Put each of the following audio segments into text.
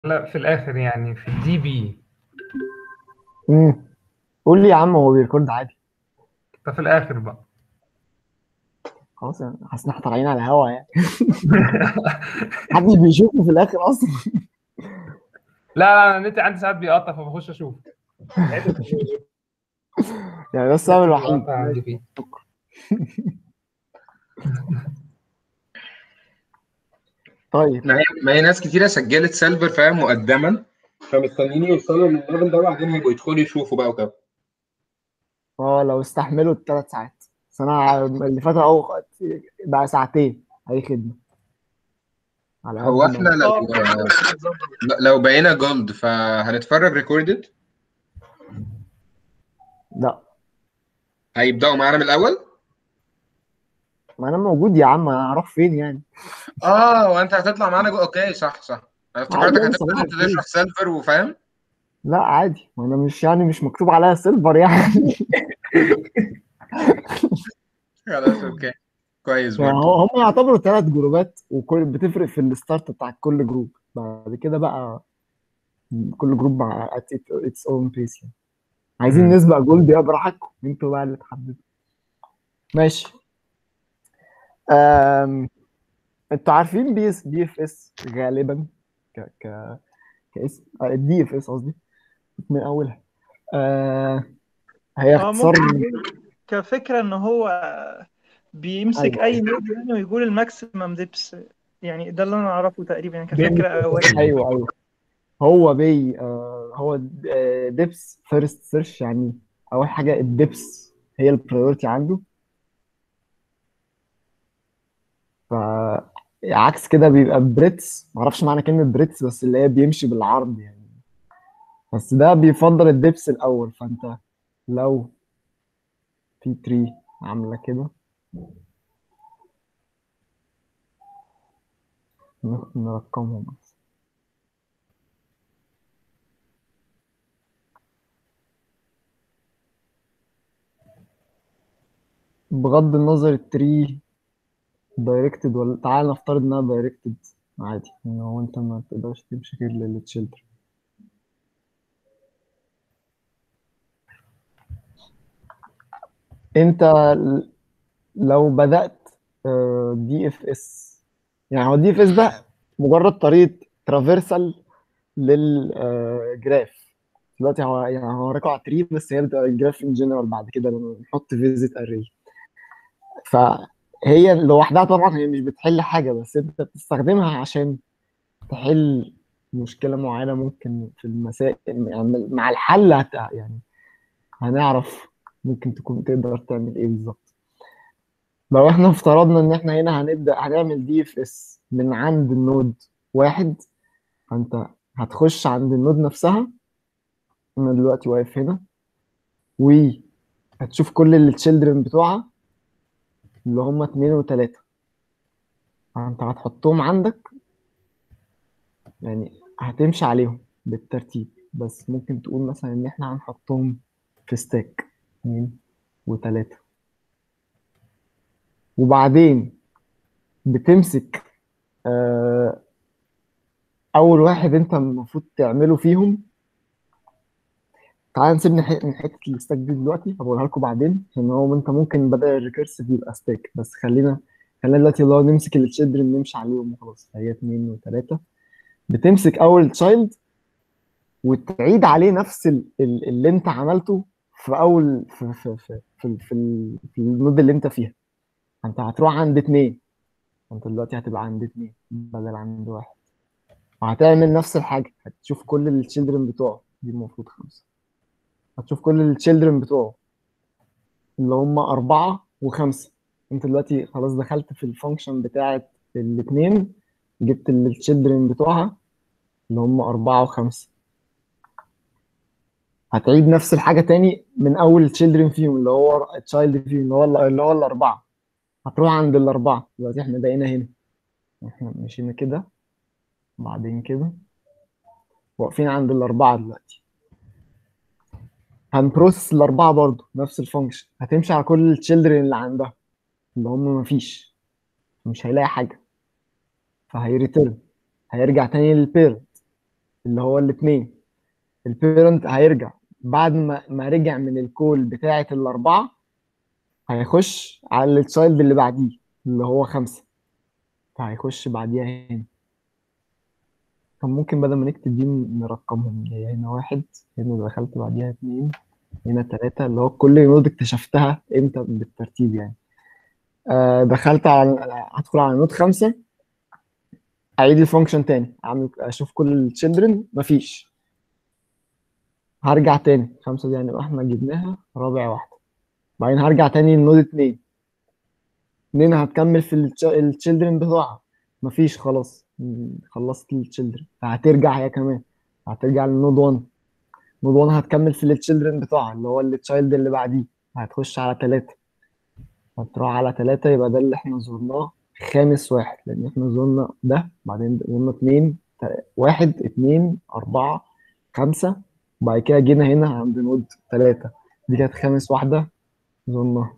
لا في الاخر يعني في الدي بي امم قول لي يا عم هو بيركورد عادي ده في الاخر بقى خلاص يعني حاسس ان احنا طالعين على هوا يعني محدش بيشوفه في الاخر اصلا لا لا انا النت عندي ساعات بيقطع فبخش اشوف يعني ده السبب الوحيد بيقطع عندي فيه. طيب ما هي ما هي ناس كتيره سجلت سيلفر فاهم مقدما فمستنيين يوصلوا للليفل ده وبعدين هيبقوا يدخلوا يشوفوا بقى وكده اه لو استحملوا الثلاث ساعات بس انا اللي فات اهو بقى ساعتين اي خدمه على هو قد احنا ما- لو لو بقينا جولد فهنتفرج ريكوردد لا هيبداوا معانا من الاول ما انا موجود يا عم انا هروح فين يعني اه وانت هتطلع معانا جو... اوكي صح صح انا افتكرتك عادي، هتبدا صباح انت الخير. تشرح سيلفر وفاهم لا عادي ما انا مش يعني مش مكتوب عليها سيلفر يعني خلاص اوكي كويس يعني برضه هو هم يعتبروا ثلاث جروبات وكل بتفرق في الستارت بتاع كل جروب بعد كده بقى كل جروب مع اتس اون بيس يعني عايزين مم. نسبق جولد يا براحتكم انتوا بقى اللي تحددوا ماشي أم... انتوا عارفين بي اس بي اف اس غالبا ك ك كاسم الدي اف اس قصدي من اولها آه... هي اه اختصار ممكن نقول كفكرة ان هو بيمسك أيوة. اي نود يعني ويقول الماكسيمم ديبس يعني ده اللي انا اعرفه تقريبا يعني كفكرة اولية ايوه ايوه هو بي آه هو ديبس فيرست سيرش يعني اول حاجه الديبس هي البريورتي عنده ف عكس كده بيبقى بريتس معرفش معنى كلمه بريتس بس اللي هي بيمشي بالعرض يعني بس ده بيفضل الديبس الاول فانت لو في تري عامله كده ن- نرقمهم بس بغض النظر التري دايركتد ولا تعال نفترض انها دايركتد عادي ان هو انت ما تقدرش تمشي غير للتشيلدرن انت ل- لو بدأت دي اف اس يعني هو دي اف اس ده مجرد طريقة ترافيرسال للجراف دلوقتي هو يعني هوريكم على التري بس هي بتبقى الجراف ان جنرال بعد كده لما نحط فيزيت اري فهي لوحدها طبعا هي مش بتحل حاجة بس انت بتستخدمها عشان تحل مشكلة معينة ممكن في المسائل يعني مع الحل هت يعني هنعرف ممكن تكون تقدر تعمل ايه بالظبط لو احنا افترضنا ان احنا هنا هنبدأ هنعمل دي اف اس من عند النود واحد فانت هتخش عند النود نفسها انا دلوقتي واقف هنا وهتشوف كل التشيلدرن بتوعها اللي هم اتنين وتلاتة فانت هتحطهم عندك يعني هتمشي عليهم بالترتيب بس ممكن تقول مثلا ان احنا هنحطهم في ستاك اتنين وتلاتة وبعدين بتمسك آه، اول واحد انت المفروض تعمله فيهم تعال نسيبنا ح- من حته الستاك دي دلوقتي هقولها لكم بعدين ان هو انت ممكن بدل الريكيرسيف يبقى ستاك بس خلينا خلينا دلوقتي اللي هو نمسك التشيلدرن نمشي عليهم وخلاص هي اتنين وتلاته بتمسك اول تشايلد وتعيد عليه نفس ال- ال- اللي انت عملته في اول في في في في, في, ال- في النود اللي انت فيها انت هتروح عند اتنين انت دلوقتي هتبقى عند اتنين بدل عند واحد وهتعمل نفس الحاجة هتشوف كل التشيلدرن بتوعه دي المفروض خمسة هتشوف كل التشيلدرن بتوعه اللي هم أربعة وخمسة انت دلوقتي خلاص دخلت في الفانكشن بتاعت الاتنين جبت التشيلدرن بتوعها اللي هم أربعة وخمسة هتعيد نفس الحاجة تاني من أول تشيلدرن فيهم اللي هو تشايلد فيهم اللي هو اللي هو الأربعة هتروح عند الأربعة دلوقتي احنا بقينا هنا احنا مشينا كده بعدين كده واقفين عند الأربعة دلوقتي هنبروسس الأربعة برضو نفس الفانكشن هتمشي على كل التشيلدرن اللي عندها اللي هم مفيش مش هيلاقي حاجة فهيريتيرن هيرجع تاني للبيرنت اللي هو الاثنين البيرنت هيرجع بعد ما ما رجع من الكول بتاعه الاربعه هيخش على التشايلد اللي بعديه اللي هو خمسه فهيخش بعديها هنا طب ممكن بدل ما نكتب دي نرقمهم اللي هي هنا واحد هنا دخلت بعديها اتنين هنا تلاتة اللي هو كل نود اكتشفتها امتى بالترتيب يعني آه دخلت على هدخل على نود خمسة اعيد الفانكشن تاني اعمل اشوف كل التشيلدرن مفيش هرجع تاني خمسة دي يعني احنا جبناها رابع واحدة بعدين هرجع تاني لنود اتنين اتنين هتكمل في التشيلدرن بتوعها مفيش خلاص م، خلصت التشيلدرن فهترجع هي كمان هترجع للنود 1 نود 1 هتكمل في التشيلدرن بتوعها اللي هو التشايلد اللي بعديه هتخش على تلاتة هتروح على تلاتة يبقى ده اللي احنا زرناه خامس واحد لأن احنا زرنا ده بعدين زرنا اتنين تا- واحد اتنين أربعة خمسة وبعد كده جينا هنا عند نود تلاتة دي كانت خامس واحدة زرناها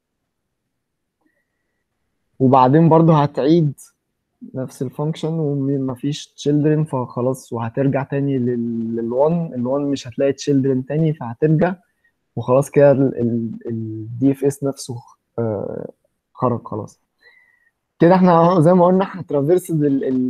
وبعدين برضو هتعيد نفس الفانكشن ومفيش children فخلاص وهترجع تاني لل1 ال1 مش هتلاقي children تاني فهترجع وخلاص كده الدي اف اس نفسه آه، خرج خلاص كده احنا زي ما قلنا احنا ترافيرسد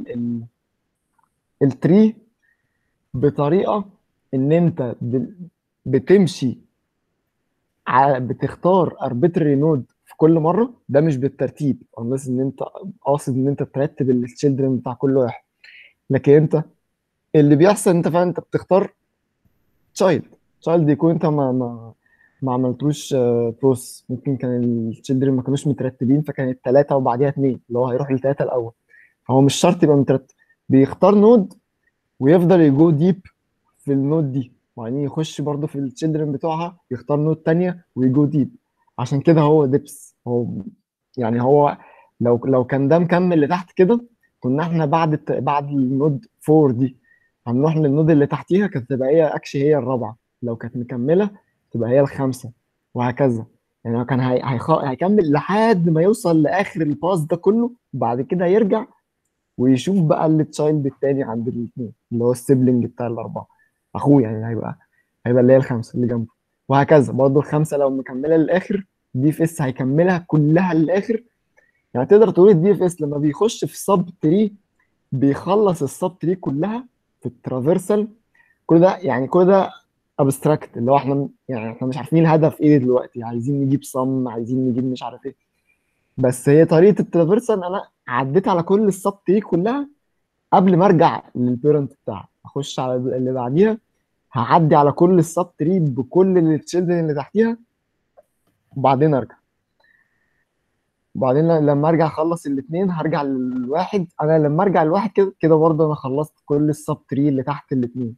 التري بطريقه ان انت ب- بتمشي ع- بتختار arbitrary نود في كل مره ده مش بالترتيب unless ان انت قاصد ان انت ترتب التشيلدرن بتاع كل واحد لكن انت اللي بيحصل انت فعلا انت بتختار تشايلد تشايلد يكون انت ما ما ما عملتوش بروس ممكن كان التشيلدرن ما كانوش مترتبين فكانت ثلاثه وبعديها اثنين اللي هو هيروح لثلاثه الاول فهو مش شرط يبقى مترتب بيختار نود ويفضل يجو ديب في النود دي وبعدين يخش برضه في التشيلدرن بتوعها يختار نود تانية ويجو ديب عشان كده هو ديبس هو يعني هو لو لو كان ده مكمل لتحت كده كنا احنا بعد الت- بعد النود 4 دي هنروح للنود اللي تحتيها كانت تبقى هي اكشلي هي الرابعه لو كانت مكمله تبقى هي الخامسه وهكذا يعني هو كان هي... هيخ... هيكمل لحد ما يوصل لاخر الباس ده كله وبعد كده يرجع ويشوف بقى التشايلد التاني عند الاثنين اللي هو السيبلينج بتاع الاربعه اخوه يعني هيبقى هيبقى اللي هي الخمسه اللي جنبه وهكذا برضه الخمسه لو مكمله للاخر دي اف اس هيكملها كلها للاخر يعني تقدر تقول الدي اف اس لما بيخش في سب تري بيخلص السب تري كلها في الترافيرسال كل ده يعني كل ده ابستراكت اللي هو احنا يعني احنا مش عارفين الهدف ايه دلوقتي عايزين نجيب صم عايزين نجيب مش عارف ايه بس هي طريقه الترافيرسال انا عديت على كل السب تري كلها قبل ما ارجع للبيرنت بتاعها اخش على اللي بعديها هعدي على كل السب تري بكل التشيلدرن اللي تحتيها وبعدين ارجع وبعدين ل- لما ارجع اخلص الاثنين هرجع للواحد انا لما ارجع للواحد كده كده برضه انا خلصت كل السب تري اللي تحت الاثنين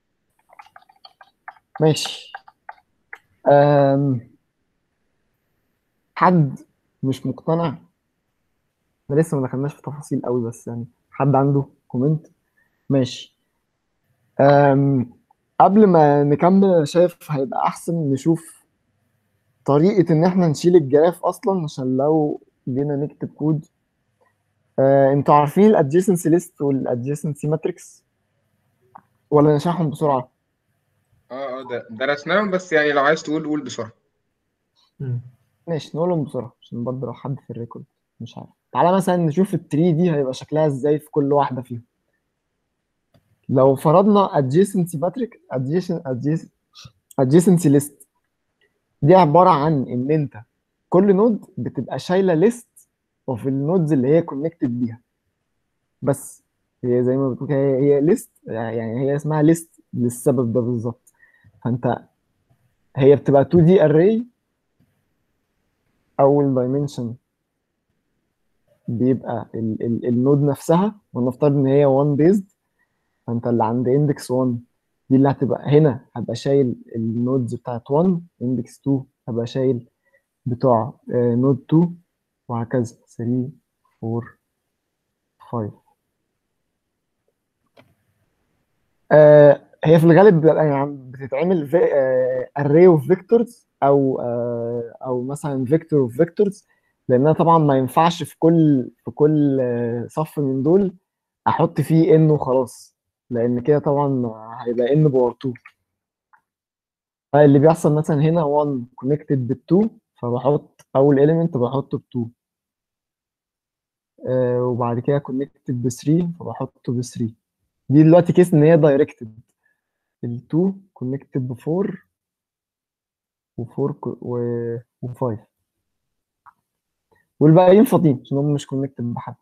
ماشي أم... حد مش مقتنع احنا لسه ما دخلناش في تفاصيل قوي بس يعني حد عنده كومنت ماشي أم... قبل ما نكمل انا شايف هيبقى احسن نشوف طريقة ان احنا نشيل الجراف اصلا عشان لو جينا نكتب كود آه، انتوا عارفين الادجيسنسي ليست والادجيسنسي ماتريكس ولا نشرحهم بسرعة اه اه ده درسناهم بس يعني لو عايز تقول قول بسرعة ماشي نقولهم بسرعة عشان برضه لو حد في الريكورد مش عارف تعالى مثلا نشوف التري دي هيبقى شكلها ازاي في كل واحدة فيهم لو فرضنا adjacency matrix adjacent adjacent adjacency list دي عبارة عن ان انت كل نود بتبقى شايلة ليست اوف النودز اللي هي كونكتد بيها بس هي زي ما بتقول كده، هي هي ليست يعني هي اسمها ليست للسبب ده بالظبط فانت هي بتبقى 2 دي array اول دايمنشن بيبقى ال ال النود نفسها ونفترض ان هي 1 بيزد فانت اللي عند اندكس 1 دي اللي هتبقى هنا هبقى شايل النودز بتاعت 1 اندكس 2 هبقى شايل بتوع نود 2 وهكذا 3 4 5 آه هي في الغالب بتبقى يعني بتتعمل في آه array of vectors او آه او مثلا vector of vectors لانها طبعا ما ينفعش في كل في كل آه صف من دول احط فيه ان وخلاص لان كده طبعا هيبقى ان باور 2 فاللي بيحصل مثلا هنا 1 كونكتد بال 2 فبحط اول اليمنت بحطه ب 2 آه وبعد كده كونكتد ب 3 فبحطه ب 3 دي دلوقتي كيس ان هي دايركتد ال 2 كونكتد ب 4 و4 و5 والباقيين فاضيين عشان هم مش كونكتد بحد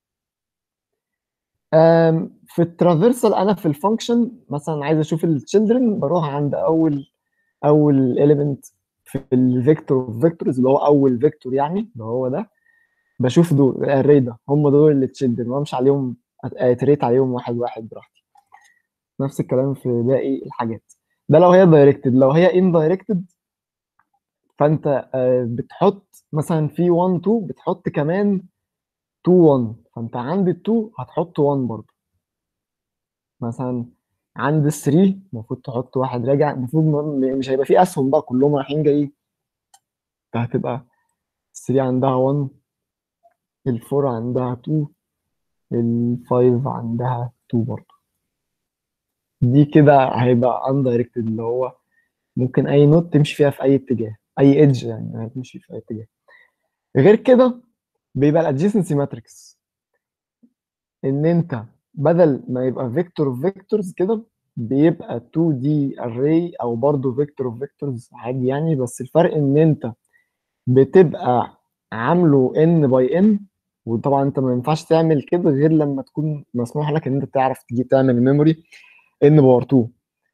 أم، في الترافيرسال انا في الفانكشن مثلا عايز اشوف التشيلدرن بروح عند اول اول element في الفيكتور اوف فيكتورز اللي هو اول فيكتور يعني اللي هو ده بشوف دول الاري ده هم دول اللي تشيلدرن وامشي عليهم اتريت عليهم واحد واحد براحتي نفس الكلام في باقي الحاجات ده لو هي دايركتد لو هي ان دايركتد فانت آه، بتحط مثلا في 1 2 بتحط كمان 2 1 فانت عند ال 2 هتحط 1 برضه مثلا عند ال 3 المفروض تحط واحد راجع المفروض م- مش هيبقى فيه اسهم بقى كلهم رايحين جايين فهتبقى ال 3 عندها 1 ال 4 عندها 2 ال 5 عندها 2 برضه دي كده هيبقى undirected اللي هو ممكن اي نوت تمشي فيها في اي اتجاه اي ايدج يعني هتمشي في اي اتجاه غير كده بيبقى الادجيسنسي ماتريكس ان انت بدل ما يبقى فيكتور اوف فيكتورز كده بيبقى 2 دي array او برضه فيكتور اوف فيكتورز عادي يعني بس الفرق ان انت بتبقى عامله n باي n وطبعا انت ما ينفعش تعمل كده غير لما تكون مسموح لك ان انت تعرف تجي تعمل ميموري n باور 2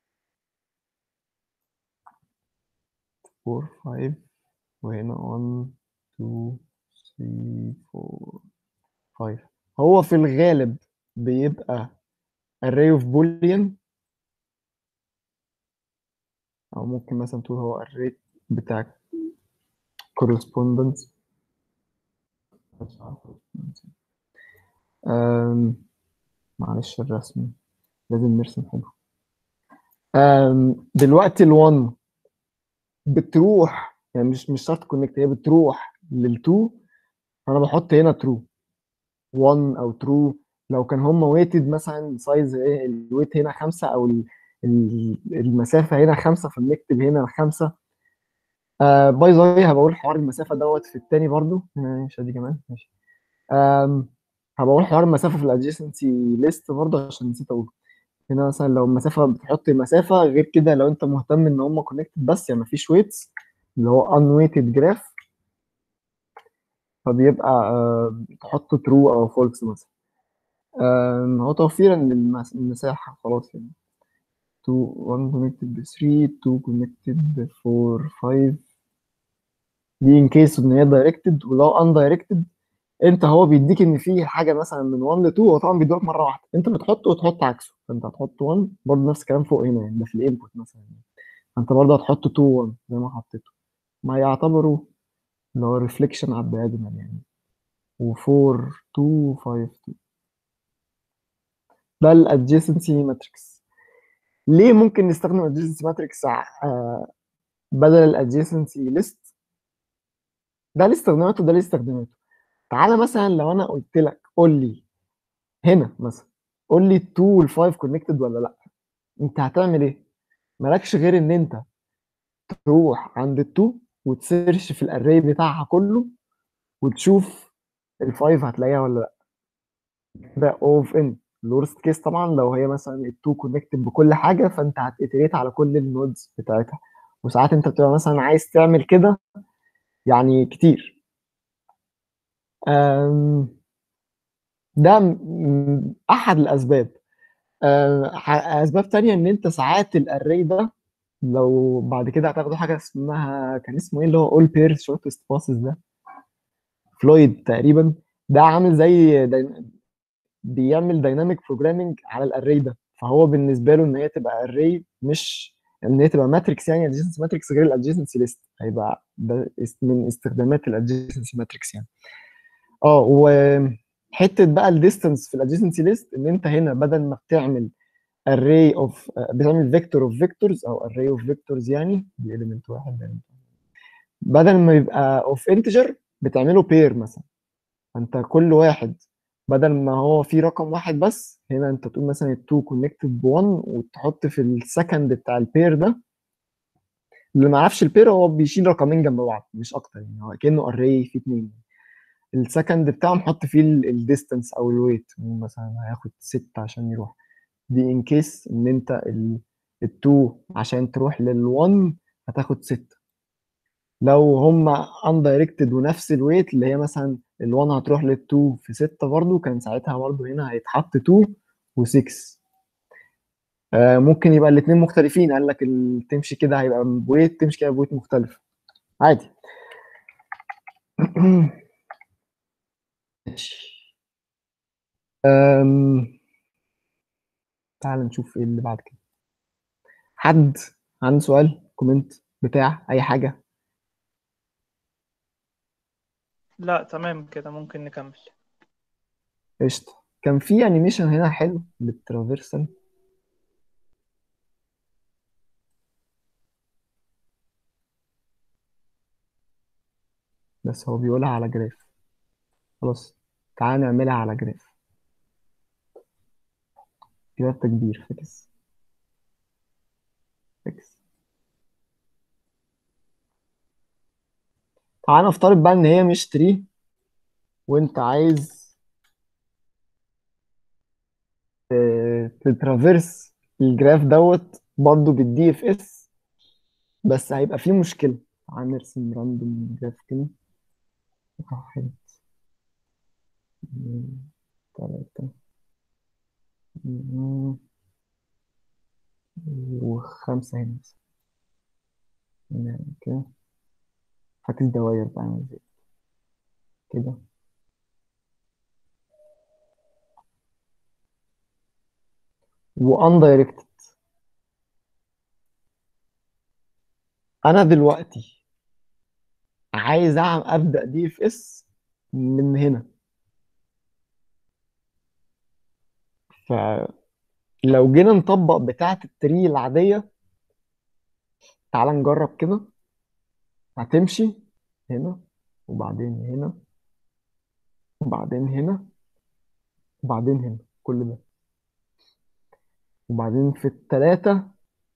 4 5 وهنا 1 2 3 4 5 هو في الغالب بيبقى array of boolean او ممكن مثلا تقول هو array بتاع correspondence أم، معلش الرسم لازم نرسم حلو أم، دلوقتي ال1 بتروح يعني مش مش شرط كونكت هي بتروح لل2 فانا بحط هنا ترو 1 او ترو لو كان هم ويتد مثلا سايز ايه الويت هنا خمسة او ال- ال- المسافة هنا خمسة فبنكتب هنا الخمسة آه باي ذا واي هبقول حوار المسافة دوت في التاني برضو آه، مش دي كمان ماشي آم، هبقول حوار المسافة في الادجيسنسي ليست برضه عشان نسيت اقوله هنا مثلا لو المسافة بتحط مسافة غير كده لو انت مهتم ان هم كونكتد بس يعني مفيش ويتس اللي هو unweighted جراف فبيبقى آه، تحط ترو او فولس مثلا آم، هو توفيرا للمساحة خلاص يعني 2 1 connected ب 3 2 connected ب 4 5 دي ان كيس ان هي دايركتد ولو ان دايركتد انت هو بيديك ان في حاجه مثلا من 1 ل 2 هو طبعا بيديلك مره واحده انت بتحطه وتحط عكسه فانت هتحط 1 برضه نفس الكلام فوق هنا يعني ده في الانبوت مثلا يعني. فانت برضه هتحط 2 1 زي ما حطيته ما يعتبروا اللي هو ريفليكشن على الدياجونال يعني و4 2 5 2 ده الادجيسنسي ماتريكس ليه ممكن نستخدم الادجيسنسي ماتريكس بدل الادجيسنسي ليست ده ليه استخداماته وده ليه استخداماته تعالى مثلا لو انا قلت لك قول لي هنا مثلا قول لي 2 وال 5 كونكتد ولا لا انت هتعمل ايه مالكش غير ان انت تروح عند ال 2 وتسيرش في الاري بتاعها كله وتشوف ال 5 هتلاقيها ولا لا ده اوف ان الورست كيس طبعا لو هي مثلا ال 2 كونكتد بكل حاجه فانت هتيتريت على كل النودز بتاعتها وساعات انت بتبقى مثلا عايز تعمل كده يعني كتير أم، ده م- احد الاسباب أه، ح- اسباب تانية ان انت ساعات الاري ده لو بعد كده هتاخدوا حاجه اسمها كان اسمه ايه اللي هو اول بيرز شورتست باسز ده فلويد تقريبا ده عامل زي داي... بيعمل دايناميك بروجرامنج على الاري ده فهو بالنسبه له ان هي تبقى اري مش ان هي تبقى ماتريكس يعني ادجيسنسي ماتريكس غير الادجيسنسي ليست هيبقى ده است- من استخدامات الادجيسنسي ماتريكس يعني اه وحته بقى الديستنس في الادجيسنسي ليست ان انت هنا بدل ما بتعمل array of بتعمل فيكتور اوف فيكتورز او array اوف فيكتورز يعني دي element واحد ده element. بدل ما يبقى اوف انتجر بتعمله بير مثلا فانت كل واحد بدل ما هو في رقم واحد بس هنا انت تقول مثلا التو كونكتد ب1 وتحط في السكند بتاع البير ده اللي ما يعرفش البير هو بيشيل رقمين جنب بعض مش اكتر يعني هو كانه اري فيه اتنين السكند بتاعه نحط فيه الديستانس او الويت مثلا هياخد ستة عشان يروح دي ان كيس ان انت التو عشان تروح لل1 هتاخد ستة لو هما اندايركتد ونفس الويت اللي هي مثلا ال1 هتروح لل2 في 6 برضو كان ساعتها برضو هنا هيتحط 2 و6 آه ممكن يبقى الاثنين مختلفين قال لك ال- تمشي كده هيبقى بويت تمشي كده بويت مختلف عادي ماشي أم... تعال نشوف ايه اللي بعد كده حد عنده سؤال كومنت بتاع اي حاجة لا تمام كده ممكن نكمل قشطة كان في انيميشن هنا حلو للترافيرسال بس هو بيقولها على جراف خلاص تعال نعملها على جراف جراف تكبير فيكس فيكس تعال نفترض بقى ان هي مش تري وانت عايز ت- تترافيرس الجراف دوت برضه بالدي اف اس بس هيبقى فيه مشكلة تعال نرسم راندوم جراف كده واحد اتنين تلاتة مم، وخمسة هنا مثلا هنا كده فاكس دواير بقى عامل ازاي كده واندايركتد انا دلوقتي عايز أعمل ابدا دي اف اس من هنا فلو جينا نطبق بتاعة التري العادية تعال نجرب كده هتمشي هنا وبعدين هنا وبعدين هنا وبعدين هنا كل ده وبعدين في التلاتة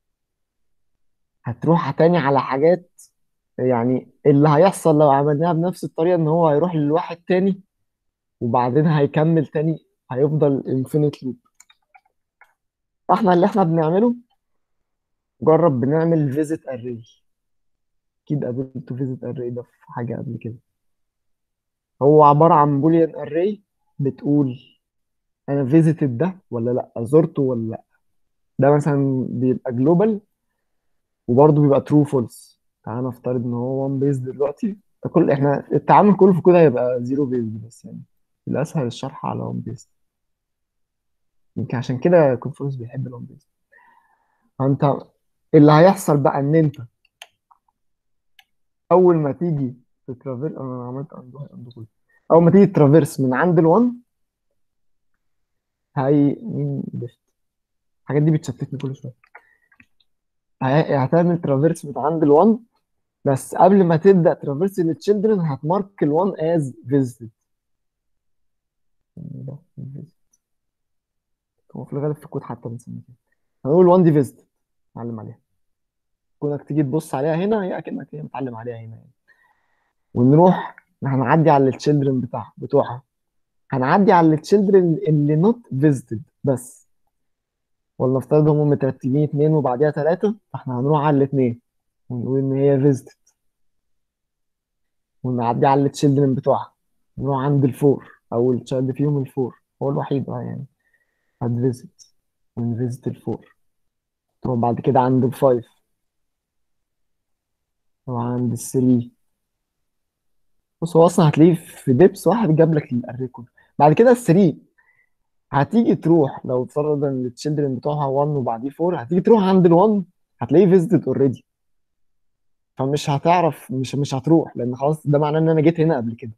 هتروح تاني على حاجات يعني اللي هيحصل لو عملناها بنفس الطريقة ان هو هيروح للواحد تاني وبعدين هيكمل تاني هيفضل انفينيت لوب فاحنا اللي احنا بنعمله جرب بنعمل فيزيت اري اكيد قابلت فيزيت اري ده في حاجة قبل كده هو عبارة عن بوليان اري بتقول انا فيزيتد ده ولا لا زرته ولا لا ده مثلا بيبقى جلوبال وبرضه بيبقى ترو فولس تعال نفترض ان هو 1 بيز دلوقتي ده كل احنا التعامل كله في كده هيبقى 0 بيز بس يعني الاسهل الشرح على 1 بيز يمكن عشان كده كونفورس بيحب ال 1 بيز فانت اللي هيحصل بقى ان انت اول ما تيجي تترافير انا عملت اندو اندو كله اول ما تيجي ترافيرس من عند ال1 هي مين ليفت الحاجات دي بتشتتني كل شويه هي- هتعمل ترافيرس من عند ال1 بس قبل ما تبدا ترافيرس للتشيلدرن هتمارك ال1 از فيزيتد هو في الغالب في الكود حتى بنسميه كده هنقول 1 دي فيزيتد نعلم عليها كونك تيجي تبص عليها هنا هي اكنك هي متعلم عليها هنا يعني ونروح هنعدي على التشيلدرن بتاعها بتوعها هنعدي على التشيلدرن اللي نوت فيزيتد بس ولا نفترض هم مترتبين اتنين وبعديها تلاتة فاحنا هنروح على الاتنين ونقول ان هي فيزيتد ونعدي على التشيلدرن بتوعها نروح عند الفور او التشايلد فيهم الفور هو الوحيد اه يعني هتفيزيت ونفيزيت الفور تروح بعد كده عند الفايف وعند الثري بص هو اصلا هتلاقيه في ديبس واحد جاب لك الاري كله بعد كده الثري هتيجي تروح لو افترض ان التشيلدرن بتوعها 1 وبعديه 4 هتيجي تروح عند ال1 هتلاقيه فيزيتد اوريدي فمش هتعرف مش مش هتروح لان خلاص ده معناه ان انا جيت هنا قبل كده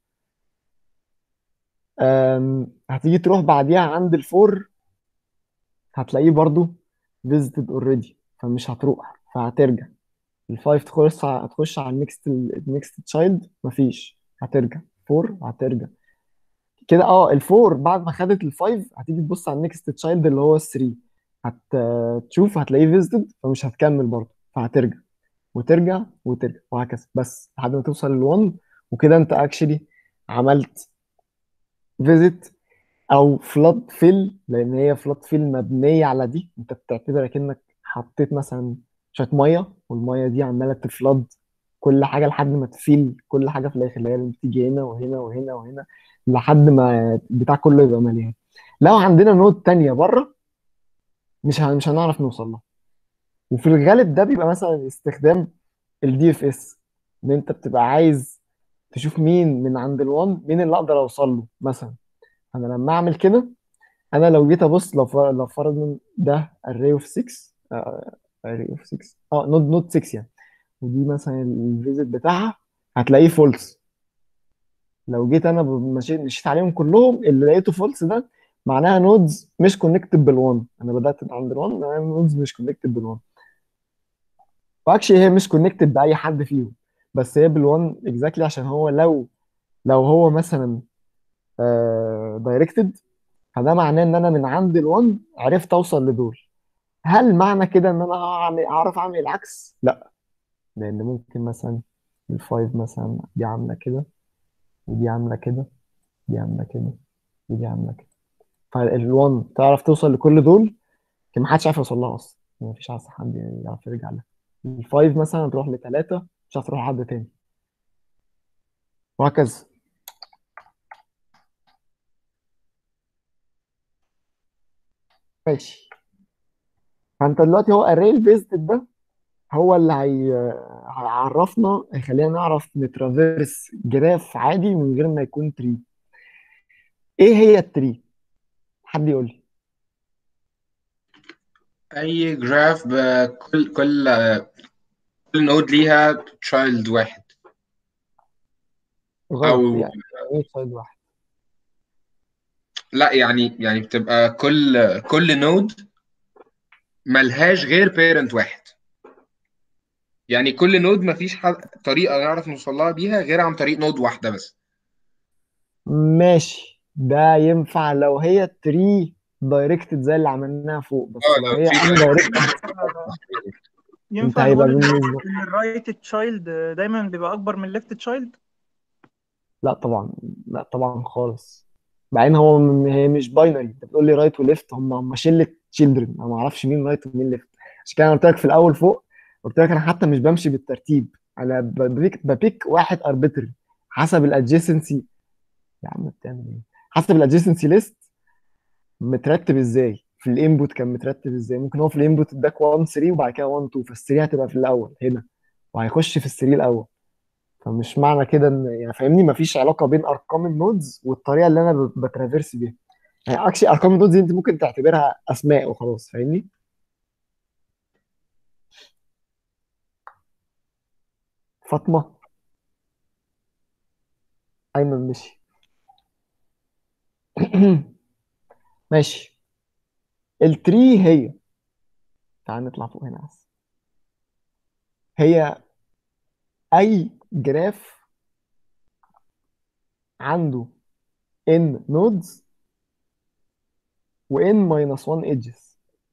أم، هتيجي تروح بعديها عند الفور هتلاقيه برضو فيزيتد اوريدي فمش هتروح فهترجع الفايف تخش على هتخش على النكست النكست تشايلد مفيش هترجع فور هترجع كده اه الفور بعد ما خدت الفايف هتيجي تبص على النكست تشايلد اللي هو الثري هتشوف هتلاقيه فيزيتد فمش هتكمل برضه فهترجع وترجع وترجع وهكذا بس لحد ما توصل لل1 وكده انت اكشلي عملت فيزيت او فلاد فيل لان هي فلاد فيل مبنيه على دي انت بتعتبر كأنك حطيت مثلا شويه ميه والميه دي عماله تفلد كل حاجه لحد ما تفيل كل حاجه في الاخر اللي هي اللي بتيجي هنا وهنا وهنا وهنا لحد ما بتاع كله يبقى مليان لو عندنا نود تانية بره مش ه- مش هنعرف نوصل لها وفي الغالب ده بيبقى مثلا استخدام الدي اف اس ان انت بتبقى عايز تشوف مين من عند الوان مين اللي اقدر اوصل له مثلا انا لما اعمل كده انا لو جيت ابص لو فر- لو فرضنا ده array of 6 آه، array of 6 اه نود نود 6 يعني ودي مثلا الفيزيت بتاعها هتلاقيه فولس لو جيت انا ب- مشيت مشيت عليهم كلهم اللي لقيته فولس ده معناها نودز مش كونكتد بالوان انا بدات عند الوان معناها نودز مش كونكتد بالوان واكشلي هي مش كونكتد باي حد فيهم بس هي بالوان اكزاكتلي عشان هو لو لو هو مثلا دايركتد فده معناه ان انا من عند الوان عرفت اوصل لدول هل معنى كده ان انا هعمل اعرف اعمل العكس لا لان ممكن مثلا الفايف مثلا دي عامله كده ودي عامله كده دي عامله كده ودي عامله كده فال1 تعرف توصل لكل دول لكن محدش عارف يوصل لها اصلا مفيش عارف حد يعرف يرجع لها الفايف مثلا تروح لثلاثة مش عارف تروح لحد تاني وهكذا ماشي فانت دلوقتي هو array الفيزيتد ده هو اللي هي... هيعرفنا هيخلينا نعرف نترافيرس جراف عادي من غير ما يكون تري ايه هي التري حد يقول لي اي جراف بكل كل كل نود ليها تشايلد واحد غلط او يعني ايه سايد واحد لا يعني يعني بتبقى كل كل نود ملهاش غير بيرنت واحد يعني كل نود مفيش حد... طريقة نعرف نوصل لها بيها غير عن طريق نود واحدة بس ماشي ده ينفع لو هي تري دايركتد زي اللي عملناها فوق بس اه لو لو هي تري ان دايركتد انت ينفع هيبقى نقول ان بالنسبه إن الرايت تشايلد دايما بيبقى اكبر من الليفت تشايلد لا طبعا لا طبعا خالص بعدين هو م- هي مش باينري انت بتقول لي رايت وليفت هم هم شله تشيلدرن انا ما اعرفش مين رايت ومين ليفت عشان كده انا قلت لك في الاول فوق قلت لك انا حتى مش بمشي بالترتيب انا ب- ببيك ببيك واحد اربيتري حسب الادجيسنسي يا عم بتعمل ايه حسب الادجيسنسي ليست مترتب ازاي في الانبوت كان مترتب ازاي ممكن هو في الانبوت اداك 1 3 وبعد كده 1 2 فال 3 هتبقى في الاول هنا وهيخش في ال 3 الاول فمش معنى كده ان يعني فاهمني مفيش علاقه بين ارقام النودز والطريقه اللي انا ب- بترافيرس بيها يعني اكشلي ارقام النودز دي انت ممكن تعتبرها اسماء وخلاص فاهمني فاطمه ايمن مشي ماشي التري هي تعال نطلع فوق هنا بس هي اي جراف عنده n nodes و n minus 1 edges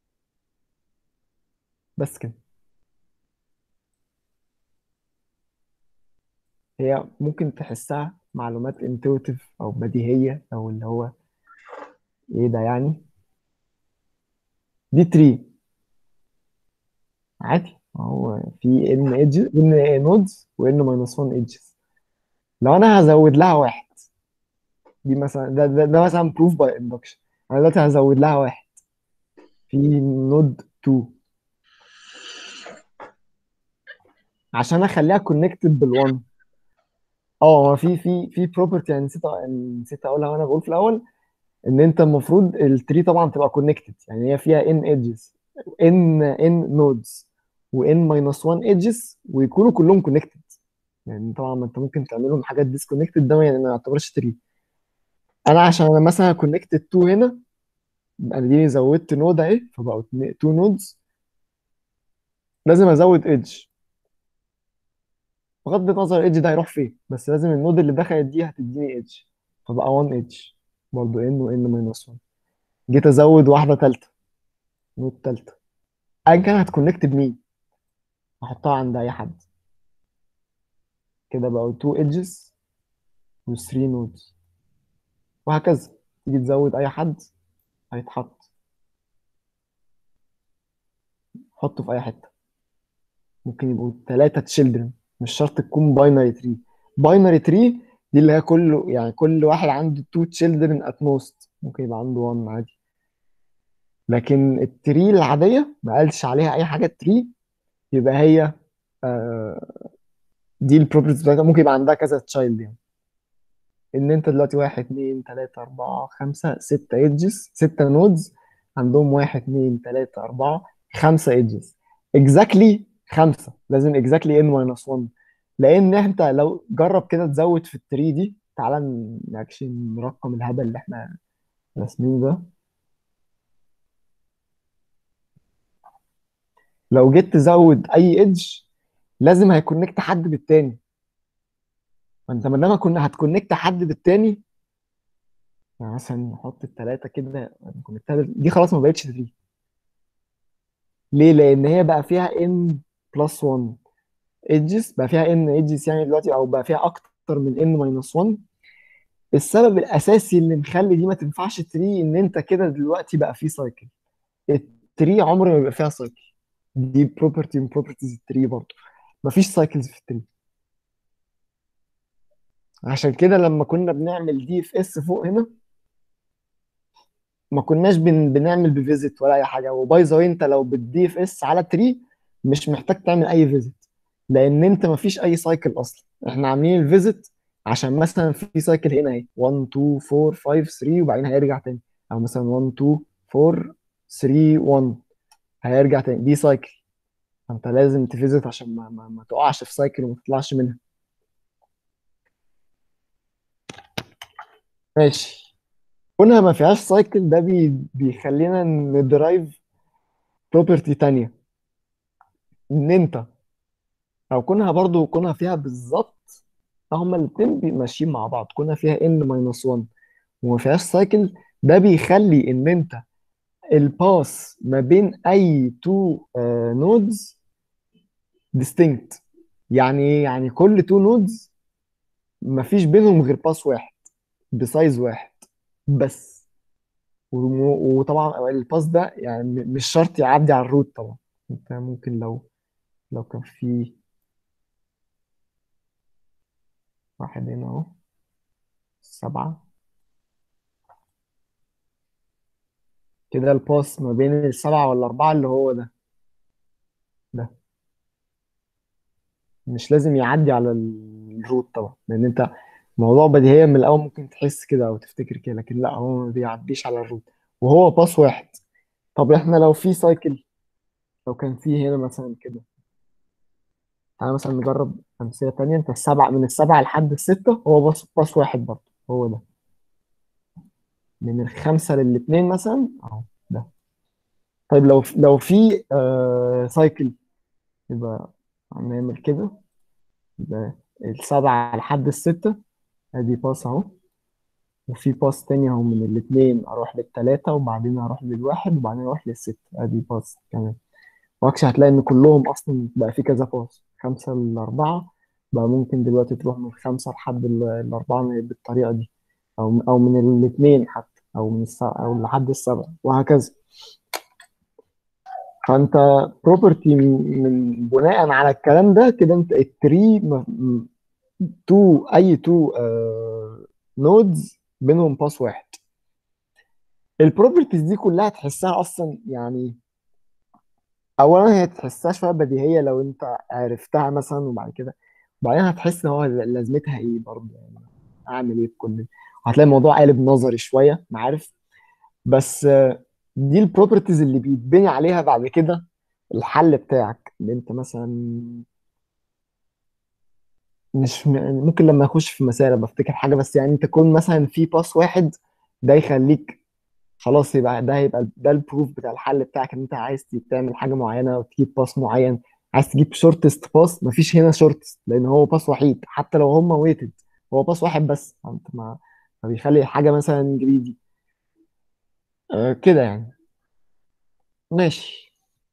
بس كده هي ممكن تحسها معلومات intuitive او بديهية او اللي هو ايه ده يعني دي تري عادي ما هو في n edges n nodes و n minus 1 edges لو انا هزود لها واحد دي مثلا ده ده, ده مثلا proof by induction انا دلوقتي هزود لها واحد في نود 2 عشان اخليها كونكتد بال1 اه هو في في في بروبرتي يعني نسيت نسيت اقولها وانا بقول في الاول ان انت المفروض التري طبعا تبقى كونكتد يعني هي فيها ان ايدجز ان ان نودز وان ماينس 1 ايدجز ويكونوا كلهم كونكتد يعني طبعا ما انت ممكن تعملهم حاجات ديسكونكتد ده يعني ما يعتبرش تري انا عشان انا مثلا كونكتد 2 هنا انا دي زودت نود اهي فبقوا 2 نودز لازم ازود ايدج بغض النظر الايدج ده هيروح فين بس لازم النود اللي دخلت دي هتديني ايدج فبقى 1 ايدج برضه ان وان ماينس 1 جيت ازود واحده ثالثه نود ثالثه ايا كان هتكونكت بمين احطها عند اي حد كده بقوا 2 ايدجز و 3 نودز وهكذا تيجي تزود اي حد هيتحط حطه في اي حته ممكن يبقوا ثلاثه تشيلدرن مش شرط تكون باينري تري باينري تري دي اللي هي كله يعني كل واحد عنده 2 تشيلدرن ات موست ممكن يبقى عنده 1 عادي لكن التري العاديه ما قالش عليها اي حاجه تري يبقى هي آه، دي البروبرتيز بتاعتها ممكن يبقى عندها كذا تشايلد يعني ان انت دلوقتي واحد اتنين تلاتة اربعة خمسة ستة ايدجز ستة نودز عندهم واحد اتنين تلاتة اربعة خمسة ايدجز اكزاكتلي خمسة لازم اكزاكتلي ان ماينس 1 لان انت لو جرب كده تزود في التري دي تعالى ن- اكشن نرقم الهبل اللي احنا راسمينه ده لو جيت تزود اي ايدج لازم هيكونكت حد بالتاني فانت ما دام كنا هتكونكت حد بالتاني يعني مثلا نحط التلاتة كده نكونكتها بال- دي خلاص ما بقتش تري ليه؟ لأن هي بقى فيها n بلس 1 ايدجز بقى فيها n ايدجز يعني دلوقتي أو بقى فيها أكتر من n ماينس 1 السبب الأساسي اللي مخلي دي ما تنفعش تري إن أنت كده دلوقتي بقى في سايكل التري عمره ما بيبقى فيها سايكل دي بروبرتي من بروبرتيز التري برضه مفيش سايكلز في التري عشان كده لما كنا بنعمل دي في اس فوق هنا ما كناش بن... بنعمل بفيزيت ولا اي حاجه وباي ذا انت لو بتضيف اف اس على تري مش محتاج تعمل اي فيزيت لان انت ما فيش اي سايكل اصلا احنا عاملين الفيزيت عشان مثلا في سايكل هنا اهي 1 2 4 5 3 وبعدين هيرجع تاني او مثلا 1 2 4 3 1 هيرجع تاني دي سايكل فانت لازم تفيزيت عشان ما, ما, ما تقعش في سايكل وما تطلعش منها ماشي كونها ما فيهاش سايكل ده بي... بيخلينا ندرايف بروبرتي تانية ان انت لو كونها برضو كونها فيها بالظبط هما الاتنين بي- ماشيين مع بعض كونها فيها n ماينس 1 وما فيهاش سايكل ده بيخلي ان انت الباس ما بين اي تو نودز distinct يعني ايه يعني كل تو نودز ما فيش بينهم غير باس واحد بسايز واحد بس وم- وطبعا الباس ده يعني م- مش شرط يعدي على الروت طبعا انت ممكن لو لو كان في واحد هنا اهو سبعة كده الباس ما بين السبعة والأربعة اللي هو ده ده مش لازم يعدي على الروت طبعا لأن أنت موضوع بديهيا من الأول ممكن تحس كده أو تفتكر كده لكن لا هو ما بيعديش على الروت وهو باس واحد طب احنا لو في سايكل لو كان في هنا مثلا كده تعالى مثلا نجرب أمثلة تانية أنت السبعة من السبعة لحد الستة هو باص باص واحد برضه هو ده من الخمسة للاتنين مثلا أهو ده طيب لو لو في آه سايكل يبقى هنعمل كده يبقى السبعة لحد الستة أدي باص أهو وفي باص تاني أهو من الاتنين أروح للتلاتة وبعدين أروح للواحد وبعدين أروح للستة أدي باص كمان وأكش هتلاقي إن كلهم أصلا بقى في كذا باص خمسة لأربعة بقى ممكن دلوقتي تروح من خمسة لحد ال- الأربعة بالطريقة دي أو أو من الاتنين حتى أو من السبعة أو لحد السبعة وهكذا فأنت بروبرتي من بناء على الكلام ده كده أنت التري م- م- تو أي تو نودز بينهم باس واحد البروبرتيز دي كلها تحسها أصلا يعني اولا هي تحسها شويه بديهيه لو انت عرفتها مثلا وبعد كده وبعدين هتحس ان هو لازمتها ايه برضه يعني اعمل ايه بكل ده وهتلاقي الموضوع قالب نظري شويه انا عارف بس آه، دي البروبرتيز اللي بيتبني عليها بعد كده الحل بتاعك ان انت مثلا مش م- ممكن لما اخش في مسائل بفتكر حاجه بس يعني انت تكون مثلا في باس واحد ده يخليك خلاص يبقى ده هيبقى ده البروف بتاع الحل بتاعك ان انت عايز تعمل حاجه معينه وتجيب باس معين عايز تجيب شورتست باس مفيش هنا شورتست لان هو باس وحيد حتى لو هم ويتد هو باس واحد بس انت ما فبيخلي الحاجه مثلا جريدي آه كده يعني ماشي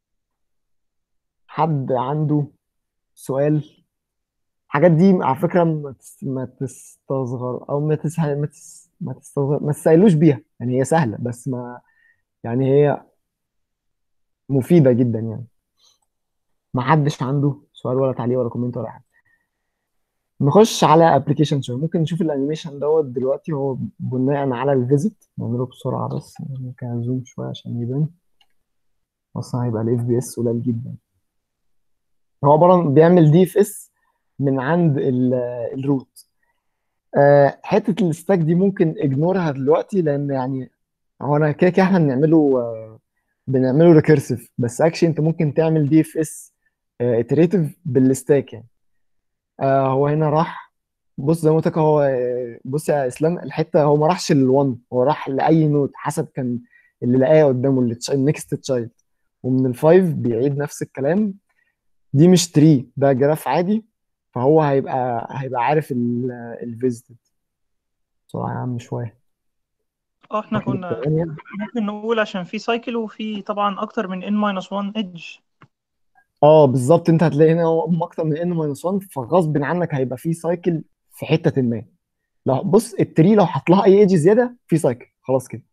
حد عنده سؤال الحاجات دي على فكره ما تس- ما تستصغر او ما تس ما تس ما تستصغر ما تسألوش بيها يعني هي سهله بس ما يعني هي مفيده جدا يعني ما حدش عنده سؤال ولا تعليق ولا كومنت ولا حاجه نخش على ابلكيشن شويه ممكن نشوف الانيميشن دوت دلوقتي هو بناء على الفيزيت نعمله بسرعه بس ممكن ازوم شويه عشان يبان اصلا هيبقى الاف بي اس قليل جدا هو عباره عن- بيعمل دي اف اس من عند ال- الروت آه، حته الستاك دي ممكن اجنورها دلوقتي لان يعني هو انا كده كده احنا بنعمله آه، بنعمله ريكيرسيف بس اكشلي انت ممكن تعمل دي اف اس اتريتيف بالستاك يعني آه هو هنا راح بص زي ما قلت لك هو آه، بص يا اسلام الحته هو ما راحش لل1 هو راح لاي نوت حسب كان اللي لقاه قدامه النكست تشايلد ومن الفايف بيعيد نفس الكلام دي مش تري ده جراف عادي فهو هيبقى هيبقى عارف الفيزيتد بسرعه يا عم شويه اه احنا واحد كنا الثمانية ممكن نقول عشان في سايكل وفي طبعا اكتر من n 1 ايدج اه بالظبط انت هتلاقي هنا هم اكتر من ان ماينس 1 فغصب عنك هيبقى في سايكل في حته ما لو بص التري لو حط لها اي ايدج زياده في سايكل خلاص كده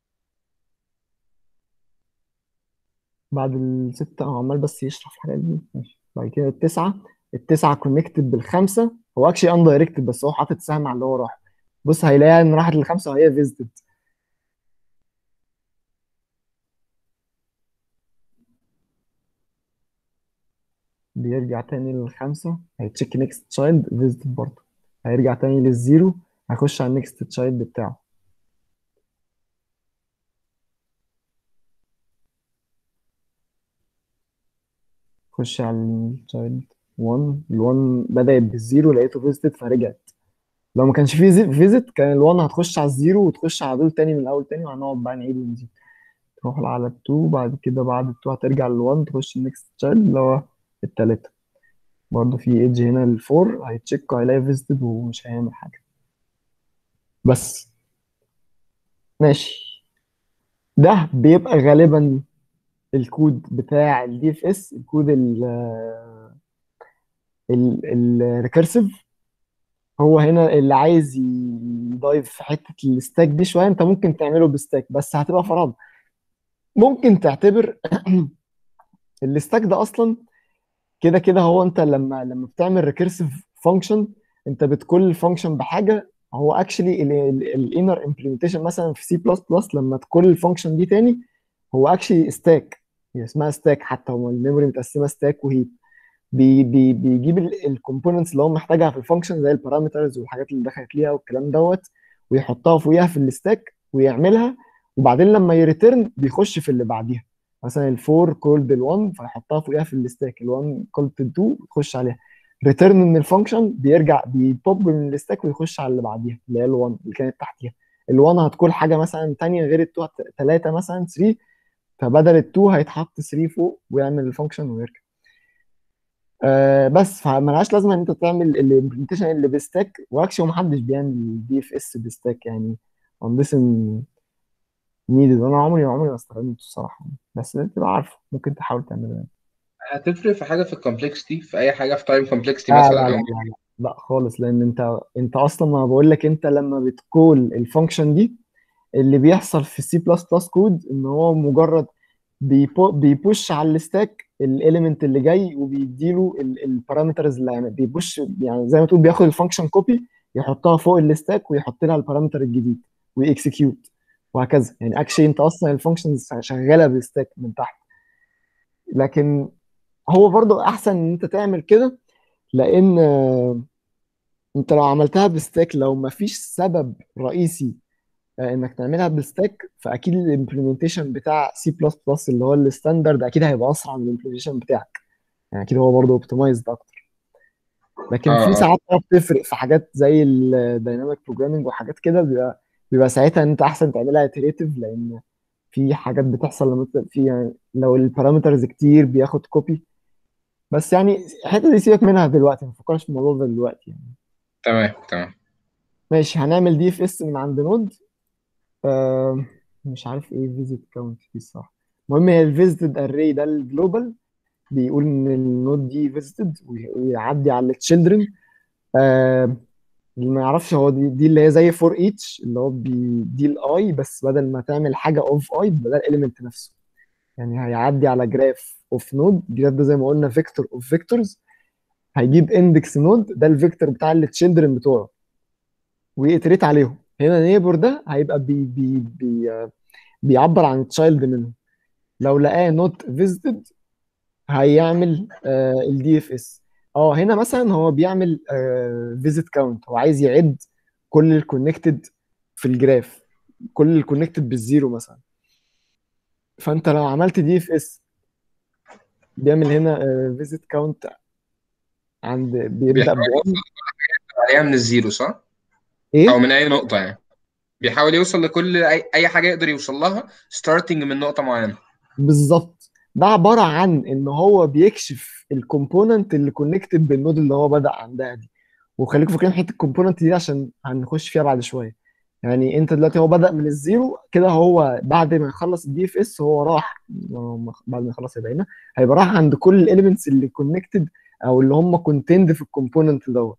بعد الستة هو عمال بس يشرح الحاجات دي ماشي بعد كده التسعة التسعة كونكتد بالخمسة هو اكشلي ان دايركتد بس هو حاطط سهم على اللي هو راح بص هيلاقيها ان راحت للخمسة وهي فيزيتد بيرجع تاني للخمسة هيتشيك نيكست تشايلد فيزيتد برضه هيرجع تاني للزيرو هيخش على النيكست تشايلد بتاعه خش على التشايلد 1 ال1 بدأت بالزيرو لقيته فيزيتد فرجعت لو ما كانش فيه فيزيت كان ال1 هتخش على الزيرو وتخش على دول تاني من الاول تاني وهنقعد بقى نعيد ونزيد تروح على ال2 بعد كده بعد ال2 هترجع لل1 تخش النكست تشايلد اللي هو التلاتة برضه في ايدج هنا للفور هيتشيك هيلاقي فيزيتد ومش هيعمل حاجة بس ماشي ده بيبقى غالبا الكود بتاع الدي اف اس الكود الريكرسيف هو هنا اللي عايز يضايف في حته الستاك دي شويه انت ممكن تعمله بستاك بس هتبقى فرض ممكن تعتبر الستاك ده اصلا كده كده هو انت لما لما بتعمل ريكيرسيف فانكشن انت بتكل الفانكشن بحاجه هو اكشلي الانر امبلمنتيشن مثلا في سي بلس بلس لما تكل الفانكشن دي تاني هو اكشلي ستاك هي اسمها ستاك حتى هو الميموري متقسمه ستاك وهيب بي بي بيجيب الكومبوننتس اللي هو محتاجها في الفانكشن زي البارامترز والحاجات اللي دخلت ليها والكلام دوت ويحطها فوقيها في الستاك ويعملها وبعدين لما يريترن بيخش في اللي بعديها مثلا الفور كولد ال1 فيحطها فوقيها في الستاك ال1 كولد ال2 يخش عليها ريتيرن من الفانكشن بيرجع بيبوب من الستاك ويخش على اللي بعديها اللي هي ال1 اللي كانت تحتيها ال1 هتكون حاجه مثلا ثانيه غير ال2 ثلاثه مثلا 3 فبدل ال2 هيتحط 3 فوق ويعمل الفانكشن ويرجع آه بس فملهاش لازمه ان انت تعمل الامبلمنتيشن اللي بستاك واكشلي محدش بيعمل دي اف اس بستاك يعني on this نيدد انا عمري عمري ما استخدمته الصراحه بس تبقى عارفه ممكن تحاول تعمله يعني هتفرق في حاجه في الكومبلكسيتي في اي حاجه في تايم كومبلكسيتي لا لا مثلا لا او لا لا لا خالص لان انت انت اصلا ما بقول لك انت لما بتكول الفانكشن دي اللي بيحصل في السي بلس بلس كود ان هو مجرد بيبو بيبوش على الستاك الاليمنت اللي جاي وبيديله البارامترز اللي هيعمل بيبوش يعني زي ما تقول بياخد الفانكشن كوبي يحطها فوق الستاك ويحط لها البارامتر الجديد ويكسكيوت وهكذا يعني اكشلي انت اصلا الفانكشنز شغاله بالستاك من تحت لكن هو برضو احسن ان انت تعمل كده لان آه، انت لو عملتها بستاك لو ما فيش سبب رئيسي آه، انك تعملها بالستاك فاكيد الامبلمنتيشن بتاع سي بلس بلس اللي هو الستاندرد اكيد هيبقى اسرع من الامبلمنتيشن بتاعك يعني اكيد هو برضه اوبتمايزد اكتر لكن اه في اه ساعات بقى بتفرق في حاجات زي الدايناميك بروجرامنج وحاجات كده بيبقى بيبقى ساعتها ان انت احسن تعملها اتريتيف لان في حاجات بتحصل لما انت في يعني لو البارامترز كتير بياخد كوبي بس يعني الحته دي سيبك منها دلوقتي ما تفكرش في الموضوع ده دلوقتي يعني تمام تمام ماشي هنعمل دي اف اس من عند نود آه مش عارف ايه فيزيت كاونت دي الصراحه المهم هي الفيزيتد اري ده الجلوبال بيقول ان النود دي فيزيتد ويعدي على التشيلدرن آه اللي ما يعرفش هو دي, دي اللي هي زي فور ايتش اللي هو بي دي الاي بس بدل ما تعمل حاجه اوف اي بدل الاليمنت نفسه يعني هيعدي على جراف اوف نود جراف ده زي ما قلنا فيكتور اوف فيكتورز هيجيب اندكس نود ده الفيكتور بتاع التشيلدرن بتوعه ويتريت عليهم هنا نيبر ده هيبقى بي بي بي آه، بيعبر عن التشايلد منه لو لقاه نوت فيزيتد هيعمل الدي اف اس اه هنا مثلا هو بيعمل فيزيت كاونت هو عايز يعد كل الكونكتد في الجراف كل الكونكتد بالزيرو مثلا فانت لو عملت دي اف اس بيعمل هنا فيزيت كاونت عند بيبدا بيحاول ب يوصل عليها من الزيرو صح؟ او ايه من اي نقطة يعني بيحاول يوصل لكل اي اي حاجة يقدر يوصل لها ستارتنج من نقطة معينة بالظبط ده عباره عن ان هو بيكشف الكومبوننت اللي كونكتد بالنود اللي هو بدأ عندها دي وخليكم فاكرين حته الكومبوننت دي عشان هنخش فيها بعد شويه يعني انت دلوقتي هو بدأ من الزيرو كده هو بعد ما يخلص الدي اف اس هو راح بعد ما يخلص يبقى هنا هيبقى راح عند كل الاليمنتس اللي كونكتد او اللي هم كونتيند في الكومبوننت دوت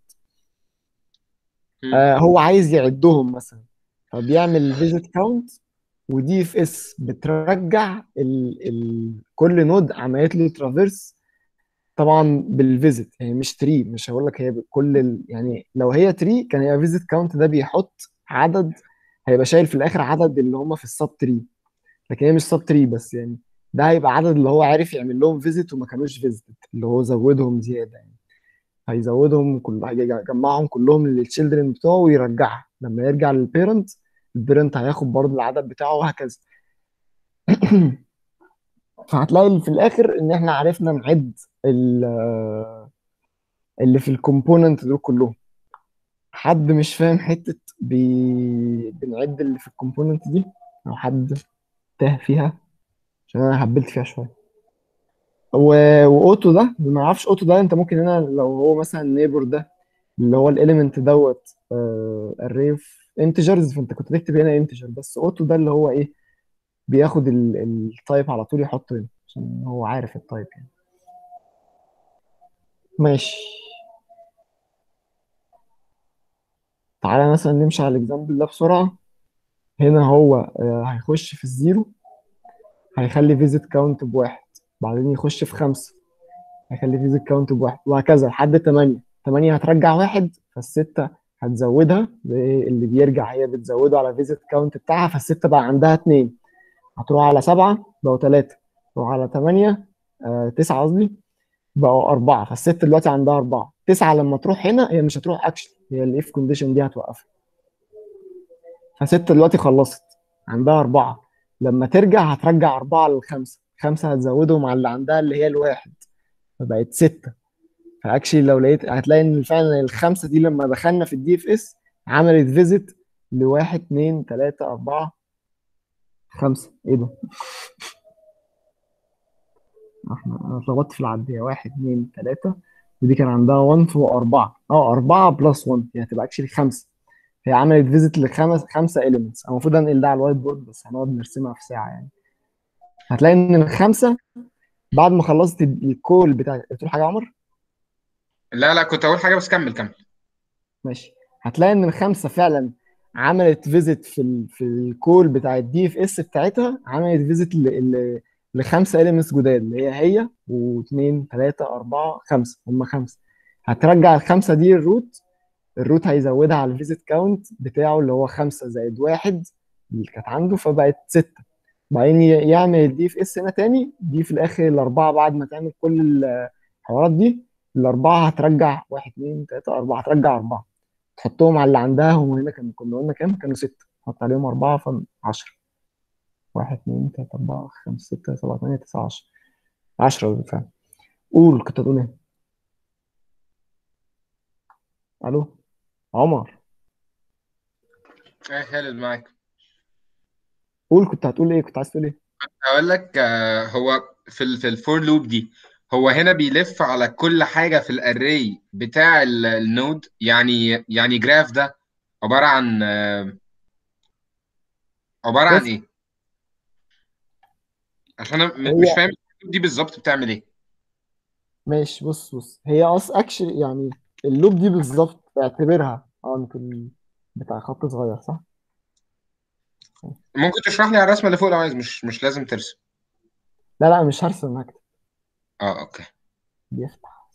مم. آه هو عايز يعدهم مثلا فبيعمل فيزيت كاونت ودي اف اس بترجع ال ال كل نود عملت له ترافيرس طبعا بالفيزيت هي مش تري مش هقول لك هي كل ال يعني لو هي تري كان هي فيزيت كاونت ده بيحط عدد هيبقى شايل في الاخر عدد اللي هم في السب تري لكن هي مش سب تري بس يعني ده هيبقى عدد اللي هو عارف يعمل لهم فيزيت وما كانوش فيزيت اللي هو زودهم زياده يعني هيزودهم كل هيجمعهم كلهم للتشيلدرن بتوعه ويرجعها لما يرجع للبيرنت البيرنت هياخد برضه العدد بتاعه وهكذا فهتلاقي في الاخر ان احنا عرفنا نعد ال- اللي في الكومبوننت دول كلهم حد مش فاهم حتة بي... بنعد اللي في الكومبوننت دي او حد تاه فيها عشان انا هبلت فيها شوية و... واوتو ده اللي ما يعرفش اوتو ده انت ممكن هنا لو هو مثلا نيبر ده اللي هو الاليمنت دوت اري اوف انتجرز فانت كنت تكتب هنا انتجر بس اوتو ده اللي هو ايه بياخد التايب على طول يحطه هنا عشان هو عارف التايب يعني ماشي تعالى مثلا نمشي على الاكزامبل ده بسرعة هنا هو آه، هيخش في الزيرو هيخلي فيزيت كاونت بواحد بعدين يخش في خمسة هيخلي فيزيت كاونت بواحد وهكذا لحد تمانية تمانية هترجع واحد فالستة هتزودها زي اللي بيرجع هي بتزوده على فيزيت كاونت بتاعها فالستة بقى عندها اتنين هتروح على سبعة بقوا تلاتة تروح على تمانية آه تسعة قصدي بقوا أربعة فالست دلوقتي عندها أربعة تسعة لما تروح هنا هي مش هتروح أكشلي هي الإف كونديشن دي هتوقفها فست دلوقتي خلصت عندها أربعة لما ترجع هترجع أربعة للخمسة خمسة هتزودهم على اللي عندها اللي هي الواحد فبقت ستة فاكشلي لو لقيت هتلاقي ان فعلا الخمسة دي لما دخلنا في الدي اف اس عملت فيزيت لواحد اتنين تلاتة أربعة خمسة ايه ده؟ احنا انا اتلخبطت في العدية واحد اتنين تلاتة ودي كان عندها 1 فوق أربعة اه أربعة بلس 1 هي هتبقى اكشلي خمسة هي عملت فيزيت لخمس خمسة اليمنتس انا المفروض انقل ده على الوايت بورد بس هنقعد نرسمها في ساعة يعني هتلاقي ان الخمسة بعد ما خلصت الكول بتاع بتقول حاجة يا عمر؟ لا لا كنت اقول حاجة بس كمل كمل ماشي هتلاقي ان الخمسه فعلا عملت فيزيت في ال في الكول بتاع الدي اف اس بتاعتها عملت فيزيت ل- ل- لخمسه اليمنتس جداد اللي هي هي واثنين ثلاثه اربعه خمسه هم خمسه هترجع الخمسه دي الروت الروت هيزودها على الفيزيت كاونت بتاعه اللي هو خمسه زائد واحد اللي كانت عنده فبقت سته بعدين ي- يعمل الدي اف اس هنا تاني دي في الاخر الاربعه بعد ما تعمل كل الحوارات دي الاربعه هترجع واحد اثنين ثلاثه اربعه هترجع اربعه تحطهم على اللي عندها هم هنا كانوا كنا قلنا كام؟ كانوا ستة حط عليهم أربعة ف 10 واحد اتنين تلاتة أربعة خمسة ستة سبعة تمانية تسعة عشرة عشرة بالفعل قول كنت هتقول إيه؟ ألو عمر ايه خالد معاك قول كنت هتقول إيه؟ كنت عايز تقول إيه؟ هقول لك آه، هو في ال في الفور لوب دي هو هنا بيلف على كل حاجة في الاري بتاع ال- النود يعني يعني جراف ده عباره عن آه، عباره عن بص ايه عشان انا م- هي مش فاهم دي بالظبط بتعمل ايه ماشي بص بص هي اص اكشلي يعني اللوب دي بالظبط اعتبرها اه انت ال- بتاع خط صغير صح؟ ممكن تشرح لي على الرسمه اللي فوق لو عايز مش مش لازم ترسم لا لا مش هرسم هكتب اه اوكي بيفتح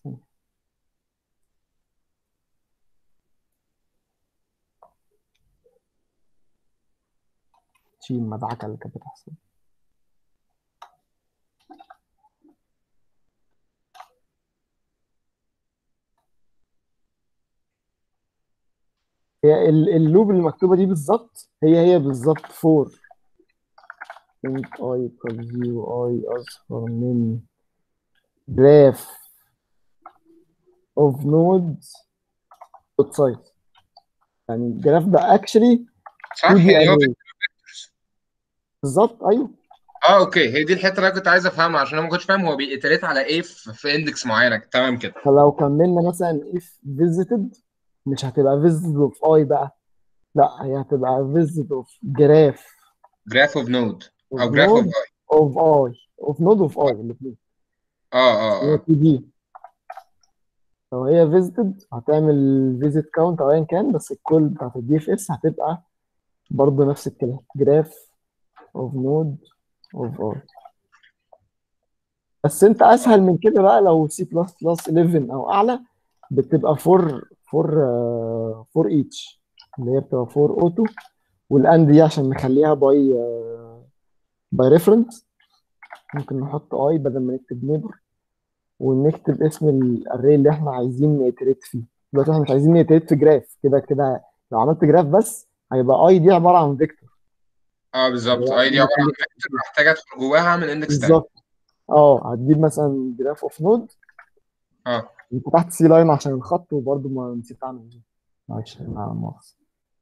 شيل المدعكة اللي كانت بتحصل هي ال- اللوب اللي مكتوبة دي بالظبط هي هي بالظبط فور int i equals 0 i أصغر من graph of nodes dot size يعني الجراف ده actually صح 2D يعني هو array بالظبط ايوه اه اوكي هي دي الحته اللي انا كنت عايز افهمها عشان انا ما كنتش فاهم هو بيتريت على ايه في, في اندكس معينه تمام كده فلو كملنا مثلا if visited مش هتبقى visited of i بقى لا هي هتبقى visited of graph جراف اوف نود of او جراف اوف node اي of i of node of i الاثنين اه اه هي اه 2 دي لو هي visited هتعمل visit count او ايا كان بس الكل بتاعت الدي اف اس هتبقى برضه نفس الكلام graph of node of i بس انت اسهل من كده بقى لو سي بلس بلس 11 او اعلى بتبقى فور فور فور ايتش اللي هي بتبقى فور اوتو والاند دي عشان نخليها باي باي ريفرنس ممكن نحط اي بدل ما نكتب نيبر ونكتب اسم الاري اللي احنا عايزين نيتريت فيه دلوقتي احنا مش عايزين نيتريت في جراف كده كده لو عملت جراف بس هيبقى اي دي عباره عن فيكتور اه بالظبط هو اي دي عباره عن اللي- فيكتور محتاج ادخل جواها اعمل اندكس تاني بالظبط اه هتجيب مثلا جراف اوف نود اه انت فتحت سي لاين عشان الخط وبرضه ما نسيت اعمل دي معلش انا مؤاخذة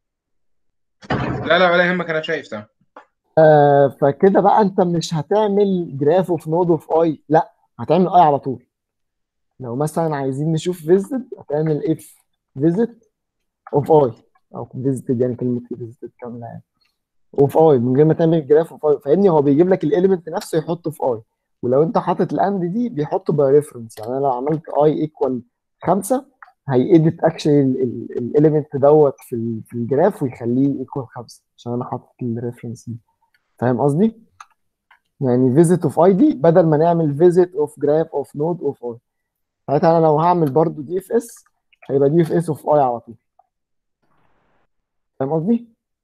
لا لا ولا يهمك انا شايف تمام آه فكده بقى انت مش هتعمل جراف اوف نود اوف اي لا هتعمل اي على طول لو مثلا عايزين نشوف فيزيت هتعمل اف فيزيت اوف اي او فيزيتد يعني كلمه فيزيتد كامله يعني اوف اي من غير ما تعمل جراف اوف اي فاهمني هو بيجيب لك الاليمنت نفسه يحطه في اي ولو انت حاطط الاند دي بيحطه باي ريفرنس يعني انا لو عملت اي ايكوال 5 هيأديت اكشلي الاليمنت دوت في ال- في الجراف ويخليه ايكوال 5 عشان انا حاطط الريفرنس دي فاهم قصدي؟ يعني فيزيت اوف اي دي بدل ما نعمل فيزيت اوف جراف اوف نود اوف اي ساعتها انا لو هعمل برضو دي اف اس هيبقى دي اف اس اوف اي على طول فاهم قصدي؟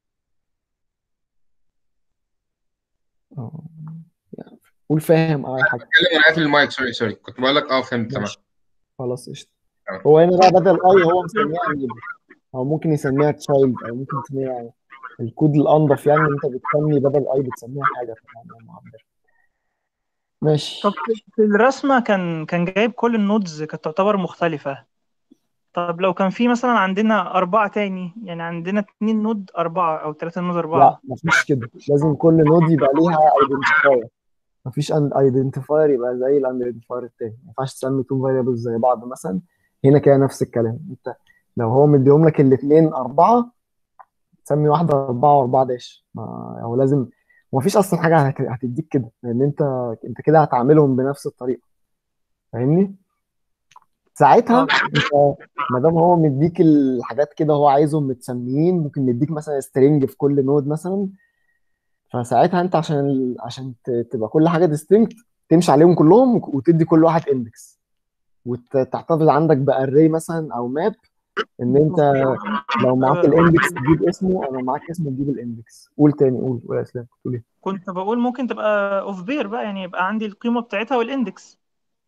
اه يعني قول فاهم اه اي حاجه اتكلم وانا قافل المايك سوري سوري كنت بقول لك اه فهمت تمام ماشي خلاص قشطه تمام. هو هنا بقى بدل اي هو مسميها نيبر او ممكن يسميها تشايلد او ممكن يسميها يعني الكود الانضف يعني انت بتسمي بدل اي بتسميها حاجه طبعا معبر ماشي طب في- في الرسمة كان كان جايب كل النودز كانت تعتبر مختلفة طب لو كان في مثلا عندنا أربعة تاني يعني عندنا اتنين نود أربعة أو تلاتة نود لا أربعة مفيش كده لازم كل نود يبقى ليها ايدنتيفاير مفيش ايدنتيفاير يبقى زي الايدنتيفاير التاني ما ينفعش تسمي تو فاريبلز زي بعض مثلا هنا كده نفس الكلام انت لو هو مديهم لك الاثنين اربعه تسمي واحده اربعه واربعه داش ما هو لازم ومفيش اصلا حاجه هت- هتديك كده لان انت انت كده هتعاملهم بنفس الطريقه فاهمني ساعتها اه انت ما دام هو مديك الحاجات كده هو عايزهم متسميين ممكن مديك مثلا سترينج في كل نود مثلا فساعتها انت عشان عشان ت- تبقى كل حاجه ديستنكت تمشي عليهم كلهم وتدي كل واحد اندكس وتحتفظ عندك باري مثلا او ماب ان انت لو معاك الاندكس تجيب اسمه او لو معاك اسمه تجيب الاندكس قول تاني قول قول يا اسلام كنت بتقول ايه كنت بقول ممكن تبقى اوف بير بقى يعني يبقى عندي القيمة بتاعتها والاندكس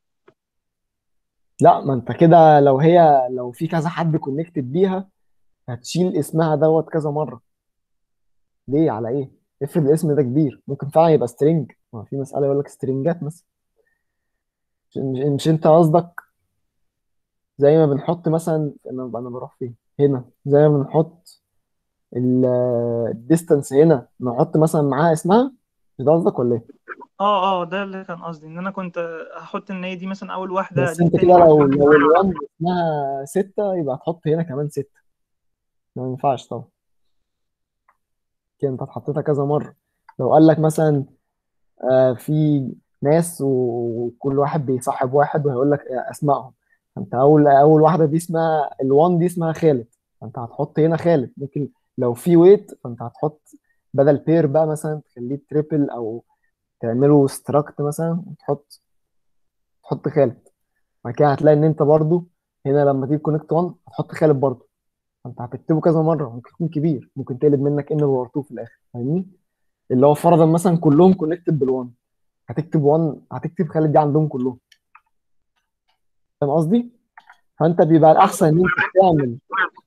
لا ما انت كده لو هي لو في كذا حد كونكتد بيها هتشيل اسمها دوت كذا مره ليه على ايه افرض الاسم ده كبير ممكن فعلا يبقى سترينج ما في مساله يقول لك سترينجات مثلا مش, مش مش انت قصدك زي ما بنحط مثلا انا انا بروح فين هنا زي ما بنحط الديستانس هنا نحط مثلا معاها اسمها مش ده قصدك ولا ايه اه اه ده اللي كان قصدي ان انا كنت هحط ان هي دي مثلا اول واحدة بس دي انت تاني كده لو واحدة لو ال1 اسمها 6 يبقى هتحط هنا كمان 6 ما ينفعش طبعا كده انت حطيتها كذا مرة لو قال لك مثلا آه في ناس و- وكل واحد بيصاحب واحد وهيقول لك اسمائهم فانت اول اول واحدة دي اسمها الوان دي اسمها خالد فانت هتحط هنا خالد ممكن لو في ويت فانت هتحط بدل بير بقى مثلا تخليه تريبل او تعمله ستراكت مثلا وتحط تحط خالد بعد كده هتلاقي ان انت برضو هنا لما تيجي كونكت 1 هتحط خالد برضو فانت هتكتبه كذا مره ممكن يكون كبير ممكن تقلب منك ان باور 2 في الاخر فاهمني اللي هو فرضا مثلا كلهم كونكتد بال1 هتكتب 1 هتكتب خالد دي عندهم كلهم فاهم قصدي فانت بيبقى الاحسن ان انت بتعمل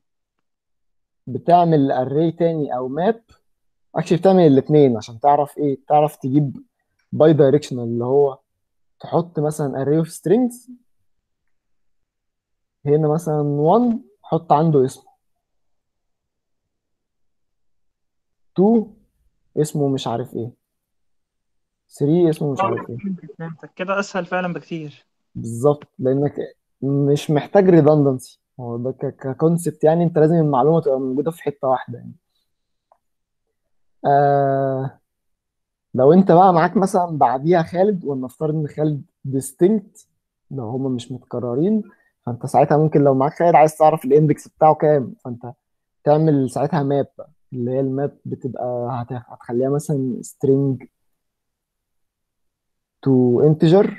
بتعمل اري تاني او ماب اكشلي بتعمل الاثنين عشان تعرف ايه تعرف تجيب باي دايركشنال اللي هو تحط مثلا array of strings هنا مثلا 1 حط عنده اسمه 2 اسمه مش عارف ايه 3 اسمه مش عارف ايه فهمتك كده اسهل فعلا بكتير بالظبط لانك مش محتاج redundancy هو ده ككونسبت يعني انت لازم المعلومه تبقى موجوده في حته واحده يعني آه لو انت بقى معاك مثلا بعديها خالد ولنفترض ان خالد distinct لو هما مش متكررين فانت ساعتها ممكن لو معاك خالد عايز تعرف الاندكس بتاعه كام فانت تعمل ساعتها ماب بقى اللي هي الماب بتبقى هت- هتخليها مثلا string to integer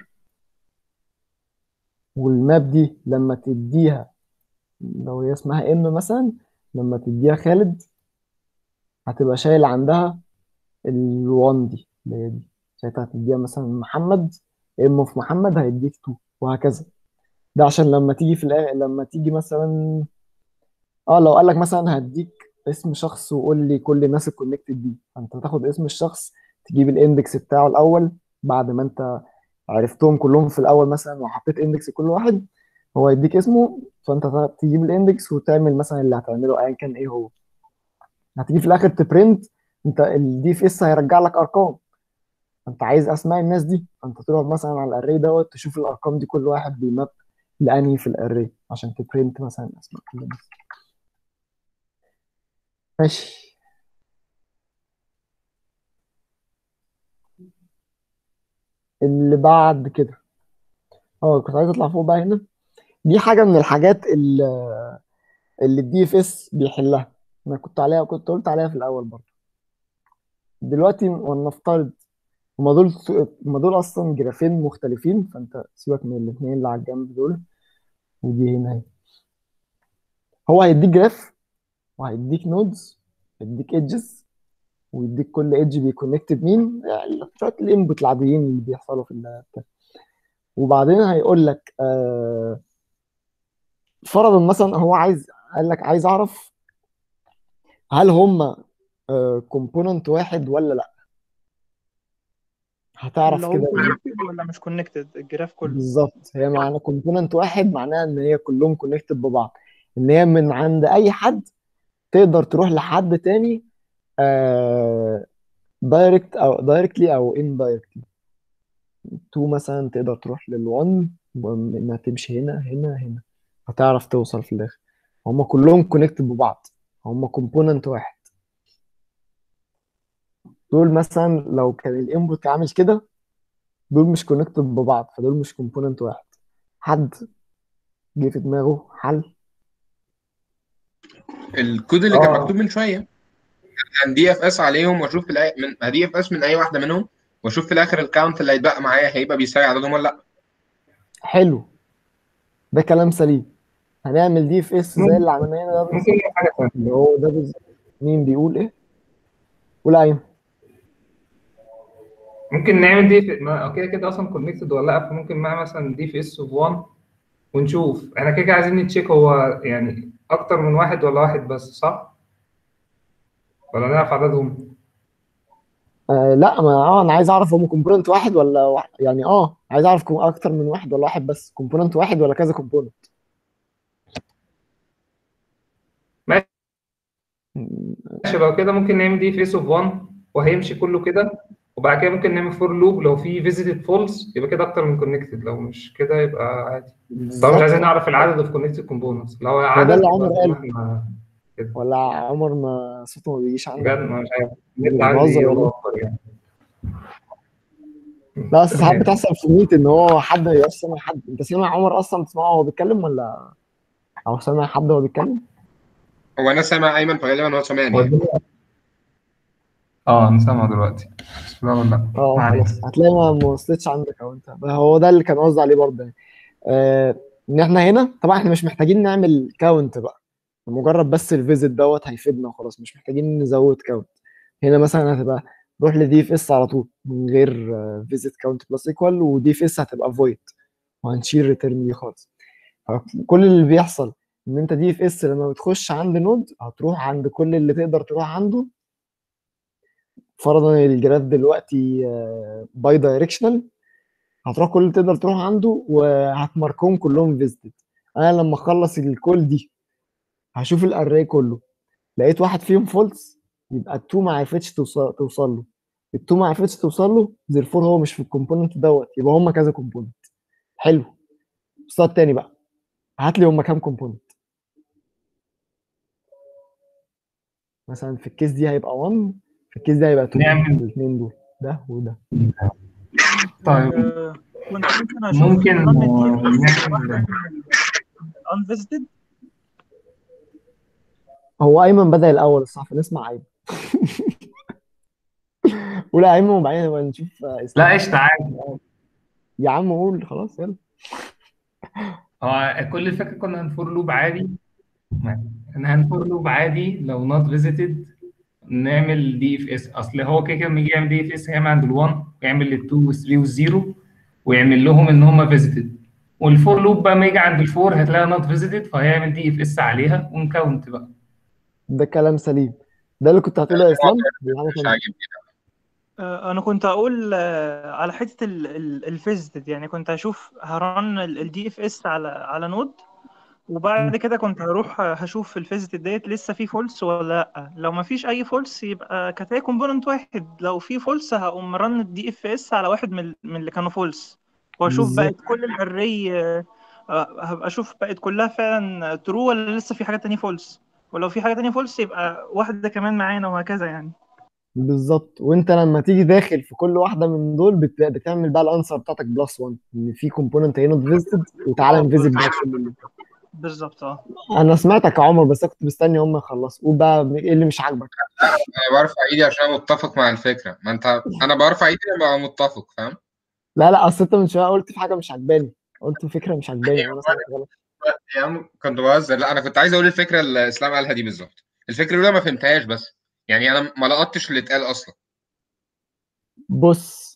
والماب دي لما تديها لو هي اسمها m مثلا لما تديها خالد هتبقى شايل عندها ال1 دي اللي هي دي ساعتها هتديها مثلا محمد ام في محمد هيديك 2 وهكذا ده عشان لما تيجي في الآخر لما تيجي مثلا اه لو قال لك مثلا هديك اسم شخص وقول لي كل الناس الكونكتد دي فانت تاخد اسم الشخص تجيب الاندكس بتاعه الاول بعد ما انت عرفتهم كلهم في الاول مثلا وحطيت اندكس لكل واحد هو يديك اسمه فانت تجيب الاندكس وتعمل مثلا اللي هتعمله ايا كان ايه هو هتيجي في الاخر تبرنت انت الدي اف اس هيرجع لك ارقام انت عايز اسماء الناس دي فانت تروح مثلا على الاري دوت تشوف الارقام دي كل واحد بيماب لانهي في الاري عشان تبرنت مثلا اسماء كل الناس ماشي اللي بعد كده اه كنت عايز اطلع فوق بقى هنا دي حاجه من الحاجات اللي اللي الدي اف اس بيحلها انا كنت عليها كنت قلت عليها في الاول برضه دلوقتي ولنفترض هما دول هما دول اصلا جرافين مختلفين فانت سيبك من الاثنين اللي على الجنب دول ودي هنا اهي هو هيديك جراف وهيديك نودز هيديك ايدجز ويديك كل ايدج بيكونكت بمين يعني شويه الانبوت العاديين اللي بيحصلوا في البتاع وبعدين هيقول لك آه فرضا مثلا هو عايز قال لك عايز اعرف هل هم كومبوننت واحد ولا لا هتعرف اللي هو كده كونكتد ولا مش كونكتد الجراف كله بالظبط هي معنى كومبوننت واحد معناها ان هي كلهم كونكتد ببعض ان هي من عند اي حد تقدر تروح لحد تاني دايركت او دايركتلي او اندايركتلي تو مثلا تقدر تروح لل1 انها تمشي هنا هنا هنا هتعرف توصل في الاخر هم كلهم كونكتد ببعض هم كومبوننت واحد دول مثلا لو كان الانبوت عامل كده دول مش كونكتد ببعض فدول مش كومبوننت واحد حد جه في دماغه حل الكود اللي كان اه مكتوب من شويه كان دي اف اس عليهم واشوف في الآ- من دي اف اس من اي واحده منهم واشوف في الاخر الكاونت اللي هيتبقى معايا هيبقى بيساوي عددهم ولا لا حلو ده كلام سليم هنعمل دي في اس زي اللي عملناه هنا ده ممكن بالظبط نعمل حاجه ثانيه اللي هو ده بالظبط مين بيقول ايه؟ قول ايمن ممكن نعمل دي في ما هو كده كده اصلا كونكتد ولا لا فممكن معاه مثلا دي في اس اوف 1 ونشوف احنا كده كده عايزين نتشيك هو يعني اكتر من واحد ولا واحد بس صح؟ ولا نعرف عددهم؟ آه لا ما اه انا عايز اعرف هم كومبوننت واحد ولا واحد يعني اه عايز اعرف كو- اكتر من واحد ولا واحد بس كومبوننت واحد ولا كذا كومبوننت ماشي لو كده ممكن نعمل دي في اس اوف 1 وهيمشي كله كده وبعد كده ممكن نعمل فور لوب لو في فيزيتد فولس يبقى كده اكتر من كونكتد لو مش كده يبقى عادي طبعا مش بالظبط عايزين نعرف العدد اوف كونكتد كومبوننتس لو هو ده عدد اللي يبقى عمر طول قاله ما احنا كده ولا عمر ما صوته ما بيجيش عندك بجد ما مش عارف مش النت عندي بهزر والله يوفر يعني لا بس ساعات بتحصل في الميت ان هو حد يبقى سامع حد انت سامع عمر اصلا بتسمعه وهو بيتكلم ولا او سامع حد وهو بيتكلم هو انا سامع ايمن فغالبا هو سامعني هو يعني. الدنيا- اه انا سامع دلوقتي بس لا ولا اه ما علينا خلاص هتلاقي ما ما وصلتش عندك او انت هو ده اللي كان قصدي عليه برضه يعني آه ان احنا هنا طبعا احنا مش محتاجين نعمل كاونت بقى مجرد بس الفيزيت دوت هيفيدنا وخلاص مش محتاجين نزود كاونت هنا مثلا هتبقى روح لدي اف اس على طول من غير فيزيت كاونت بلس ايكوال ودي اف اس هتبقى فويد وهنشيل ريتيرن دي خالص كل اللي بيحصل ان انت دي اف اس لما بتخش عند نود هتروح عند كل اللي تقدر تروح عنده فرضا الجراف دلوقتي باي دايركشنال هتروح كل اللي تقدر تروح عنده وهتماركهم كلهم فيزيتد انا لما اخلص الكول دي هشوف الاري كله لقيت واحد فيهم فولس يبقى التو ما عرفتش توصل توصل له التو ما عرفتش توصل له زيرفور هو مش في الكومبوننت دوت يبقى هم كذا كومبوننت حلو الصاد التاني بقى هات لي هم كام كومبوننت مثلا في الكيس دي هيبقى 1 في الكيس دي هيبقى 2 نعمل- الاثنين دول ده وده طيب آه، كنت ممكن اشوف ممكن نظام آه، الدي نعمل unvisited هو ايمن بدا الاول الصح فنسمع ايمن قول يا ايمن وبعدين نبقى نشوف آه، اسلام لا قشطة عادي يا عم قول خلاص يلا هو كل الفكرة كنا هنفور لوب عادي احنا هنفور لوب عادي لو نوت فيزيتد نعمل دي اف اس اصل هو كده كده لما يجي يعمل دي اف اس هيعمل عند ال1 ويعمل لل2 وال3 وال0 ويعمل لهم ان هم فيزيتد والفور لوب بقى ما يجي عند الفور هتلاقيها نوت فيزيتد فهيعمل دي اف اس عليها ونكاونت بقى ده كلام سليم ده اللي كنت هتقوله يا اسلام دي حاجه مش تانية عاجبني آه، انا كنت اقول آه، على حته الفيزيتد يعني كنت هشوف هرن الدي اف اس على على نود وبعد كده كنت هروح هشوف الفيزيتد ديت لسه في فولس ولا لا لو ما فيش اي فولس يبقى كانت هي كومبوننت واحد لو في فولس هقوم رن الدي اف اس على واحد من من اللي كانوا فولس واشوف بالظبط. بقت كل الاري آه، هبقى اشوف بقت كلها فعلا ترو ولا لسه في حاجه تانية فولس ولو في حاجه تانية فولس يبقى واحده كمان معانا وهكذا يعني بالظبط وانت لما تيجي داخل في كل واحده من دول بت... بتعمل بقى الانسر بتاعتك بلس 1 ان في كومبوننت هي نوت فيزيتد وتعالى نفيزيت بقى كل اللي بالظبط اه انا سمعتك يا عمر بس انا كنت مستني هم يخلصوا قول بقى ايه اللي مش عاجبك انا برفع ايدي عشان أنا متفق مع الفكره ما انت انا برفع ايدي لما أبقى متفق فاهم لا لا اصل انت من شويه قلت في حاجه مش عجباني قلت فكره مش عجباني وانا سمعت غلط يا عم كنت بهزر لا انا كنت عايز اقول الفكره اللي اسلام قالها دي بالظبط الفكره الاولى ما فهمتهاش بس يعني انا ما لقطتش اللي اتقال اصلا بص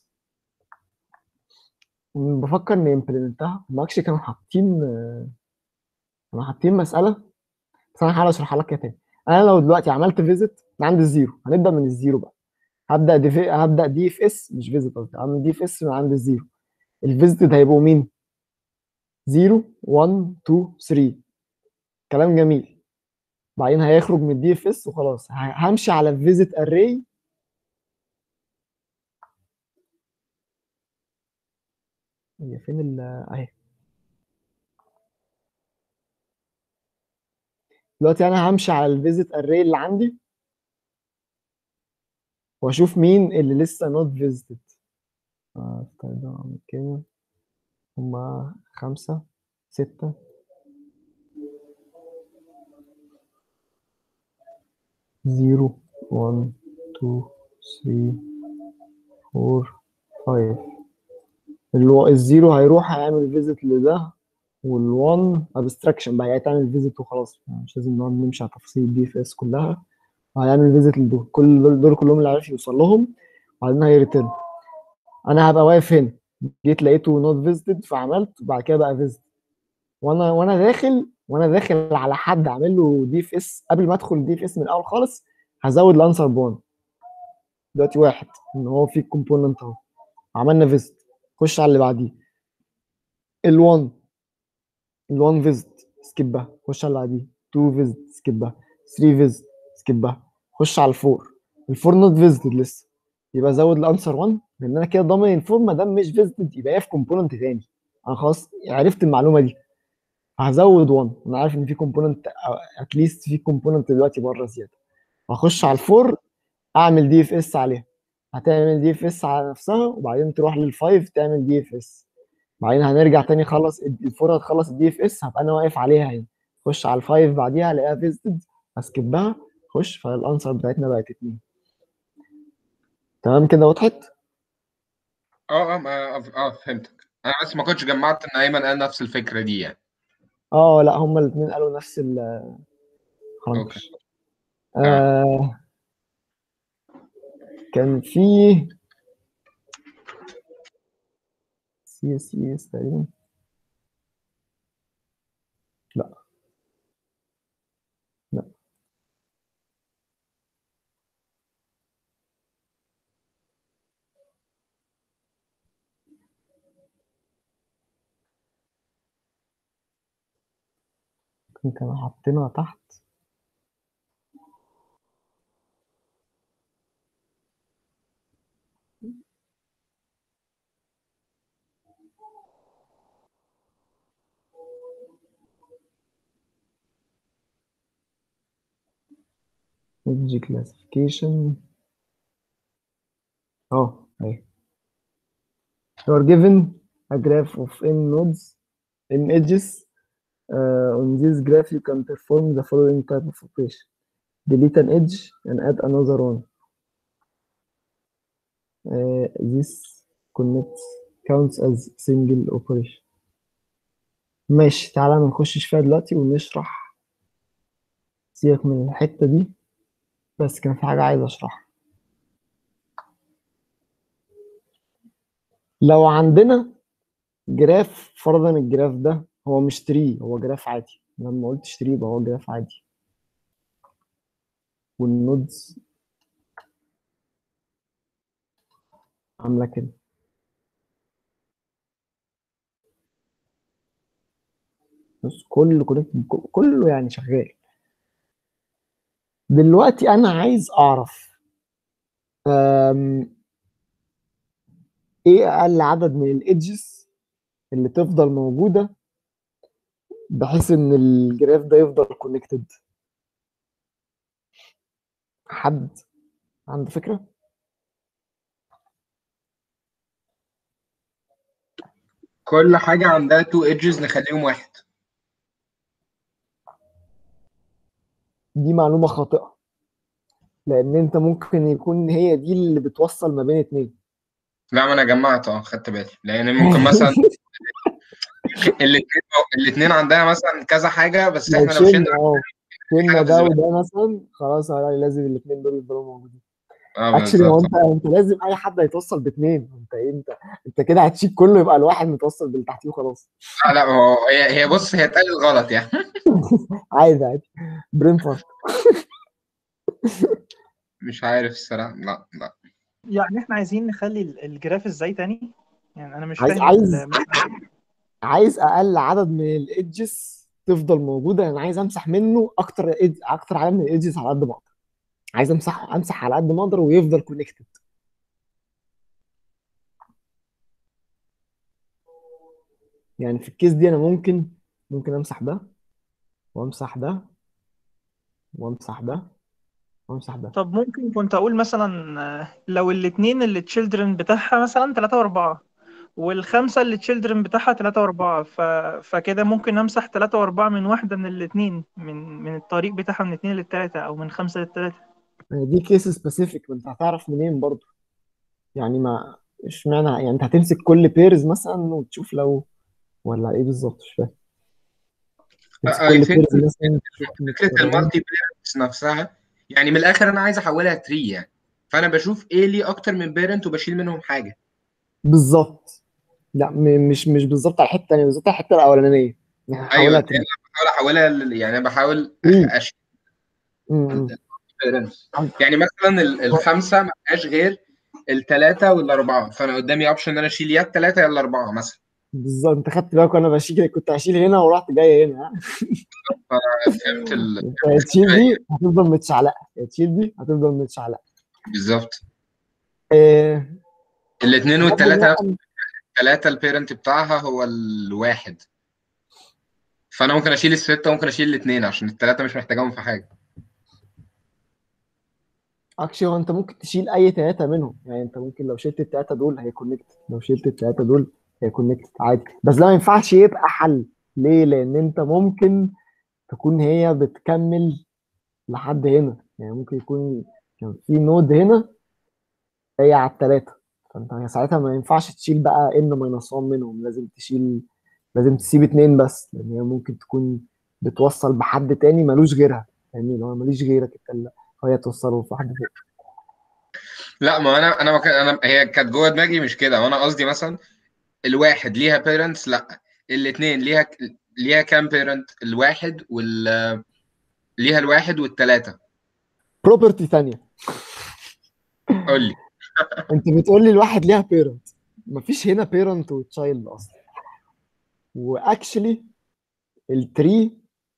بفكر نمبلمنتها هم اكشلي كانوا حاطين كانوا حاطين مساله بس انا هحاول اشرحها لك كده تاني انا لو دلوقتي عملت فيزيت من عند الزيرو هنبدا من الزيرو بقى هبدا دي في... هبدا دي اف اس مش فيزيت قصدي هعمل دي اف اس من عند الزيرو الفيزيتد هيبقوا مين 0 1 2 3 كلام جميل بعدين هيخرج من الدي اف اس وخلاص ه- همشي على الفيزيت اري هي فين ال اهي دلوقتي انا همشي على الفيزيت اري اللي عندي واشوف مين اللي لسه نوت فيزيتد طيب اعمل كده هما خمسة ستة زيرو وان تو ثري فور فايف الو- الزيرو هيروح هيعمل فيزيت لده والوان ابستراكشن بقى هيتعمل فيزيت وخلاص مش لازم نقعد نمشي على تفاصيل الدي اف اس كلها وهيعمل فيزيت لدول كل دول, دول كلهم اللي عارف يوصل لهم وبعدين هيريتيرن انا هبقى واقف هنا جيت لقيته نوت فيزيتد فعملت وبعد كده بقى فيزيت وانا وانا داخل وانا داخل على حد عامل له دي اف اس قبل ما ادخل دي اف اس من الاول خالص هزود الانسر بون دلوقتي واحد ان هو في كومبوننت اهو عملنا فيزيت خش على اللي بعديه ال1 ال1 فيزيت سكيبها خش على اللي بعديه 2 فيزيت سكيبها 3 فيزيت سكيبها خش على الفور الفور نوت فيزيتد لسه يبقى زود الانسر 1 لان انا كده ضامن الفور ما دام مش فيزيتد يبقى هي في كومبوننت تاني انا خلاص عرفت المعلومه دي هزود 1 انا عارف ان في كومبوننت اتليست في كومبوننت دلوقتي بره زياده هخش على الفور اعمل دي اف اس عليها هتعمل دي اف اس على نفسها وبعدين تروح للفايف تعمل دي اف اس بعدين هنرجع تاني خلص الفور هتخلص الدي اف اس هبقى انا واقف عليها هنا خش على الفايف بعديها الاقيها فيزيتد اسكبها خش فالانسر بتاعتنا بقت اتنين تمام كده وضحت؟ اه اه ما- اه فهمتك انا بس ما كنتش جمعت ان ايمن قال نفس الفكره دي يعني اه لا هما الاثنين قالوا نفس ال اوكي خلاص آه كان في سي اس اي اس تقريبا لا لا ممكن كانوا حاطينها تحت edge classification اه اهي you are given a graph of n nodes n edges uh, on this graph you can perform the following type of operation delete an edge and add another one uh, this connects counts as single operation ماشي تعالى ما نخشش فيها دلوقتي ونشرح سيبك من الحتة دي بس كان في حاجة عايز أشرحها لو عندنا جراف فرضا الجراف ده هو مش تري هو جراف عادي لما قلت تري يبقى هو جراف عادي والنودز عاملة كده بص كله كونكت كله يعني شغال دلوقتي انا عايز اعرف أم، ايه اقل عدد من الايدجز اللي تفضل موجوده بحيث ان الجراف ده يفضل كونكتد حد عنده فكره كل حاجه عندها تو ايدجز نخليهم واحد دي معلومه خاطئه لان انت ممكن يكون هي دي اللي بتوصل ما بين اتنين لا ما انا جمعت اه خدت بالي لان ممكن مثلا الاثنين الاثنين عندها مثلا كذا حاجه بس لو احنا لو شلنا شلنا اه شلنا حاجة ده بالظبط. وده مثلا خلاص هلاقي لازم الاثنين دول يفضلوا موجودين اه اكشلي هو بالظبط انت انت لازم اي حد هيتوصل باثنين انت ايه انت انت كده هتشيك كله يبقى الواحد متوصل باللي تحتيه وخلاص لا لا هو هي هي بص هي اتقالت غلط يعني عادي عادي برين فارك مش عارف الصراحه لا لا يعني احنا عايزين نخلي ال- الجراف ازاي تاني يعني انا مش عايز- فاهم عايز- ال- عايز اقل عدد من الايدجز تفضل موجوده انا عايز امسح منه اكتر إيد- اكتر عدد من الايدجز على قد ما اقدر عايز امسح امسح على قد ما اقدر ويفضل كونكتد يعني في الكيس دي انا ممكن ممكن امسح ده وامسح ده وامسح ده وامسح ده طب ممكن كنت اقول مثلا آه، لو الاثنين اللي تشيلدرن بتاعها مثلا ثلاثة واربعة والخمسة اللي تشيلدرن بتاعها ثلاثة واربعة ف... فكده ممكن امسح ثلاثة واربعة من واحدة من الاثنين من من الطريق بتاعها من اثنين للثلاثة او من خمسة للثلاثة دي كيس سبيسيفيك ما انت هتعرف منين برضو يعني ما اشمعنى يعني انت هتمسك كل بيرز مثلا وتشوف لو ولا ايه بالظبط مش فاهم تمسك I كل think بيرز مثلا تشوف فكره متكررة. المالتي بيرنتس نفسها يعني من الاخر انا عايز احولها تري يعني فانا بشوف ايه ليه اكتر من بيرنت وبشيل منهم حاجه بالظبط لا م- مش مش بالظبط على الحته الثانيه بالظبط على الحته الاولانيه يعني ايوه هحولها يعني انا بحاول احولها ل- يعني أنا بحاول مم. اشيل م- م. بيرنتس يعني مثلا ال- الخمسه ما فيهاش غير الثلاثه والاربعه فانا قدامي اوبشن ان انا اشيل يا الثلاثه يا الاربعه مثلا بالظبط انت خدت بالك وانا بشيل كنت هشيل هنا ورحت جاي هنا ها؟ فهمت ال... انت يا تشيل دي هتفضل متشعلقه يا تشيل دي هتفضل متشعلقه بالظبط آه، الاثنين والثلاثه بقى- الثلاثه البيرنت بتاعها هو الواحد فانا ممكن اشيل السته وممكن اشيل الاثنين عشان الثلاثه مش محتاجاهم في حاجه اكشلي هو انت ممكن تشيل اي ثلاثه منهم يعني انت ممكن لو شلت الثلاثه دول هي كونكت لو شلت الثلاثه دول هي كونكت عادي بس ده ما ينفعش يبقى حل ليه لان انت ممكن تكون هي بتكمل لحد هنا يعني ممكن يكون كان في نود هنا هي على الثلاثه فانت ساعتها ما ينفعش تشيل بقى ان ماينس 1 منهم لازم تشيل لازم تسيب اتنين بس لان هي ممكن تكون بتوصل بحد تاني ملوش غيرها يعني لو ماليش غيرك انت لا هي توصله في حد فوق لا ما انا انا ما كان انا هي كانت جوه دماغي مش كده وانا قصدي مثلا الواحد ليها بيرنتس لا الاثنين ليها ليها كام بيرنت الواحد وال ليها الواحد والثلاثه بروبرتي ثانيه قول لي انت بتقول لي الواحد ليها بيرنت مفيش هنا بيرنت وتشايلد اصلا واكشلي التري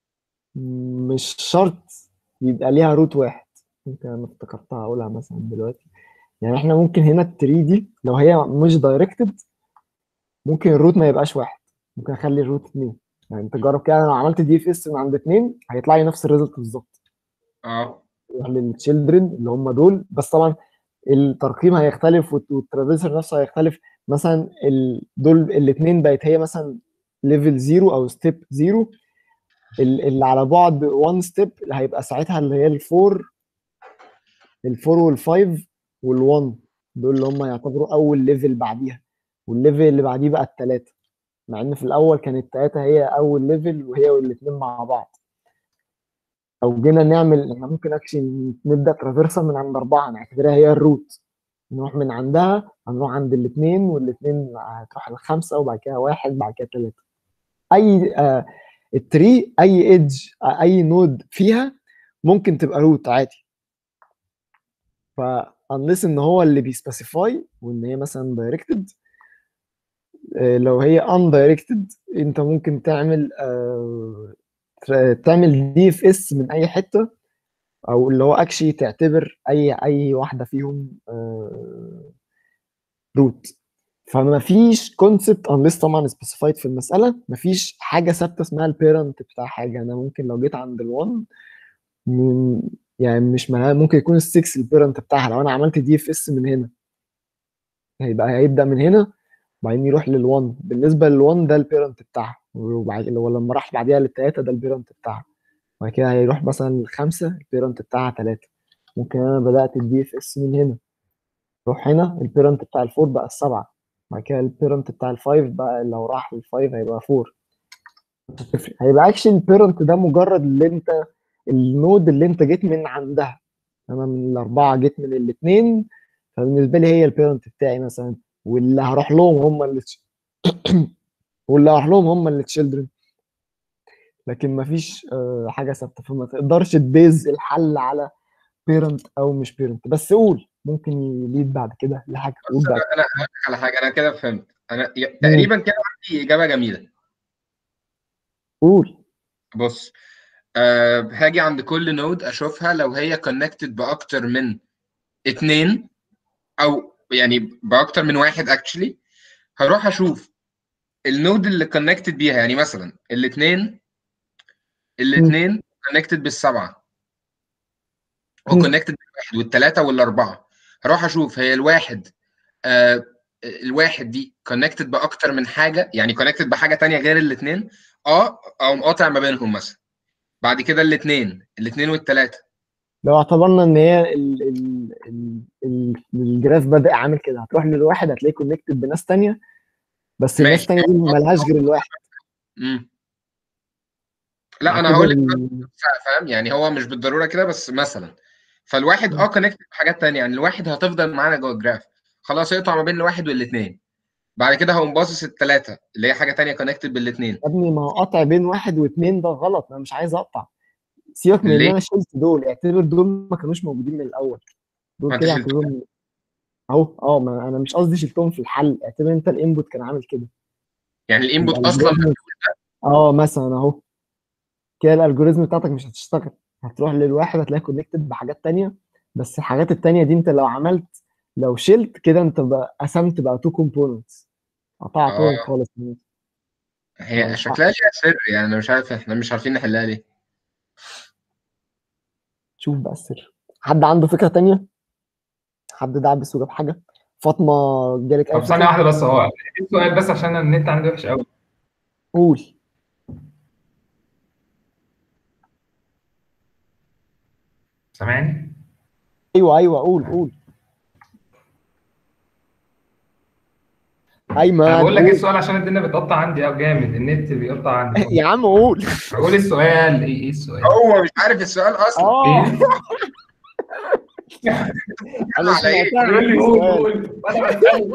مش شرط يبقى ليها روت واحد ممكن انا افتكرتها اقولها مثلا دلوقتي يعني احنا ممكن هنا التري دي لو هي مش دايركتد ممكن الروت ما يبقاش واحد ممكن اخلي الروت اتنين يعني انت جرب كده انا لو عملت دي اف اس من عند اتنين هيطلع لي نفس الريزلت بالظبط اه يروح للتشيلدرن اللي هم دول بس طبعا الترقيم هيختلف والت- والترانزستور نفسه هيختلف مثلا ال- دول الاثنين بقت هي مثلا ليفل زيرو او ستيب زيرو اللي على بعد 1 ستيب هيبقى ساعتها اللي هي الفور الفور والفايف والوان دول اللي هم يعتبروا اول ليفل بعديها والليفل اللي بعديه بقى الثلاثه مع ان في الاول كانت الثلاثه هي اول ليفل وهي والاثنين مع بعض لو جينا نعمل احنا ممكن اكشن نبدا ترافيرسال من عند اربعه نعتبرها هي الروت نروح من عندها هنروح عند الاثنين والاثنين هتروح لخمسه وبعد كده واحد بعد كده ثلاثه اي آه التري اي ايدج آه اي نود فيها ممكن تبقى روت عادي ف unless ان هو اللي بيسبيسيفاي وان هي مثلا دايركتد لو هي undirected انت ممكن تعمل آه تعمل دي اف اس من اي حته او اللي هو اكشلي تعتبر اي اي واحده فيهم روت فما فيش كونسبت انليس طبعا سبيسيفايد في المساله ما فيش حاجه ثابته اسمها البيرنت بتاع حاجه انا ممكن لو جيت عند ال1 من يعني مش مها ممكن يكون ال6 البيرنت بتاعها لو انا عملت دي اف اس من هنا هيبقى هيبدا من هنا وبعدين يروح لل1 بالنسبه لل1 ده البيرنت بتاعها وبعد لما راح بعديها للثلاثه ده البيرنت بتاعها بعد كده هيروح مثلا للخمسه البيرنت بتاعها ثلاثه ممكن انا بدات الدي اف اس من هنا روح هنا البيرنت بتاع الفور بقى السبعه بعد كده البيرنت بتاع الفايف بقى لو راح للفايف هيبقى فور هيبقى اكشن البيرنت ده مجرد اللي انت النود اللي انت جيت من عندها انا من الاربعه جيت من الاثنين فبالنسبه لي هي البيرنت بتاعي مثلا واللي هروح لهم هم اللي واللي هروح لهم هم اللي تشيلدرن لكن ما فيش حاجه ثابته فما تقدرش تبيز الحل على بيرنت او مش بيرنت بس قول ممكن يليد بعد كده لحاجه قول بص بعد انا هقول لك على حاجه انا كده فهمت انا ي- تقريبا كده عندي اجابه جميله قول بص أه هاجي عند كل نود اشوفها لو هي كونكتد باكتر من اتنين او يعني باكتر من واحد اكشلي هروح اشوف النود اللي كونكتد بيها يعني مثلا الاثنين الاثنين كونكتد بالسبعه مم. وكونكتد بالواحد والثلاثه والاربعه هروح اشوف هي الواحد آه الواحد دي كونكتد باكتر من حاجه يعني كونكتد بحاجه تانية غير الاثنين اه او مقاطع ما بينهم مثلا بعد كده الاثنين الاثنين والثلاثه لو اعتبرنا ان هي ال ال ال ال الجراف بدأ عامل كده هتروح للواحد هتلاقيه كونكتد بناس تانية بس الناس ماشي. التانية دي ملهاش غير الواحد امم لا انا كده هقول لك ال- فاهم يعني هو مش بالضروره كده بس مثلا فالواحد اه كونكتد بحاجات تانية يعني الواحد هتفضل معانا جوه الجراف خلاص يقطع ما بين الواحد والاثنين بعد كده هقوم باصص الثلاثه اللي هي حاجه تانية كونكتد بالاثنين يا ابني ما هو قطع بين واحد واثنين ده غلط انا مش عايز اقطع سيبك من ان ليه؟ انا شلت دول اعتبر دول ما كانوش موجودين من الاول ما دول انت كده شلتهم. اعتبرهم اهو اه ما انا مش قصدي شلتهم في الحل اعتبر انت الانبوت كان عامل كده يعني الانبوت يبقى اصلا الالجوريزم- اه مثلا اهو كده الالجوريزم بتاعتك مش هتشتغل هتروح للواحد هتلاقي كونكتد بحاجات تانية بس الحاجات التانية دي انت لو عملت لو شلت كده انت بقى قسمت بقى تو كومبوننتس قطعتهم آه. خالص هي شكلها ليها سر يعني انا مش عارف احنا مش عارفين نحلها ليه شوف بقى السر حد عنده فكره تانية حد دعبس وجاب حاجه فاطمه جالك اي طب ثانية فكره واحدة بس هو السؤال بس عشان النت عندي وحش قوي قول سامعني؟ ايوه ايوه قول قول ايمن انا بقول لك ايه قول. السؤال عشان الدنيا بتقطع عندي قوي جامد النت بيقطع عندي يا عم قول قول السؤال ايه ايه السؤال؟ هو مش عارف السؤال اصلا اه ايه؟ انا على إيه؟ سمعتها يقول لي من قول السؤال. قول وانا بسأله.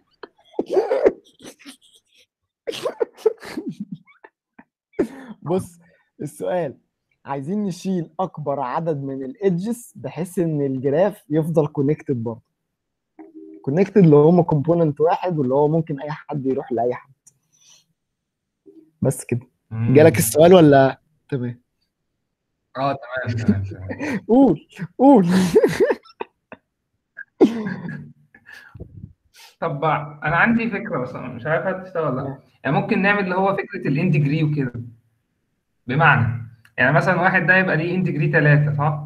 بص السؤال عايزين نشيل اكبر عدد من الايدجز بحيث ان الجراف يفضل كونكتد برضه كونكتد اللي هم كومبوننت واحد واللي هو ممكن اي حد يروح لاي حد بس كده جالك السؤال ولا تمام اه تمام تمام تمام قول قول طب بقى، انا عندي فكره بس انا مش عارف هتشتغل ولا لا يعني ممكن نعمل اللي هو فكره الاندجري وكده بمعنى يعني مثلا واحد ده يبقى ليه اندجري ثلاثه صح؟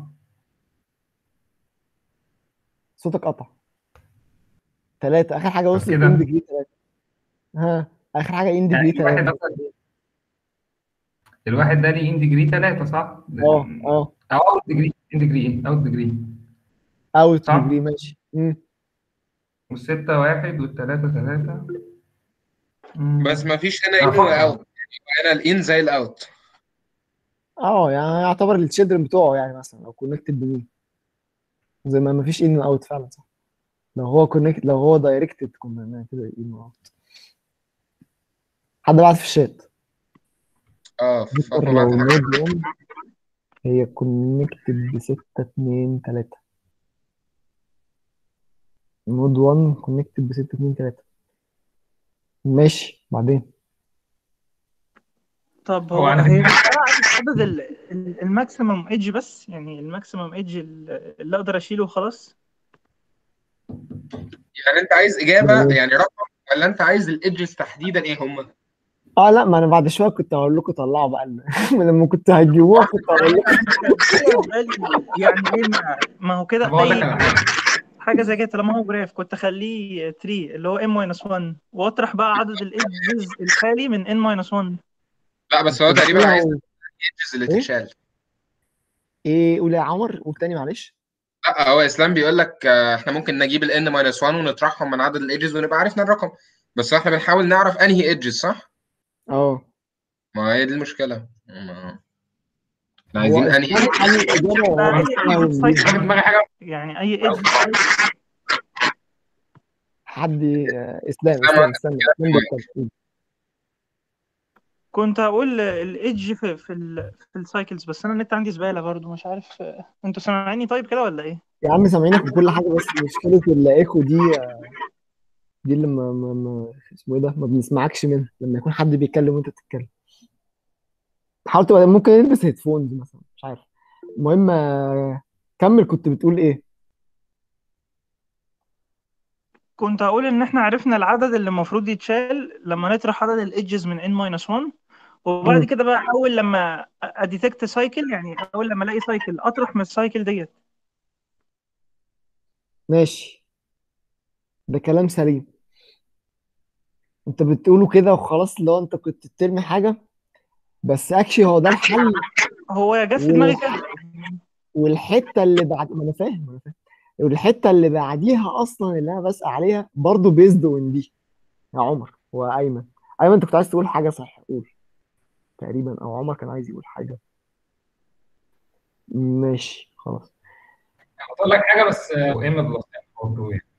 صوتك قطع ثلاثة آخر حاجة وصلت كده. ان ديجري ثلاثة ها آخر حاجة ان يعني ديجري الواحد ثلاثة مثلا الواحد ده ليه اندجري ثلاثه صح؟ اه اه او اوت ديجري اندجري ايه؟ اوت ديجري اوت صح. ديجري ماشي مم. والستة واحد والثلاثة ثلاثة مم. بس ما فيش هنا أنا ان فاهم. واوت هنا الان زي الاوت اه يعني يعتبر التشيلدرن بتوعه يعني مثلا لو كونكتد بمين زي ما مفيش ان اوت فعلا صح لو هو كونكت لو هو دايركتد كنا نعمل كده ان اوت حد بعت في الشات اه فكر فاطمه لو بعت حاجة. نود 1 هي كونكتد ب 6 2 3 نود 1 كونكتد ب 6 2 3 ماشي بعدين طب هو هو أنا- هي عدد ال- ال- الماكسيمم ايدج بس يعني الماكسيمم ايدج اللي اقدر اشيله وخلاص يعني انت عايز اجابه يعني رقم ولا انت عايز الايدجز تحديدا ايه هم؟ اه لا ما انا بعد شويه كنت هقول لكم طلعوا بقى ال- لما كنت هتجيبوها كنت هقول لكم يعني ايه ما- ما هو كده طب أقول لك اي على حاجة حاجه زي كده لما هو جراف كنت اخليه 3 اللي هو m 1 واطرح بقى عدد الايدجز الخالي من n 1 لا بس هو تقريبا عايز طلعوا- الايدجز اللي إيه؟ تتشال ايه قول يا عمر قول تاني معلش لا هو اسلام بيقول لك آه، احنا ممكن نجيب ال n minus 1 ونطرحهم من عدد الايدجز ونبقى عرفنا الرقم بس احنا بنحاول نعرف انهي ايدجز صح؟ اه ما هي دي المشكله ما- احنا هو عايزين انهي إسلام قال لي الاجابه وهو أي بيحاول edge يجيبها. أنا في دماغي حاجة يعني اي ايدج حد آه، اسلام إسلام اسلام اسلام اسلام بيتكلم. كنت هقول الايدج في في ال في السايكلز بس انا النت عندي زباله برضو مش عارف انتوا سامعيني طيب كده ولا ايه يا عم سامعينك في كل حاجه بس مشكله الايكو دي آه، دي اللي ما, ما, ما اسمه ايه ده ما بنسمعكش منها لما يكون حد بيتكلم وانت بتتكلم حاول تبقى ممكن نلبس هيدفونز مثلا مش عارف المهم آه، كمل كنت بتقول ايه كنت هقول ان احنا عرفنا العدد اللي المفروض يتشال لما نطرح عدد الايدجز من n 1 وبعد مم. كده بقى اول لما اديتكت سايكل يعني اول لما الاقي سايكل اطرح من السايكل ديت ماشي ده كلام سليم انت بتقوله كده وخلاص لو انت كنت بترمي حاجه بس اكشلي هو ده الحل هو جه في دماغي كده والحته اللي بعد ما انا فاهم انا فاهم والحته اللي بعديها اصلا اللي انا بسأل عليها برضه بيزد اون دي يا عمر وايمن ايمن انت كنت عايز تقول حاجه صح قول تقريبا او عمر كان عايز يقول حاجه ماشي خلاص هقول لك حاجة بس ام بلس برضه يعني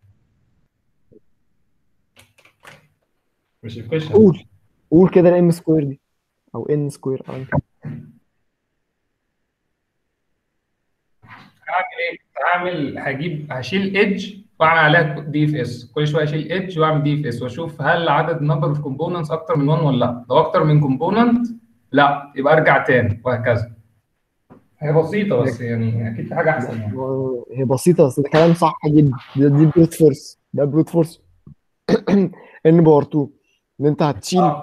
مش الكويشن قول قول كده الام سكوير دي او ان سكوير او هعمل ايه؟ هعمل هجيب هشيل ايدج واعمل عليها دي اف اس كل شويه اشيل ايدج واعمل دي اف اس واشوف هل عدد نمبر اوف كومبوننتس اكتر من 1 ولا لا لو اكتر من كومبوننت لا يبقى ارجع تاني وهكذا هي بسيطه بس يعني اكيد في حاجه احسن يعني هي بسيطه بس ده كلام صح جدا ده دي بروت فورس ده بروت فورس ان باور 2 ان انت هتشيل آه.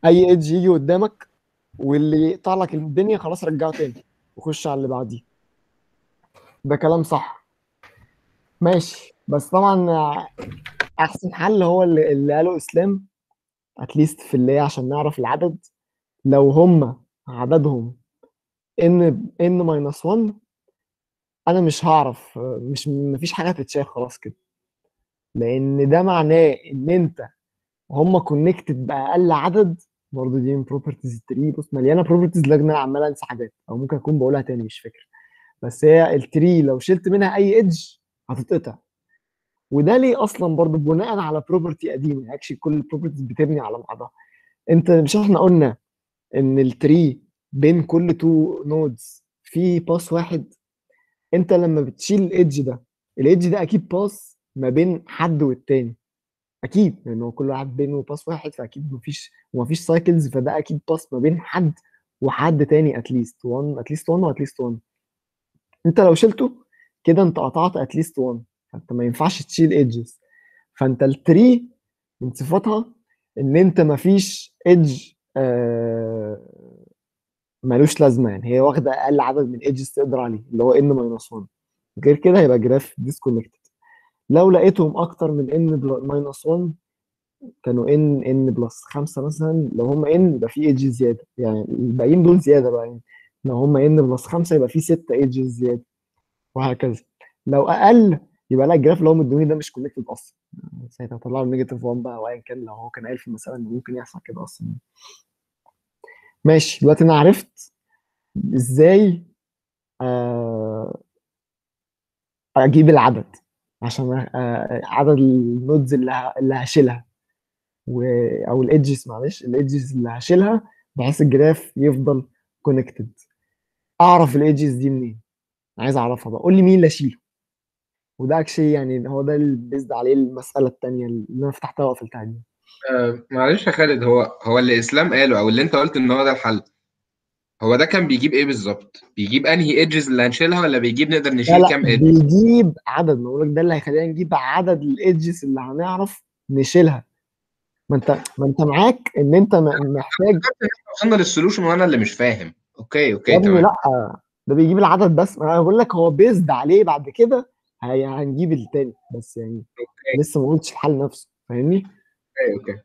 اي ايدج يجي قدامك واللي يقطع لك الدنيا خلاص رجعه تاني وخش على اللي بعديه ده كلام صح ماشي بس طبعا احسن حل هو اللي, اللي قاله اسلام اتليست في اللي هي عشان نعرف العدد لو هم عددهم ان ان ماينس 1 انا مش هعرف مش مفيش حاجه هتتشاف خلاص كده لان ده معناه ان انت هم كونكتد باقل عدد برضه دي من بروبرتيز التري بص مليانه بروبرتيز لكن انا عمال انسى حاجات او ممكن اكون بقولها تاني مش فاكر بس هي التري لو شلت منها اي ايدج هتتقطع وده ليه اصلا برضه بناء على بروبرتي قديمه اكشلي كل البروبرتيز بتبني على بعضها انت مش احنا قلنا ان التري بين كل تو نودز في باس واحد انت لما بتشيل الايدج ده الايدج ده اكيد باس ما بين حد والتاني اكيد لان هو كل واحد بينه باس واحد فاكيد مفيش ومفيش سايكلز فده اكيد باس ما بين حد وحد تاني اتليست 1 اتليست 1 واتليست 1 انت لو شلته كده انت قطعت اتليست 1 فانت ما ينفعش تشيل ايدجز فانت التري من صفاتها ان انت مفيش ايدج آه ملوش لازمه يعني هي واخده اقل عدد من ايدجز تقدر عليه اللي هو ان ماينس 1 غير كده هيبقى جراف ديسكونكتد لو لقيتهم اكتر من ان ماينس 1 كانوا ان ان بلس 5 مثلا لو هم ان يبقى في ايدجز زياده يعني الباقيين دول زياده بقى يعني لو هم ان بلس 5 يبقى في 6 ايدجز زياده وهكذا لو اقل يبقى لا الجراف اللي هو مدوني ده مش كونكتد اصلا ساعتها هطلعه نيجاتيف 1 بقى وايا كان لو هو كان قايل في المساله انه ممكن يحصل كده اصلا ماشي دلوقتي انا عرفت ازاي آه اجيب العدد عشان آه عدد النودز اللي اللي هشيلها و... او الايدجز معلش الايدجز اللي هشيلها بحيث الجراف يفضل كونكتد اعرف الايدجز دي منين عايز اعرفها بقى قول لي مين اللي اشيله وده اكشلي يعني هو ده اللي بيزد عليه المساله الثانيه اللي انا فتحتها وقفلتها دي آه معلش يا خالد هو هو اللي اسلام قاله او اللي انت قلت ان هو ده الحل هو ده كان بيجيب ايه بالظبط؟ بيجيب انهي ايدجز اللي هنشيلها ولا بيجيب نقدر لا نشيل لا كام ايدج؟ بيجيب عدد ما بقولك ده اللي هيخلينا نجيب عدد الايدجز اللي هنعرف نشيلها ما انت ما انت معاك ان انت م- محتاج وصلنا للسولوشن وانا اللي مش فاهم اوكي اوكي يا ابني تمام لا ده بيجيب العدد بس انا بقول لك هو بيزد عليه بعد كده هي- هنجيب التاني بس يعني اوكي لسه ما قلتش الحل نفسه فاهمني اوكي اوكي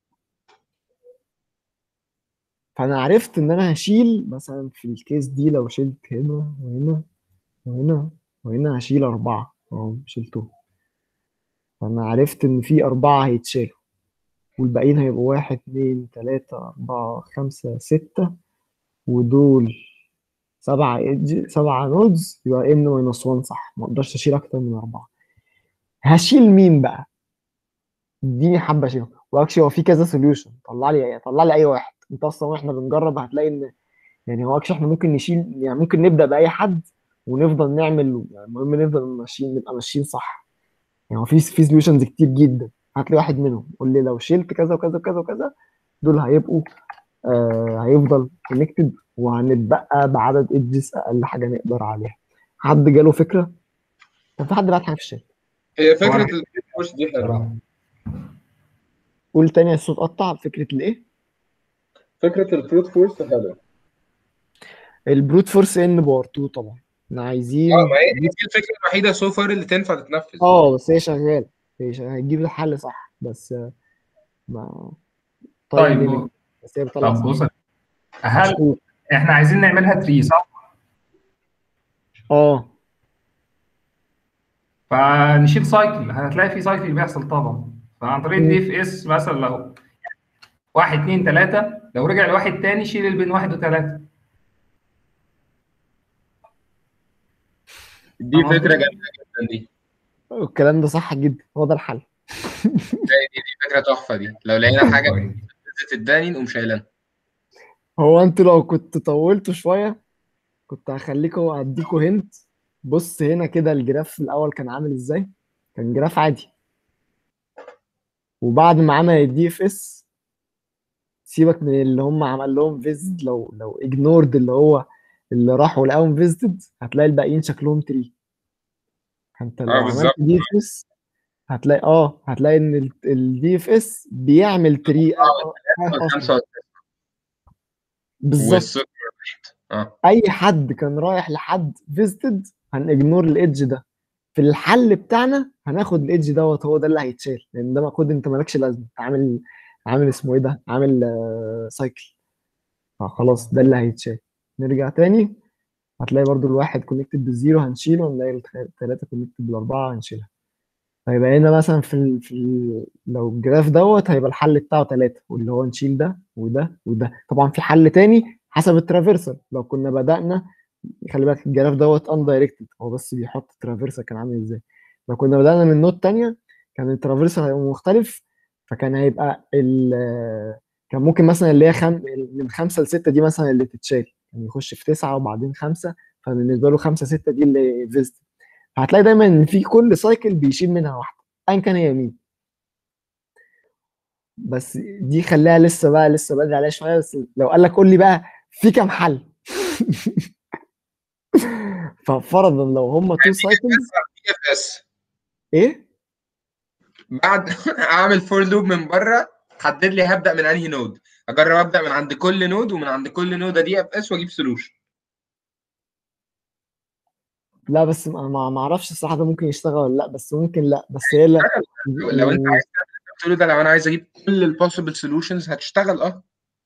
فانا عرفت ان انا هشيل مثلا في الكيس دي لو شلت هنا وهنا وهنا وهنا هشيل أربعة أهو شلتهم فأنا عرفت إن في أربعة هيتشالوا والباقيين هيبقوا واحد اتنين تلاتة أربعة خمسة ستة ودول سبعة إيدج سبعة نودز يبقى إن ماينس 1 صح ما أقدرش أشيل أكتر من أربعة هشيل مين بقى؟ اديني حبة أشيلهم وأكشلي هو في كذا سوليوشن طلع لي طلع لي أي واحد أنت أصلا وإحنا بنجرب هتلاقي إن يعني هو أكشلي إحنا ممكن نشيل يعني ممكن نبدأ بأي حد ونفضل نعمل يعني المهم نفضل ماشيين نبقى ماشيين صح يعني هو في في سوليوشنز كتير جدا هات لي واحد منهم قول لي لو شلت كذا وكذا وكذا وكذا دول هيبقوا آه هيفضل كونكتد وهنتبقى بعدد ايدجز اقل حاجه نقدر عليها حد جاله فكره كان في حد بعت حاجه في الشات هي فكره وأنا- البوش دي حلوه قول تاني الصوت قطع فكره الايه فكره البروت فورس حلوه البروت فورس ان بار 2 طبعا احنا عايزين اه ما هي دي الفكره الوحيده سو فار اللي تنفع تتنفذ اه بس هي شغاله هي شغالة. هتجيب الحل صح بس آه، ما طيب limit. بس هي بتطلع طب صح. بص هل مشكور. احنا عايزين نعملها تري صح؟ اه فنشيل سايكل هتلاقي في سايكل بيحصل طبعا فعن طريق مم. دي اف اس مثلا لو واحد اتنين تلاته لو رجع لواحد تاني شيل اللي بين واحد وتلاته دي فاهم فكره قصدي؟ جامده جدا دي الكلام ده صح جدا هو ده الحل دي, دي فكره تحفه دي لو لقينا حاجه طيب. تداني نقوم شايلينها هو انتوا لو كنت طولتوا شويه كنت هخليكوا اديكوا هنت بص هنا كده الجراف الاول كان عامل ازاي كان جراف عادي وبعد ما عمل الدي اف اس سيبك من اللي هم عمل لهم فيزد لو لو اجنورد اللي هو اللي راحوا لقاهم فيزيتد هتلاقي الباقيين شكلهم تري فانت لو اه عملت بالظبط دي اف اس هتلاقي اه هتلاقي ان الدي اف اس بيعمل تري خمسة بالظبط والسكر واحد اه اي حد كان رايح لحد فيزيتد هنجنور الايدج ده في الحل بتاعنا هناخد الايدج دوت هو ده اللي هيتشال لان ده المفروض انت مالكش لازمه انت عامل عامل اسمه ايه ده عامل آه، سايكل فخلاص ده اللي هيتشال نرجع تاني هتلاقي برضو الواحد كونكتد بالزيرو هنشيله هنلاقي الثلاثه كونكتد بالاربعه هنشيلها فيبقى هنا مثلا في ال... في ال... لو الجراف دوت هيبقى الحل بتاعه ثلاثة واللي هو نشيل ده وده وده طبعا في حل تاني حسب الترافيرسال لو كنا بدأنا خلي بالك الجراف دوت ان دايركتد هو بس بيحط الترافيرسال كان عامل ازاي لو كنا بدأنا من نوت تانية كان الترافيرسال هيبقى مختلف فكان هيبقى ال كان ممكن مثلا اللي هي خم... من خمسة لستة دي مثلا اللي تتشال يعني يخش في تسعة وبعدين خمسة فبالنسبة له خمسة ستة دي اللي فيزت هتلاقي دايما ان في كل سايكل بيشيل منها واحدة ايا كان هي مين بس دي خليها لسه بقى لسه بدري عليها شويه بس لو قال لك قول لي بقى في كام حل ففرضا لو هم تو سايكلز دي اف اس ايه بعد اعمل فور لوب من بره حدد لي هبدا من انهي نود اجرب ابدا من عند كل نود ومن عند كل نود دي اف اس واجيب سولوشن لا بس ما ما ما اعرفش الصراحه ده ممكن يشتغل ولا لا بس ممكن لا بس هي لا لو انت عايز قلت له ده لو انا عايز اجيب كل البوسيبل سولوشنز هتشتغل اه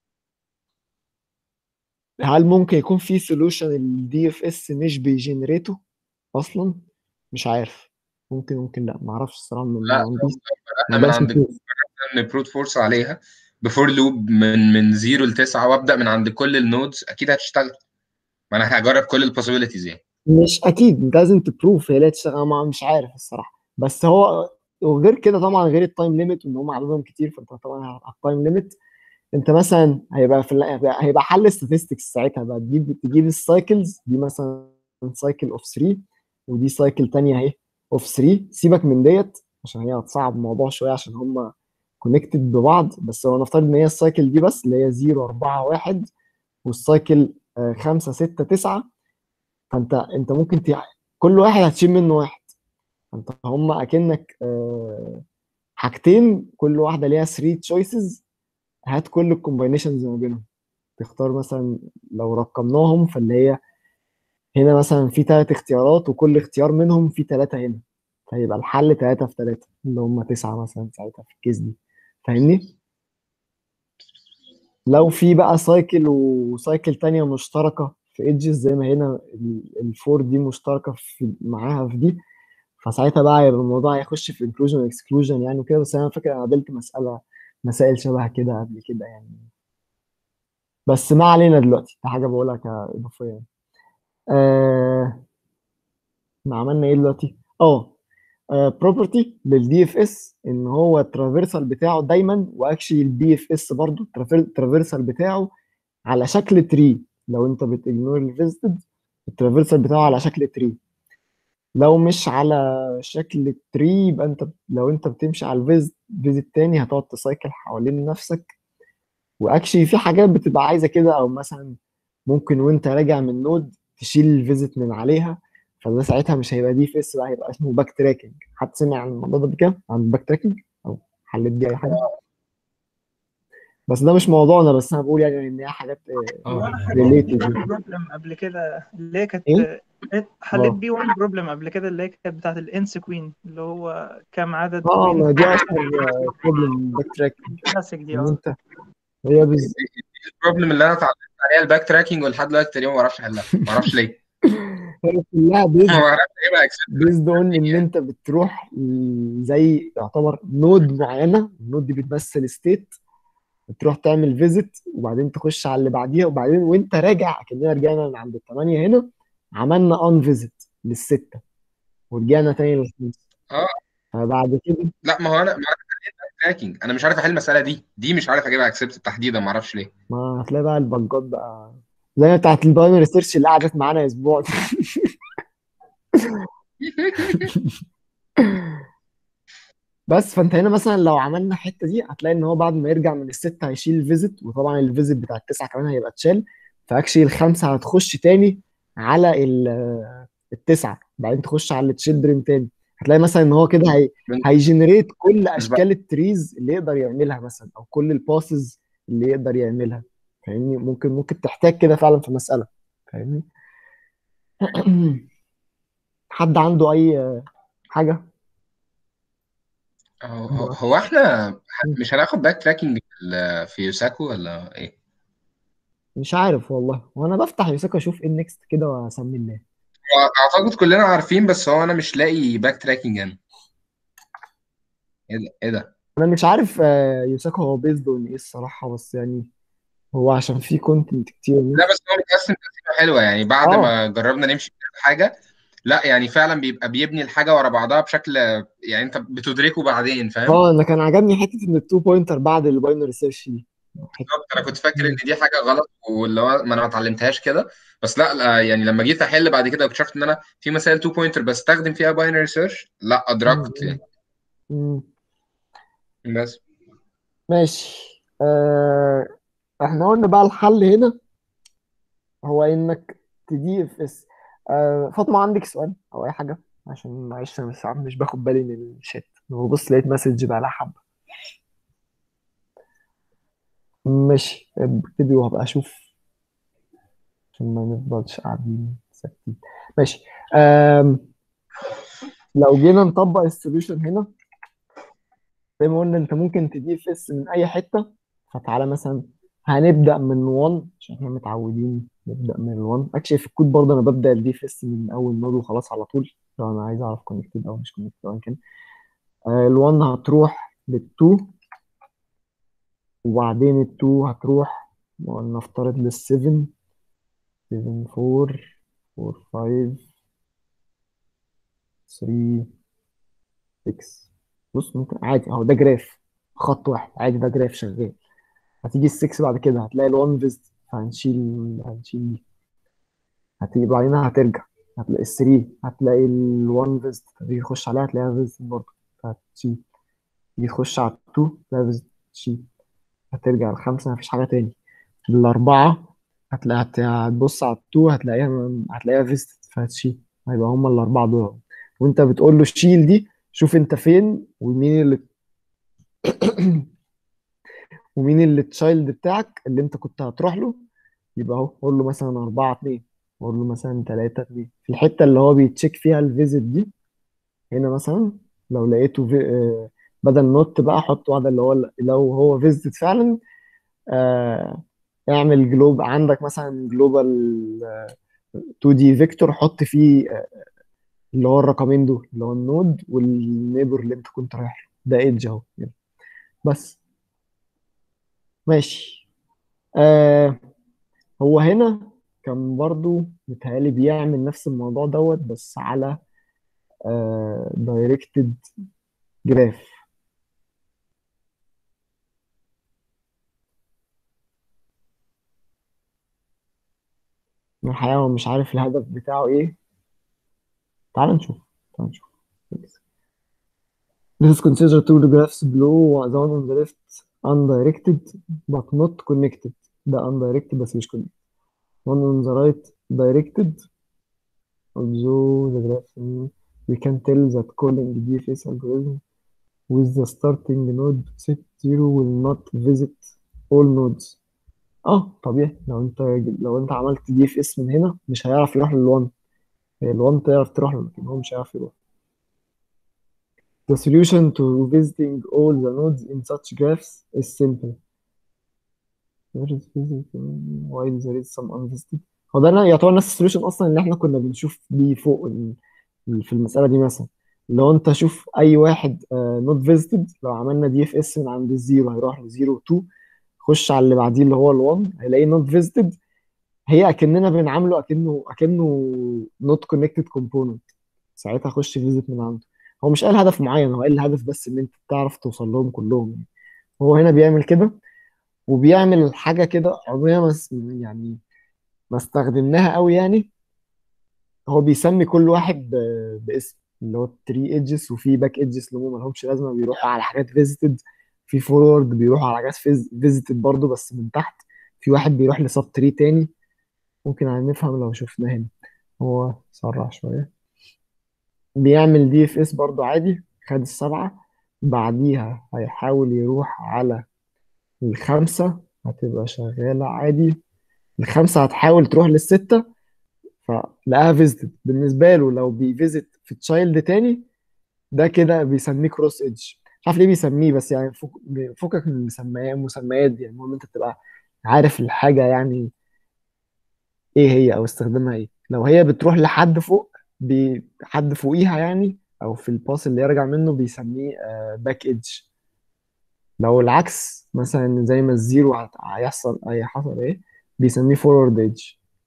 هل ممكن يكون في سولوشن الدي اف اس مش بيجنريته اصلا مش عارف ممكن ممكن لا ما اعرفش الصراحه ما لا ما عنديش احنا ما من عنديش عند فكرة. من بروت فورس عليها بفور لوب من من 0 ل 9 وابدا من عند كل النودز اكيد هتشتغل ما انا هجرب كل البوسيبيليتيز يعني مش اكيد انت لازم تبروف هي لا تشتغل أنا ما- مش عارف الصراحه بس هو وغير كده طبعا غير التايم ليميت وان هم عددهم كتير فانت طبعا على التايم ليميت انت مثلا هيبقى في ال- هيبقى حل statistics ساعتها بقى تجيب تجيب السايكلز دي مثلا سايكل اوف 3 ودي سايكل تانية اهي اوف 3 سيبك من ديت عشان هي هتصعب الموضوع شويه عشان هم كونكتد ببعض بس هو نفترض ان هي السايكل دي بس اللي هي 0 4 1 والسايكل 5 6 9 فانت انت ممكن تع... كل واحد هتشيل منه واحد انت هم اكنك آه، حاجتين كل واحده ليها 3 تشويسز هات كل الكومباينيشنز ما بينهم تختار مثلا لو رقمناهم فاللي هي هنا مثلا في ثلاث اختيارات وكل اختيار منهم في ثلاثة هنا فيبقى الحل ثلاثة في ثلاثة اللي هم تسعة مثلا ساعتها في الكيس دي فاهمني؟ لو في بقى سايكل وسايكل تانية مشتركة في ايدجز زي ما هنا ال- الفور دي مشتركة في معاها في دي فساعتها بقى يبقى الموضوع هيخش في انكلوجن واكسكلوجن يعني وكده بس انا فاكر انا قابلت مسألة مسائل شبه كده قبل كده يعني بس ما علينا دلوقتي دي حاجة بقولها كإضافية يعني. آه ما عملنا ايه دلوقتي؟ اه بروبرتي للدي اف اس ان هو الترافيرسال بتاعه دايما واكشلي البي اف اس برضه الترافيرسال بتاعه على شكل تري لو انت بتجنور الفيزيتد الترافيرسال بتاعه على شكل تري لو مش على شكل تري يبقى انت لو انت بتمشي على الفيزيت فيزيت تاني هتقعد تسايكل حوالين نفسك واكشلي في حاجات بتبقى عايزه كده او مثلا ممكن وانت راجع من نود تشيل الفيزيت من عليها فده ساعتها مش هيبقى دي فيس بقى هيبقى اسمه باك تراكنج حد سمع عن الموضوع ده بكام عن الباك تراكنج او حلت دي اي حاجه بس ده مش موضوعنا بس انا بقول يعني ان هي حاجات هو انا حليت ريليتد بي 1 بروبلم قبل كده اللي هي كانت ايه؟ حليت اه بي 1 بروبلم قبل كده اللي هي كانت بتاعت الانس كوين اللي هو كام عدد اه كوين ما دي اشهر بروبلم باك تراكنج كلاسيك دي ان اه انت هي بز... البروبلم اللي انا اتعلمت عليها الباك تراكنج ولحد دلوقتي تقريبا ما بعرفش احلها ما اعرفش ليه هي كلها ما بيزد بعرفش ايه بقى بيزد اون ان انت بتروح زي يعتبر نود معينه النود دي بتمثل ستيت بتروح تعمل فيزيت وبعدين تخش على اللي بعديها وبعدين وانت راجع كأننا رجعنا من عند الثمانية هنا عملنا ان فيزيت للستة ورجعنا تاني للخمسة اه فبعد كده لا ما هو انا ما اعرف باك تراكنج انا مش عارف احل المساله دي دي مش عارف اجيبها اكسبت تحديدا ما اعرفش ليه ما هتلاقي بقى البجات بقى زي بتاعت الباينري سيرش اللي قعدت معانا اسبوع بس فانت هنا مثلا لو عملنا الحته دي هتلاقي ان هو بعد ما يرجع من الستة هيشيل الفيزيت وطبعا الفيزيت بتاع التسعة كمان هيبقى اتشال فاكشلي الخمسة هتخش تاني على ال- التسعة بعدين تخش على التشيلدرن تاني هتلاقي مثلا ان هو كده هي هيجنريت كل مش بقى اشكال التريز اللي يقدر يعملها مثلا او كل الباسز اللي يقدر يعملها فاهمني ممكن ممكن تحتاج كده فعلا في مسألة فاهمني حد عنده أي حاجة هو هو هو احنا مش هناخد باك تراكنج في يوساكو ولا ايه؟ مش عارف والله وانا بفتح يوساكو اشوف ايه النكست كده واسمي الله هو اعتقد كلنا عارفين بس هو انا مش لاقي باك تراكنج انا ايه ده ايه ده؟ انا مش عارف آه، يوساكو هو بيزد اون ايه الصراحة بس يعني هو عشان في كونتنت كتير لا بس هو متقسم تقسيمه حلوه يعني بعد اه ما جربنا نمشي في حاجه لا يعني فعلا بيبقى بيبني الحاجه ورا بعضها بشكل يعني انت بتدركه بعدين فاهم؟ اه انا كان عجبني حتة ان التو بوينتر بعد الباينري سيرش دي حتة بالظبط انا كنت فاكر ان دي حاجه غلط واللي هو ما انا ما اتعلمتهاش كده بس لا, لا يعني لما جيت احل بعد كده واكتشفت ان انا في مسائل 2 بوينتر بستخدم فيها باينري سيرش لا ادركت يعني مم. بس ماشي آه احنا قلنا بقى الحل هنا هو انك تدي اف اس آه فاطمة عندك سؤال او اي حاجة عشان معلش انا ساعات مش باخد بالي من الشات هو بص لقيت مسج بقى لها حبة ماشي ابتدي وهبقى اشوف عشان ما نفضلش قاعدين ساكتين ماشي آم لو جينا نطبق السوليوشن هنا زي ما قلنا انت ممكن تدي اف اس من اي حتة فتعالى مثلا هنبدأ من 1 عشان احنا متعودين نبدأ من ال 1 اكشلي في الكود برضه انا ببدأ الدي اف اس من اول نود وخلاص على طول لو انا عايز اعرف كونكتد او مش كونكتد او كان ال 1 هتروح لل 2 وبعدين ال 2 هتروح نفترض لل 7 7 4 4 5 3 6 بص ممكن عادي اهو ده جراف خط واحد عادي ده جراف شغال هتيجي ال 6 بعد كده هتلاقي ال 1 فيزيت فهنشيل هنشيل دي هتيجي بعدين هترجع هتلاقي ال 3 هتلاقي ال 1 فيزيت تيجي تخش عليها هتلاقيها فيزيت برضه هتشيل تيجي تخش على ال 2 تلاقيها فيزيت تشيل هترجع الخمسة مفيش حاجة تاني الأربعة هتلاقي هت- هتبص على التو هتلاقيها هتلاقيها فيزيت فهتشيل هيبقى هما الأربعة دول وأنت بتقول له شيل دي شوف أنت فين ومين اللي ومين اللي التشايلد بتاعك اللي أنت كنت هتروح له يبقى أهو قول له مثلا أربعة اتنين قول له مثلا تلاتة اتنين في الحتة اللي هو بيتشيك فيها الفيزيت دي هنا مثلا لو لقيته في آه، بدل نوت بقى حط واحدة اللي هو لو هو فيزيت فعلا آه، اعمل جلوب عندك مثلا جلوبال 2 دي فيكتور حط فيه آه، اللي هو الرقمين دول اللي هو النود والنيبر اللي انت كنت رايح له ده ايدج اهو يلا. بس ماشي آه هو هنا كان برضو متهيألي بيعمل نفس الموضوع دوت بس على آه دايركتد جراف الحقيقة هو مش عارف الهدف بتاعه ايه تعال نشوف تعال نشوف This is considered two graphs below the one on the left undirected but not connected ده undirected بس مش connected one on the right directed although the graph we can tell that calling DFS algorithm with the starting node set zero will not visit all nodes اه طبيعي لو انت لو انت عملت دي اف اس من هنا مش هيعرف يروح لل1 هي ال1 تعرف تروح له لكن هو مش هيعرف يروح The solution to visiting all the nodes in such graphs is simple. There is visiting while there is some unvisited. هو ده يعتبر نفس السوليوشن اصلا اللي احنا كنا بنشوف بيه فوق ال- في المسألة دي مثلا لو انت شوف اي واحد نوت فيزيتد لو عملنا دي اف اس من عند الزيرو هيروح لزيرو 2 خش على اللي بعديه اللي هو ال1 هيلاقيه نوت فيزيتد هي اكننا بنعامله اكنه اكنه نوت كونكتد كومبوننت ساعتها اخش فيزيت من عنده هو مش قال هدف معين هو قال الهدف بس ان انت تعرف توصل لهم كلهم يعني هو هنا بيعمل كده وبيعمل حاجه كده عمرنا ما س- يعني ما استخدمناها قوي يعني هو بيسمي كل واحد ب- باسم اللي هو 3 ايدجز وفي باك ايدجز اللي هم مالهمش لازمه بيروحوا على حاجات فيزيتد في فورورد بيروحوا على حاجات فيزيتد برضه بس من تحت في واحد بيروح لسب تري تاني ممكن نفهم لو شفناه هنا هو سرع شويه بيعمل دي اف اس برضه عادي خد السبعه بعديها هيحاول يروح على الخمسه هتبقى شغالة عادي الخمسة هتحاول تروح للستة فلقاها فيزيتد بالنسبة له لو بيفيزت في تشايلد تاني ده كده بيسميه كروس ايدج مش عارف ليه بيسميه بس يعني فك- فكك من المسميات المسميات دي يعني المهم انت تبقى عارف الحاجة يعني ايه هي او استخدامها ايه لو هي بتروح لحد فوق بي حد فوقيها يعني او في الباس اللي يرجع منه بيسميه باك ايدج لو العكس مثلا زي ما الزيرو هت- هيحصل اي حصل ايه بيسميه فورورد ايدج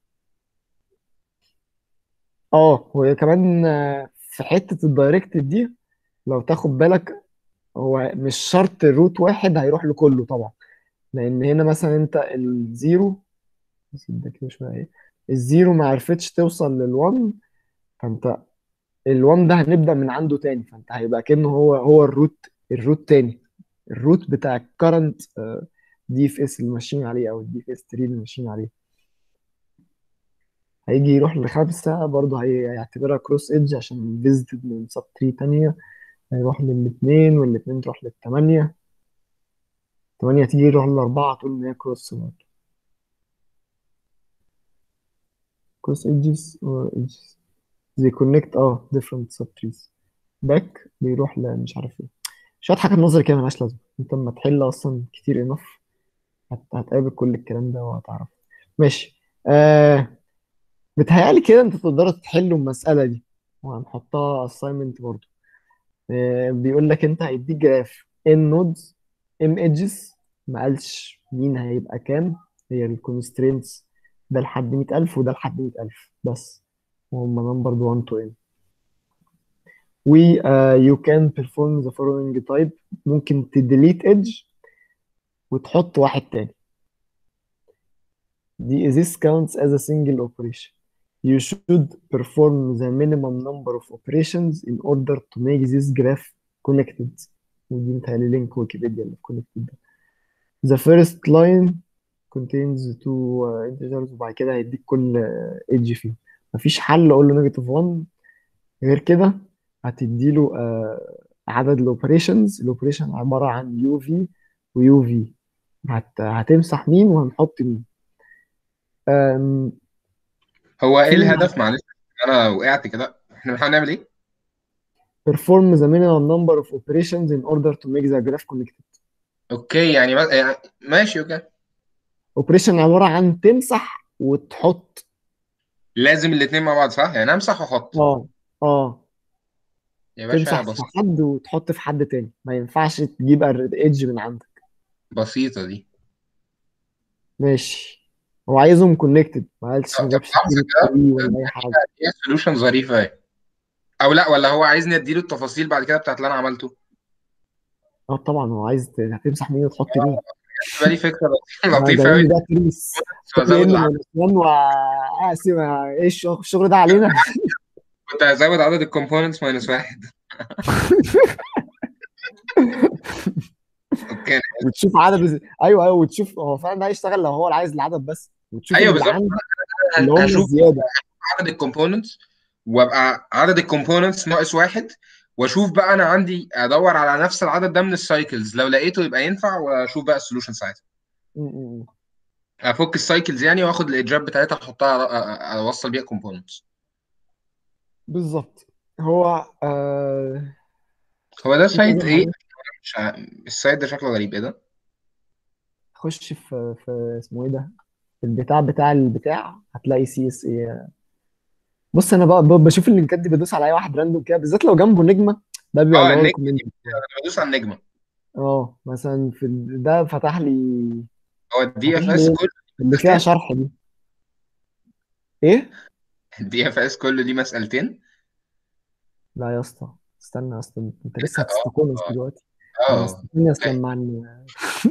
اه هو كمان آه، في حتة الدايركت دي لو تاخد بالك هو مش شرط الروت واحد هيروح لكله طبعا لان هنا مثلا انت الزيرو بس ده كده شويه ايه الزيرو ما عرفتش توصل للوان فانت الوان ده هنبدأ من عنده تاني فانت هيبقى كأنه هو هو الروت الروت تاني الروت بتاع الكرنت دي اف اس اللي ماشيين عليه او الدي اف اس 3 اللي ماشيين عليه هيجي يروح لخمسة برضه هي- هيعتبرها كروس ايدج عشان فيزيتد من سب 3 تانية هيروح للاثنين والاثنين تروح للثمانية الثمانية تيجي يروح للأربعة تقول إن هي كروس برضه كروس ايدجز اور ايدجز they connect اه different subtrees back بيروح لمش عارف ايه شوية حاجات نظري كده ملهاش لازمة انت لما تحل اصلا كتير انف هت... هتقابل كل الكلام ده وهتعرف ماشي آه بتهيألي كده انت تقدروا تحلوا المسألة دي وهنحطها assignment برضه آه بيقول لك انت هيديك جراف n nodes m edges ما قالش مين هيبقى كام هي الكونسترينتس ده لحد 100000 وده لحد 100000 بس وهم نمبر 1 to n و uh, you can perform the following type ممكن تديليت edge وتحط واحد تاني دي this counts as a single operation you should perform the minimum number of operations in order to make this graph connected ودي متهيألي لينك ويكيبيديا اللي في connected ده the first line contains two uh, integers وبعد كده هيديك كل uh, edge فيهم مفيش حل اقول له نيجاتيف 1 غير كده هتديله آه عدد الاوبريشنز الاوبريشن عباره عن يو في ويو في هت... هتمسح مين وهنحط مين آم، هو ايه في الهدف معلش انا وقعت كده احنا بنحاول نعمل ايه perform the minimum number of operations in order to make the graph connected اوكي يعني, ما... يعني ماشي اوكي اوبريشن عباره عن تمسح وتحط لازم الاثنين مع بعض صح يعني امسح واحط اه اه يا باشا تمسح في بسيطة حد وتحط في حد تاني ما ينفعش تجيب ايدج من عندك بسيطة دي ماشي هو عايزهم كونكتد ما قالش طب ما طب جابش لحظة سيرة كده فري ولا اي حاجه هي سولوشن ظريفة اهي او لا ولا هو عايزني اديله التفاصيل بعد كده بتاعت اللي انا عملته اه طبعا هو عايز ت- هتمسح مين وتحط مين بالنسبة لي فكرة انا لطيفة جاي قوي لي ده ترمس كل ازود ان العدد ماينس 1 واقسم ايه الشغل الشغل ده علينا كنت هزود عدد الكومبوننتس ماينس واحد اوكي وتشوف عدد الز- ايوه ايوه وتشوف هو فعلا ده هيشتغل لو هو اللي عايز العدد بس وتشوف ايوه اللي بالظبط عندك اللي هم هشوف الزياده عدد الكومبوننتس وابقى عدد الكومبوننتس ناقص واحد واشوف بقى انا عندي ادور على نفس العدد ده من السايكلز لو لقيته يبقى ينفع واشوف بقى السولوشن ساعتها م- م- م. افك السايكلز يعني واخد الايدجات بتاعتها احطها أ- أ- اوصل بيها كومبوننتس بالظبط هو آه هو ده في كذا سايت ايه حاجه مش ع- السايت ده شكله غريب ايه ده خش في في اسمه ايه ده في البتاع بتاع البتاع هتلاقي سي اس اي بص انا بقى ب- بشوف اللينكات دي بدوس على اي واحد راندوم كده بالذات لو جنبه نجمه ده بيبقى اه اللي هو النجمه الكومنت دي انا بدوس على النجمه اه مثلا في ال- ده فتح لي هو الدي فتح اف اس لي كله اللي فيها مسألتين شرح دي ايه الدي اف اس كله دي مسألتين لا يا اسطى استنى اصلا انت لسه اه هتستقونس دلوقتي انا اه استنى اصلا مع ال-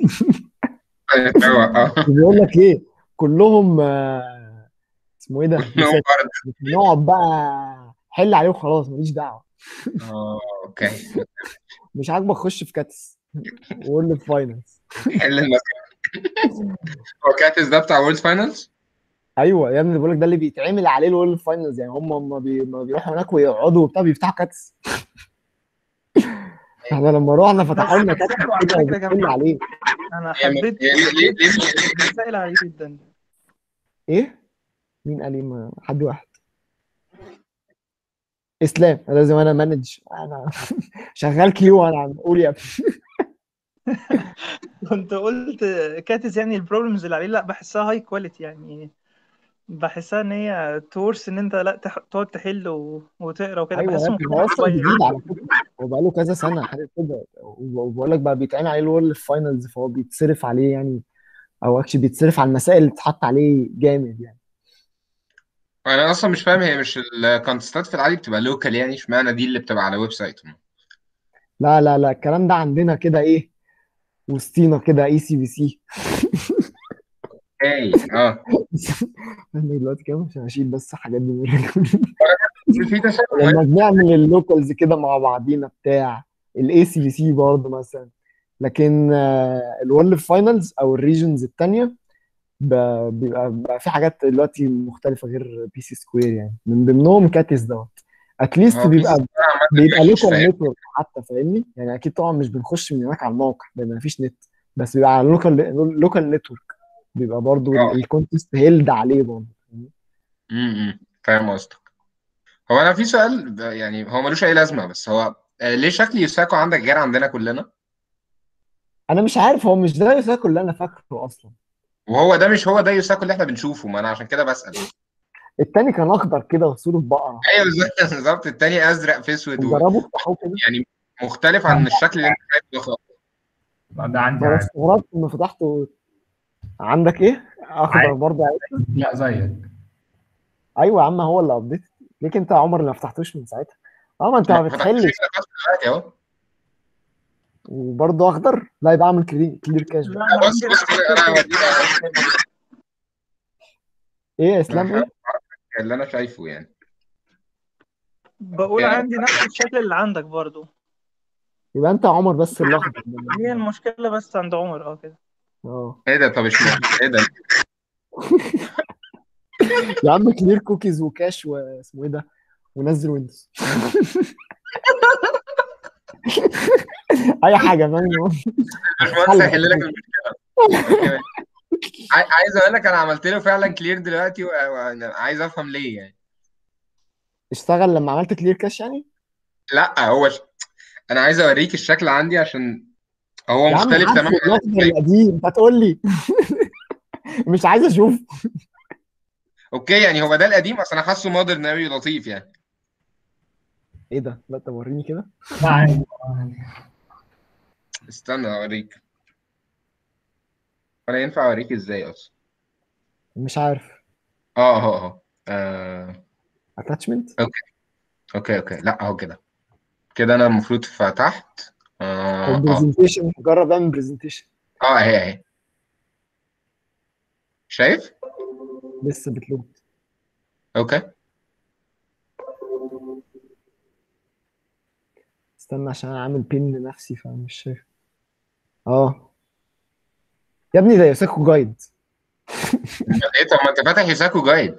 اه اه بيقول لك ايه كلهم آه، اسمه ايه ده كلهم مساكن فرد مش هنقعد بقى حل عليه وخلاص ماليش دعوه اه اوكي مش عاجبك خش في كاتس وقول لي في فاينلز حل المسألة هو كاتس ده بتاع وورلد فاينلز ايوه يا ابني بقول لك ده اللي بيتعمل عليه الورلد فاينلز يعني هم هم بي... ما بيروحوا هناك ويقعدوا وبتاع بيفتحوا كاتس احنا لما رحنا فتحوا لنا بس كاتب مسكته على كده فكرة وبتقل جامدة عليه انا هي م- حبيت هي ليه ليه ليه حبيت المسائل عليه جدا ايه مين قال ايه ما- حد واحد اسلام أنا لازم انا مانج انا شغال كيو انا عم قول يا ابني كنت قلت كاتز يعني البروبلمز اللي عليه لا بحسها هاي كواليتي يعني بحسها ان هي تورس ان انت لا تح... تقعد تحل و... وتقرا وكده ايوه يا بحسه ابني هو مكمل اصلا شويه جديد على فكره هو بقاله كذا سنه حاجه كده وب- وبقول لك بقى بيتعمل عليه الورلد فاينلز فهو بيتصرف عليه يعني او اكشلي بيتصرف على المسائل اللي بتتحط عليه جامد يعني انا اصلا مش فاهم هي مش الكونتستات في العادي بتبقى لوكال يعني اشمعنى دي اللي بتبقى على ويب سايت لا لا لا الكلام ده عندنا كده ايه وسطينا كده اي سي بي سي اي اه انا دلوقتي كده مش هشيل بس حاجات دي في تساؤل لما بنعمل اللوكالز كده مع بعضينا بتاع الاي سي بي سي برضه مثلا لكن الورلد فاينلز او الريجنز التانية ب- بيبقى بيبقى في حاجات دلوقتي مختلفة غير بي سي سكوير يعني من ضمنهم كاتيس دوت اتليست هو بيبقى بيبقى بيبقى وحش لوكال فاهم نتورك حتى فاهمني يعني اكيد طبعا مش بنخش من هناك على الموقع لان مفيش نت بس بيبقى على لوكال لوكال نتورك بيبقى برضه اه الكونتست هيلد عليه برضه فاهمني؟ امم فاهم قصدك هو انا في سؤال ب- يعني هو ملوش اي لازمه بس هو آه، ليه شكل يوساكو عندك غير عندنا كلنا انا مش عارف هو مش ده يوساكو اللي انا فاكره اصلا وهو ده مش هو ده يوساكو اللي احنا بنشوفه ما انا عشان كده بسأل التاني كان اخضر كده وصوره بقرة ايوه بالظبط بالظبط التاني ازرق في اسود و... جربوا افتحوه كده يعني مختلف عن الشكل اللي انت شايفه ده خالص ده عندي انا عادي استغربت لما فتحته عندك ايه اخضر عادي برضه عادي لا زيك ايوه يا عم هو اللي ابديت ليك انت يا عمر اللي ما فتحتوش من ساعتها اه ما انت ما ما فتحتش بتحلش لسه فتحت دلوقتي اهو وبرضه اخضر لا يبقى اعمل كلير, كلير كاش لا بقى انا بص عندي بص كده انا هوريك ايه يا انا اسلام فعلا ايه اللي انا شايفه يعني بقول يعني عندي نفس الشكل اللي عندك برضو يبقى انت يا عمر بس اللي اخضر هي المشكلة بس عند عمر اه كده اه ايه ده طب اشمعنى ايه ده يا عم كلير كوكيز وكاش واسمه ايه ده ونزل ويندوز اي حاجه فاهم باشمهندس هيحل لك المشكله أوكي، ماشي. عاي- عايز اقول لك انا عملت له فعلا كلير دلوقتي وعايز افهم ليه يعني اشتغل لما عملت كلير كاش يعني لا هو ش... انا عايز اوريك الشكل عندي عشان هو يا عم مختلف عارفه تماما عن الاخضر القديم انت هتقول لي مش عايز اشوف اوكي يعني هو ده القديم اصل انا حاسه مودرن قوي لطيف يعني ايه ده لا طب وريني كده لا عادي استنى اوريك ولا ينفع اوريك ازاي اصلا مش عارف اه اهو اهو آه، اتاتشمنت اوكي اوكي اوكي لا اهو كده كده انا المفروض فتحت او اه اه برزنتيشن جرب اعمل برزنتيشن اه اهي اهي شايف لسه بتلود اوكي استنى عشان انا عامل بين لنفسي فمش شايف اه يا ابني ده يوساكو جايد ايه طب ما انت فاتح يوساكو جايد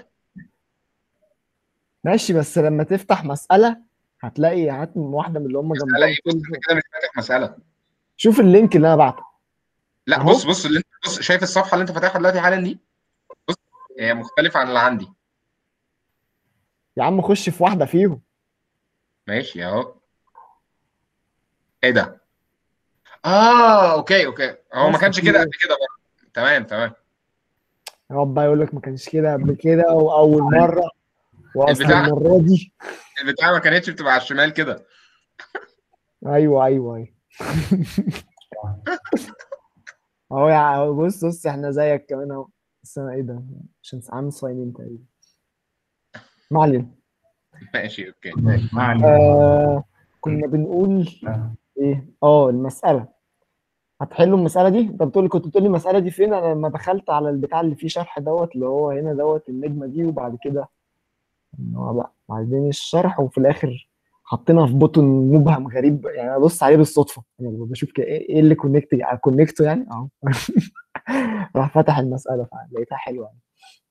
ماشي بس لما تفتح مسألة هتلاقي هات واحدة من اللي هم مسألة جنبهم ايه بص كل انت كده مش فاتح مسألة شوف اللينك اللي انا بعته لا اهو بص بص اللي انت بص شايف الصفحة اللي انت فاتحها دلوقتي حالا دي بص هي مختلفة عن اللي عندي يا عم خش في واحدة فيهم ماشي اهو ايه ده اه اوكي اوكي هو ما بس كانش في كده ايه قبل كده برضه تمام تمام يقعد بقى يقول لك ما كانش كده قبل كده واول مرة واصل البتاع المرة دي البتاع ما كانتش بتبقى على الشمال كده ايوه ايوه ايوه اهو يا ع- بص بص احنا زيك كمان اهو بس انا ايه ده عشان عامل ساين ان تقريبا ما علينا ماشي اوكي ماشي ما علينا آه كنا بنقول آه. ايه اه المسألة هتحلوا المسألة دي انت بتقول كنت بتقول لي المسألة دي فين انا لما دخلت على البتاع اللي فيه شرح دوت اللي هو هنا دوت النجمة دي وبعد كده ان هو بقى بعدين الشرح وفي الاخر حطينا في بوتون مبهم غريب يعني انا بص عليه بالصدفة يعني بشوف كده ايه إيه اللي كونكت كونكته يعني اهو راح فتح المسألة فلقيتها حلوة يعني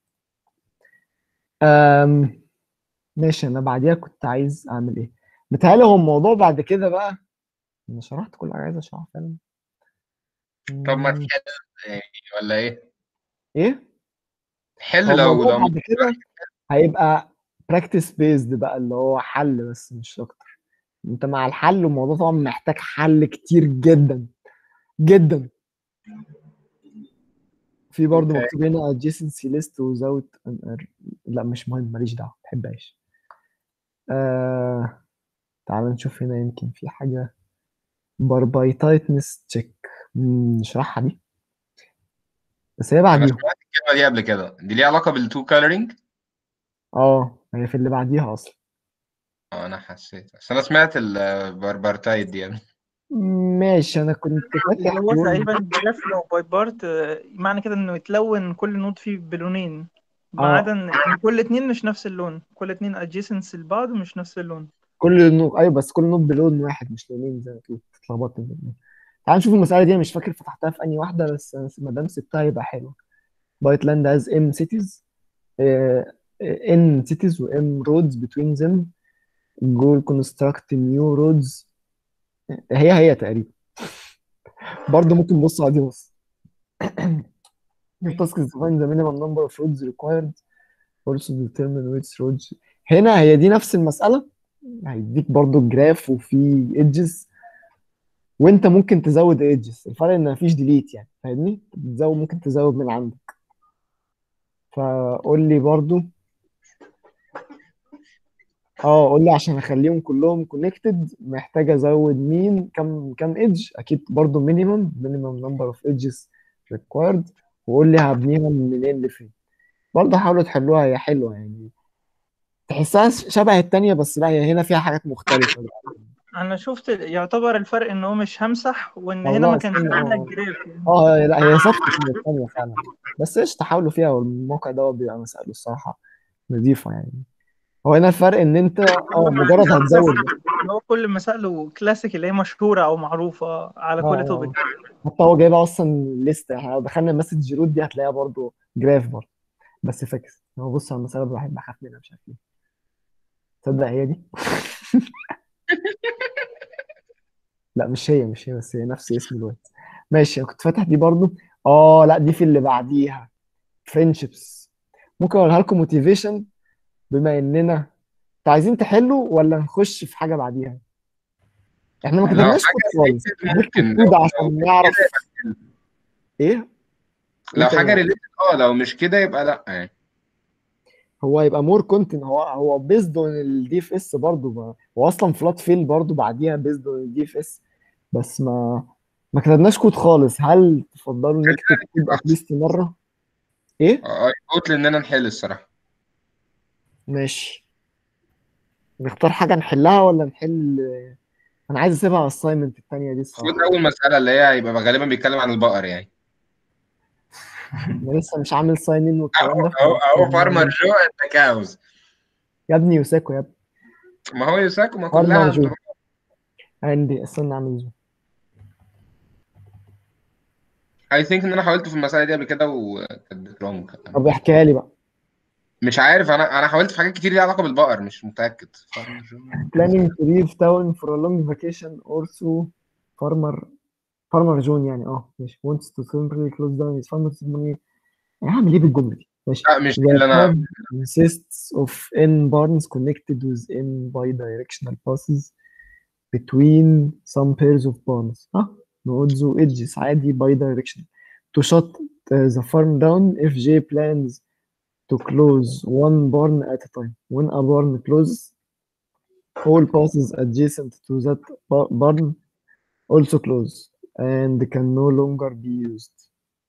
أم، ماشي انا بعديها كنت عايز اعمل ايه بتهيألي هو الموضوع بعد كده بقى انا شرحت كل حاجه عايز اشرحها فعلا طب ما مم، تحل يعني ولا ايه ايه حل هو لو الموضوع لو بعد كده هيبقى براكتس بيزد بقى اللي هو حل بس مش اكتر انت مع الحل والموضوع طبعا محتاج حل كتير جدا جدا في برضه اوكي مكتوب هنا adjacency list without an error. لا مش مهم ماليش دعوه ما بحبهاش آه... تعال نشوف هنا يمكن في حاجه barbitightness check مم، نشرحها دي بس هي انا بعديهم سمعت الكلمه دي قبل كده دي ليها علاقه بالتو كولرنج اه هي في اللي بعديها اصلا انا حسيت بس انا سمعت البربرتايد دي يعني ماشي انا كنت فاتح اللي هو لون تقريبا جراف لو باي بارت آه، معنى كده انه يتلون كل نود فيه بلونين ما اه عدا ان إن كل اتنين مش نفس اللون كل اتنين adjacent لبعض مش نفس اللون كل نوب ايوه بس كل نوب بلون واحد مش لونين زي ما تقول اتلخبطت في الدنيا. تعال نشوف المسألة دي انا مش فاكر فتحتها في انهي واحدة بس أنا ما دام سبتها يبقى حلو بايت لاند has m cities uh, n cities و m roads between them goal construct new roads هي هي تقريبا برضه ممكن نبص على دي بص Your task is to find the minimum number of roads required also determine which roads هنا هي دي نفس المسألة هيديك برضو جراف وفي ايدجز وانت ممكن تزود ايدجز الفرق ان مفيش ديليت يعني فاهمني تزود ممكن تزود من عندك فقول لي برضو اه قول لي عشان اخليهم كلهم كونكتد محتاج ازود مين كم كم ايدج اكيد برضو مينيمم مينيمم نمبر اوف ايدجز ريكوايرد وقول لي هبنيهم منين لفين برضه حاولوا تحلوها هي حلوه يعني تحسها شبه التانية بس لا هي هنا فيها حاجات مختلفة انا شفت يعتبر الفرق ان هو مش همسح وان هنا والله ما كانش استنى عندك اه جراف يعني اه لا هي صفقة من التانية فعلا بس ايش تحاولوا فيها والموقع ده بيبقى مسألة الصراحة نظيفة يعني هو هنا الفرق ان انت اه مجرد هتزود بس اللي هو كل مسائله كلاسيك اللي هي مشهورة او معروفة على اه كل اه توبيك آه. حتى هو جايبها اصلا ليست احنا لو دخلنا مسج روت دي هتلاقيها برضو جراف برضه بس فاكس هو بص على المسألة الواحد بخاف منها مش عارف ليه تصدق هي دي لا مش هي مش هي بس هي نفس اسم الواد ماشي انا كنت فاتح دي برضو اه لا دي في اللي بعديها فريندشيبس ممكن اقولها لكم موتيفيشن بما اننا انتوا عايزين تحلوا ولا نخش في حاجه بعديها احنا ما لو كتبناش حاجه كود خالص ريليتد هنكتب ممكن كود لو لو عشان نعرف ايه لو قول تاني حاجه معلش. ريليتد اه لو مش كده يبقى لا يعني هو يبقى مور كونتنت هو هو بيزد اون الدي اف اس برضه هو اصلا فلات فيل برضه بعديها بيزد اون الدي اف اس بس ما ما كتبناش كود خالص هل تفضلوا خلينا نكتب كود نكتب اتليست مره ايه اه قلت اننا نحل الصراحه ماشي نختار حاجه نحلها ولا نحل انا عايز اسيبها على الاساينمنت التانيه دي خد الصراحه اول مساله اللي هي هيبقى غالبا بيتكلم عن البقر يعني انا لسه مش عامل ساين ان والكلام اهو ده اهو اهو فارمر جو اند كاوز يا ابني يوساكو يا ابني ما هو يوساكو ما فارمر كلها جو عند عندي استنى اعمل زوم اي ثينك ان انا حاولت في المساله دي قبل كده وكانت رونج طب احكيها لي بقى مش عارف انا انا حاولت في حاجات كتير ليها علاقه بالبقر مش متاكد فارمر جو planning to leave town for a long vacation also farmer farmer جون يعني اه ماشي wants to temporarily close down his farm ceremony هعمل ايه بالجمله دي ماشي لا مش دي The اللي انا farm consists of n barns connected with n bidirectional passes between some pairs of barns ها nodes و edges عادي bidirectional to shut uh, the farm down if J plans to close one barn at a time when a barn closes all passes adjacent to that ba- barn also close and can no longer be used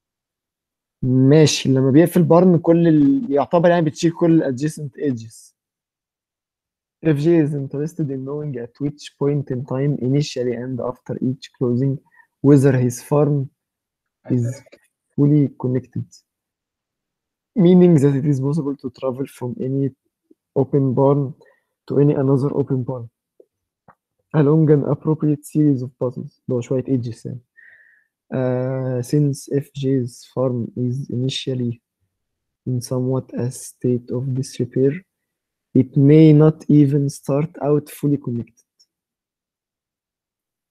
ماشي لما بيقفل بارن كل ال... يعتبر يعني بتشيل كل ال adjacent edges if J is interested in knowing at which point in time initially and after each closing whether his farm is fully connected meaning that it is possible to travel from any open barn to any another open barn along an appropriate series of paths اللي هو شوية edges يعني uh, since FJ's farm is initially in somewhat a state of disrepair it may not even start out fully connected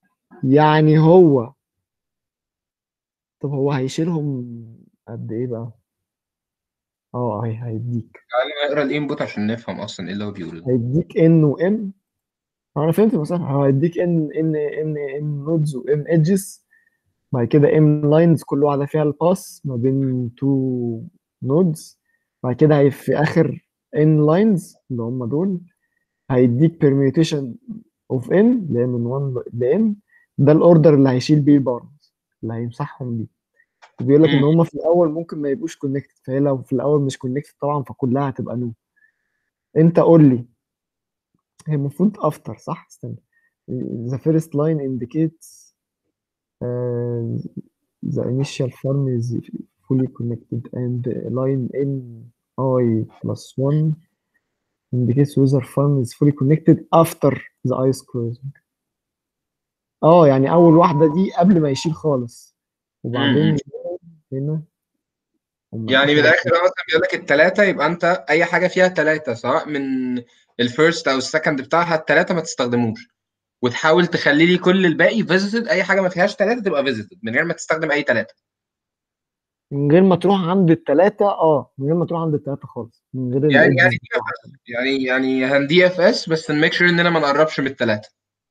يعني هو طب هو هيشيلهم قد ايه بقى اه هي هيديك تعالى نقرا الانبوت عشان نفهم اصلا ايه اللي هو بيقوله ده هيديك ان وام انا فهمت بس هو هيديك ان ان ان ان نودز وام ايدجز بعد كده ام لاينز كل واحده فيها الباس ما بين تو نودز بعد كده هي في اخر ان لاينز اللي هم دول هيديك permutation اوف n اللي هي من 1 ل n ده الاوردر اللي هيشيل بيه البارز اللي هيمسحهم بيه وبيقول لك ان مم. هم في الاول ممكن ما يبقوش كونكتد فهي لو في الاول مش كونكتد طبعا فكلها هتبقى نو انت قول لي هي المفروض افتر صح استنى the first line indicates uh, the initial form is fully connected and line n i plus 1 indicates whether form is fully connected after the eyes closing اه يعني اول واحده دي قبل ما يشيل خالص وبعدين مم. هنا هم يعني من آخر الاخر هو مثلا بيقول لك الثلاثه يبقى انت اي حاجه فيها ثلاثه سواء من الفيرست او السكند بتاعها الثلاثه ما تستخدموش وتحاول تخلي لي كل الباقي فيزيتد اي حاجه ما فيهاش ثلاثه تبقى فيزيتد من غير ما تستخدم اي ثلاثه من غير ما تروح عند التلاتة اه من غير ما تروح عند التلاتة خالص من غير يعني الإدجز يعني بتوعها يعني يعني هندي اف اس بس نميك شور اننا ما نقربش من الثلاثه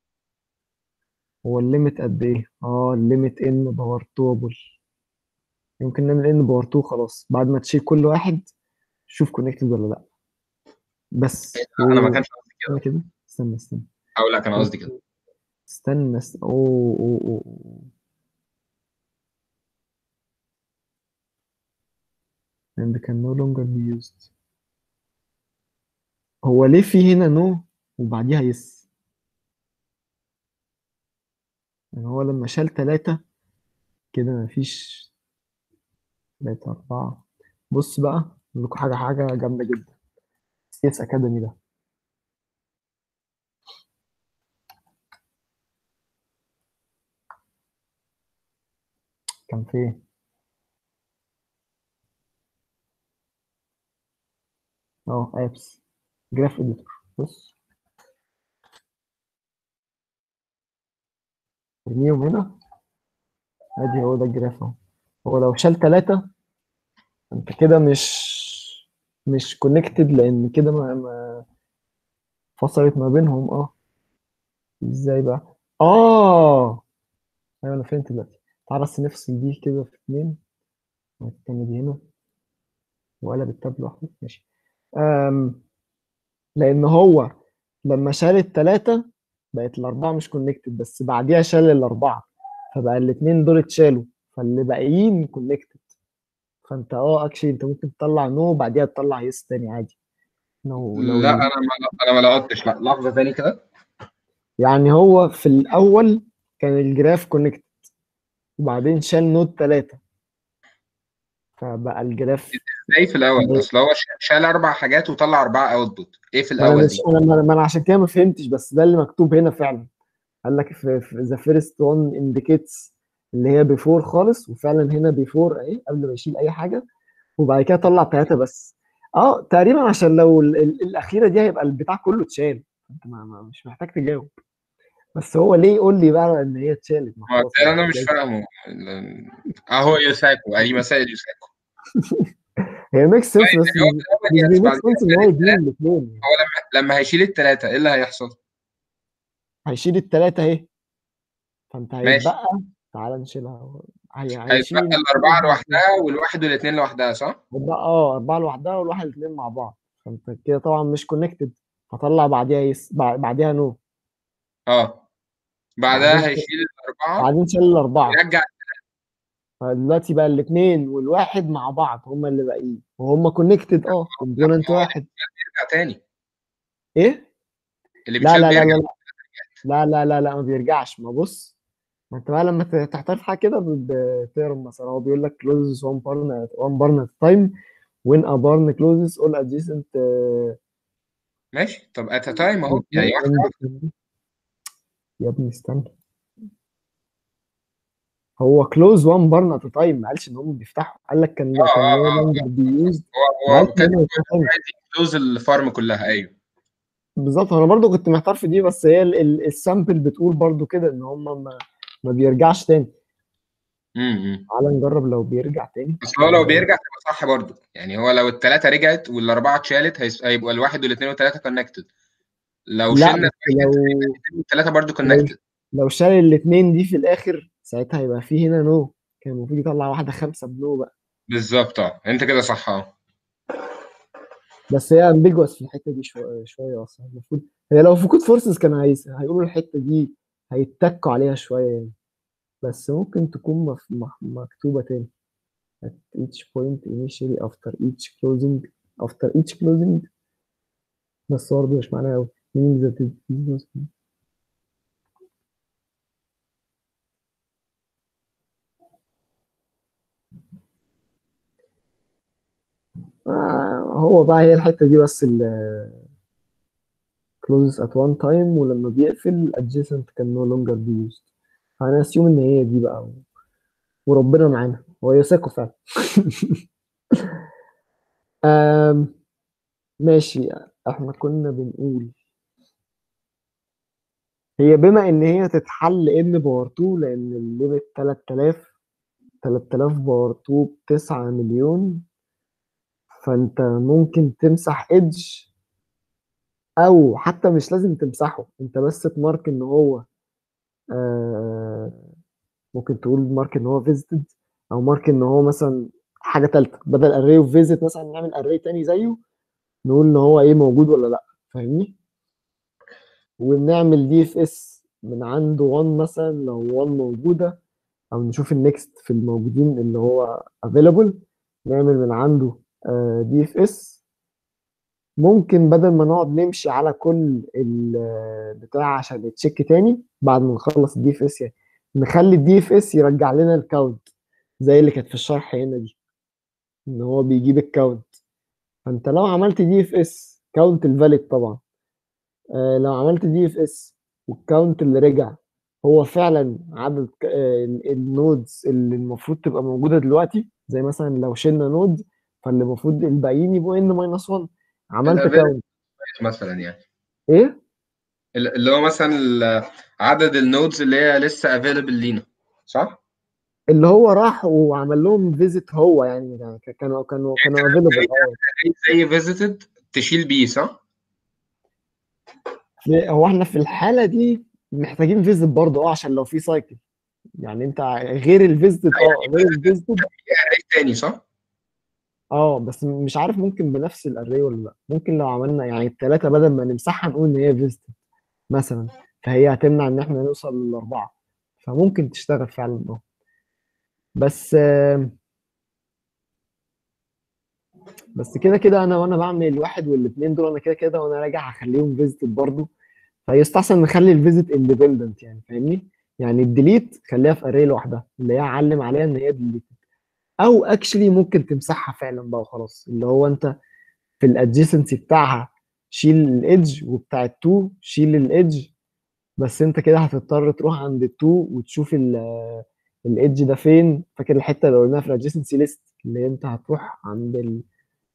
هو الليميت قد ايه؟ اه الليميت ان باور 2 بول يمكن نعمل ان باور 2 خلاص بعد ما تشيل كل واحد شوف كونكتد ولا لا بس انا ما و- كانش قصدي كده استنى كده استنى استنى او لا كان قصدي كده استنى است... اوه اوه اوه أوه. and can no longer be used هو ليه في هنا نو وبعديها يس يعني هو لما شال تلاتة كده مفيش تلاتة أربعة بص بقى أقول لكم حاجة حاجة جامدة جدا سيس أكاديمي ده كان فين؟ اه ابس جراف اديتور بص ارميهم هنا ادي هو ده الجراف اهو هو لو شال ثلاثة انت كده مش مش كونكتد لان كده ما, ما فصلت ما بينهم اه ازاي بقى اه ايوه انا فهمت دلوقتي تعال بس نفصل دي كده في اتنين والتانية دي هنا وقلب التاب لوحده ماشي أم لان هو لما شال التلاتة بقت الاربعة مش كونكتد بس بعديها شال الاربعة فبقى الاتنين دول اتشالوا فاللي باقيين كونكتد فانت اه اكشلي انت ممكن تطلع نو بعديها تطلع يس تاني عادي لو لو لا انا ما انا ما لقطتش لا لحظه تاني كده يعني هو في الاول كان الجراف كونكتد وبعدين شال نود ثلاثة فبقى الجراف ازاي في الاول اصل هو ش- شال اربع حاجات وطلع اربعه اوتبوت ايه في ما انا الاول مش دي انا ما أنا- ما انا عشان كده ما فهمتش بس ده اللي مكتوب هنا فعلا قال لك في ذا فيرست وان انديكيتس اللي هي بيفور خالص وفعلا هنا بيفور اهي قبل ما يشيل اي حاجه وبعد كده طلع ثلاثه بس اه تقريبا عشان لو ال- ال- الاخيره دي هيبقى البتاع كله اتشال انت ما ما- مش محتاج تجاوب بس هو ليه يقول لي بقى ان هي اتشالت ما هو خلاص ده انا مش فاهمه اهو يوساكو ادي مسائل يوساكو هي ميك سنس بس هو مش في الأول مش يعني بيميك بعد كده سنس ان هو يديهم الاثنين هو لما لما هيشيل الثلاثه ايه اللي هيحصل؟ هيشيل الثلاثه اهي فانت ماشي هيتبقى تعال نشيلها هي هيشيل هيتبقى الاربعه لوحدها والواحد والاثنين لوحدها صح؟ هيتبقى اه اربعه لوحدها والواحد الاثنين مع بعض فانت كده طبعا مش كونكتد هطلع بعديها يس بع- بعديها نو اه بعدها بعدين هيشيل الاربعه بعدين شال الاربعه يرجع فدلوقتي بقى الاثنين والواحد مع بعض هم اللي باقيين وهم كونكتد اه كومبوننت هو واحد يرجع تاني ايه اللي لا بيتشال لا لا بيرجع لا لا لا لا لا ما بيرجعش ما بص ما انت بقى لما ت- تحتار في حاجه كده ب- بتقرا مثلا هو بيقول لك closes one barn at one barn at a time when a barn closes all adjacent uh, ماشي طب ات تايم اهو يعني واحده واحده يا ابني استنى هو close one barn at a time ما قالش ان هم بيفتحوا قال لك كان اه كان اه no اه longer be used هو ما هو قالش ان كان هم يفتحوا تاني عايز يكلوز الفارم كلها ايوه بالظبط انا برضو كنت محتار في دي بس هي ال- ال- السامبل بتقول برضو كده ان هم ما ما بيرجعش تاني امم تعالى نجرب لو بيرجع تاني بس هو لو بيرجع هيبقى صح برضه يعني هو لو الثلاثه رجعت والاربعه اتشالت هيس- هيبقى الواحد والاثنين والثلاثه كونكتد لو لا شلنا بس لو الثلاثه برضه كونكتد لو شال الاتنين دي في الاخر ساعتها هيبقى في هنا نو كان المفروض يطلع واحده خمسه بنو بقى بالظبط اه انت كده صح اه بس هي امبيجوس في الحته دي شويه شويه اصلا المفروض هي لو في كود فورسز كان هيس... هيقولوا الحته دي هيتكوا عليها شويه يعني بس ممكن تكون مف... مح- مكتوبه تاني at each point initially after each closing after each closing بس برضه مش معناها قوي meaning that it is not- آه هو بقى هي الحته دي بس ال closes at one time ولما بيقفل adjacent can no longer be used فانا assume ان هي دي بقى وربنا معانا هو يساكو فعلا آم، ماشي احنا كنا بنقول هي بما ان هي تتحل ان باور 2 لان الليميت 3000 3000 باور 2 ب 9 مليون فانت ممكن تمسح ايدج او حتى مش لازم تمسحه انت بس تمارك ان هو آه ممكن تقول مارك ان هو فيزيتد او مارك ان هو مثلا حاجه ثالثه بدل اري اوف فيزيت مثلا نعمل اري تاني زيه نقول ان هو ايه موجود ولا لا فاهمني ونعمل دي اف اس من عنده 1 مثلا لو 1 موجوده او نشوف النكست في الموجودين اللي هو افيلابل نعمل من عنده دي اف اس ممكن بدل ما نقعد نمشي على كل البتاع عشان يتشيك تاني بعد ما نخلص الدي اف اس يعني نخلي الدي اف اس يرجع لنا الكاونت زي اللي كانت في الشرح هنا دي ان هو بيجيب الكاونت فانت لو عملت دي اف اس كاونت الفاليد طبعا آه لو عملت دي اف اس والكاونت اللي رجع هو فعلا عدد ك- آه، النودز اللي المفروض تبقى موجوده دلوقتي زي مثلا لو شلنا نود فاللي المفروض الباقيين يبقوا ان ماينس 1 عملت الavailable كاونت مثلا يعني ايه ال- اللي هو مثلا ال- عدد النودز اللي هي لسه افيلبل لينا صح؟ اللي هو راح وعمل لهم فيزيت هو يعني يعني ك- كانوا كانوا كانوا افيلبل اه زي فيزيتد تشيل بيه صح؟ في- هو احنا في الحاله دي محتاجين فيزيت برضه اه عشان لو في سايكل يعني انت غير الفيزيت اه غير الفيزيت اري تاني صح؟ اه بس مش عارف ممكن بنفس الاري ولا لا ممكن لو عملنا يعني الثلاثه بدل ما نمسحها نقول ان هي فيزيت مثلا فهي هتمنع ان احنا نوصل للاربعه فممكن تشتغل فعلا اه بس آم، بس كده كده انا وانا بعمل الواحد والاثنين دول انا كده كده وانا راجع هخليهم فيزيت برضه فيستحسن نخلي الفيزيت اندبندنت يعني فاهمني يعني الديليت خليها في اري لوحدها اللي هي علم عليها ان هي ديليت او اكشلي ممكن تمسحها فعلا بقى وخلاص اللي هو انت في الادجيسنسي بتاعها شيل الايدج وبتاع التو شيل الايدج بس انت كده هتضطر تروح عند التو وتشوف الايدج ده فين فاكر الحته اللي قلناها في الادجيسنسي ليست اللي انت هتروح عند ال...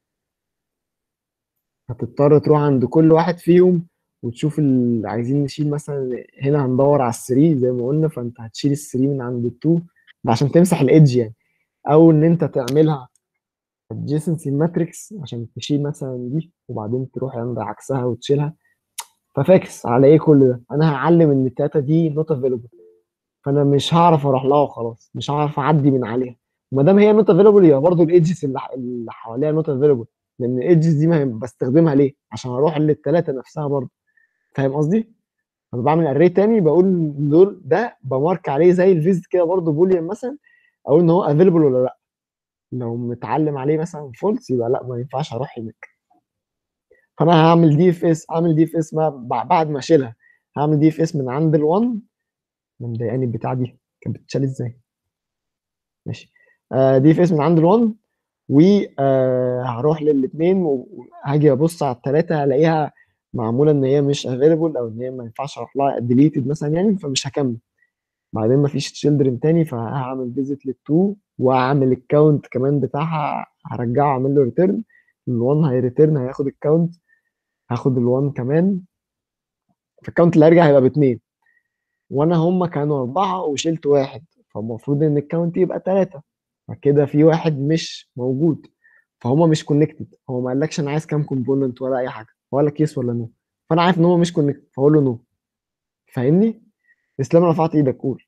هتضطر تروح عند كل واحد فيهم وتشوف ال... عايزين نشيل مثلا هنا هندور على الثري زي ما قلنا فانت هتشيل الثري من عند التو ده عشان تمسح الايدج يعني او ان انت تعملها adjacency matrix عشان تشيل مثلا دي وبعدين تروح عند عكسها وتشيلها ففاكس على ايه كل ده انا هعلم ان التلاته دي not available فانا مش هعرف اروح لها وخلاص مش هعرف اعدي من عليها وما دام هي not available يبقى برضه الايدجز اللي ح- اللي حواليها not available لان الايدجز دي ما هي بستخدمها ليه عشان اروح للتلاته نفسها برضه فاهم قصدي انا بعمل اري تاني بقول دول ده بمارك عليه زي الفيزيت كده برضه بوليان مثلا اقول ان هو افيلبل ولا لا لو متعلم عليه مثلا فولس يبقى لا ما ينفعش اروح هناك فانا هعمل دي اف اس اعمل دي اف اس بعد ما اشيلها هعمل دي اف اس من عند ال1 من مضايقاني البتاع دي كانت بتتشال ازاي ماشي آه دي اف اس من عند ال1 وهروح للاثنين وهاجي ابص على الثلاثه هلاقيها معموله ان هي مش افيلبل او ان هي ما ينفعش اروح لها ديليتد مثلا يعني فمش هكمل بعدين مفيش تشيلدرن تاني فهعمل فيزيت للتو واعمل الكاونت كمان بتاعها هرجعه اعمل له ريتيرن ال1 هيريتيرن هياخد الكاونت هاخد ال1 كمان فالكاونت اللي هيرجع هيبقى باتنين وانا هما كانوا اربعه وشلت واحد فالمفروض ان الكاونت يبقى ثلاثه فكده في واحد مش موجود فهما مش كونكتد هو ما قالكش انا عايز كام كومبوننت ولا اي حاجه هو قال لك يس ولا نو فانا عارف ان هو مش كونكتد فاقول له نو فاهمني اسلام رفعت ايدك قول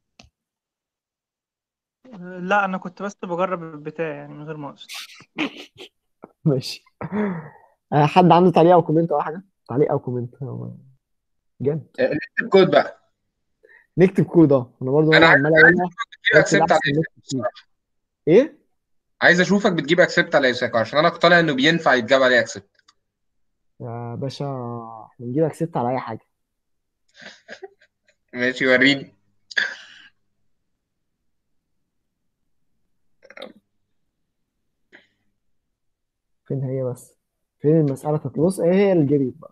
لا انا كنت بس بجرب البتاع يعني من غير ما اقصد ماشي آه، حد عنده تعليق او كومنت او حاجه تعليق او كومنت هو جامد نكتب كود بقى نكتب كود اه انا برضه انا وانا عايز عمال اقولها تجيب قلت اكسبت على الاحسن نكتب كود الصراحة. ايه عايز اشوفك بتجيب اكسبت على يوساكو عشان انا اقتنع انه بينفع يتجاب عليه اكسبت يا باشا احنا نجيب اكسبت على اي حاجه ماشي وريني فين هي بس فين المساله تتلص ايه هي الجريد بقى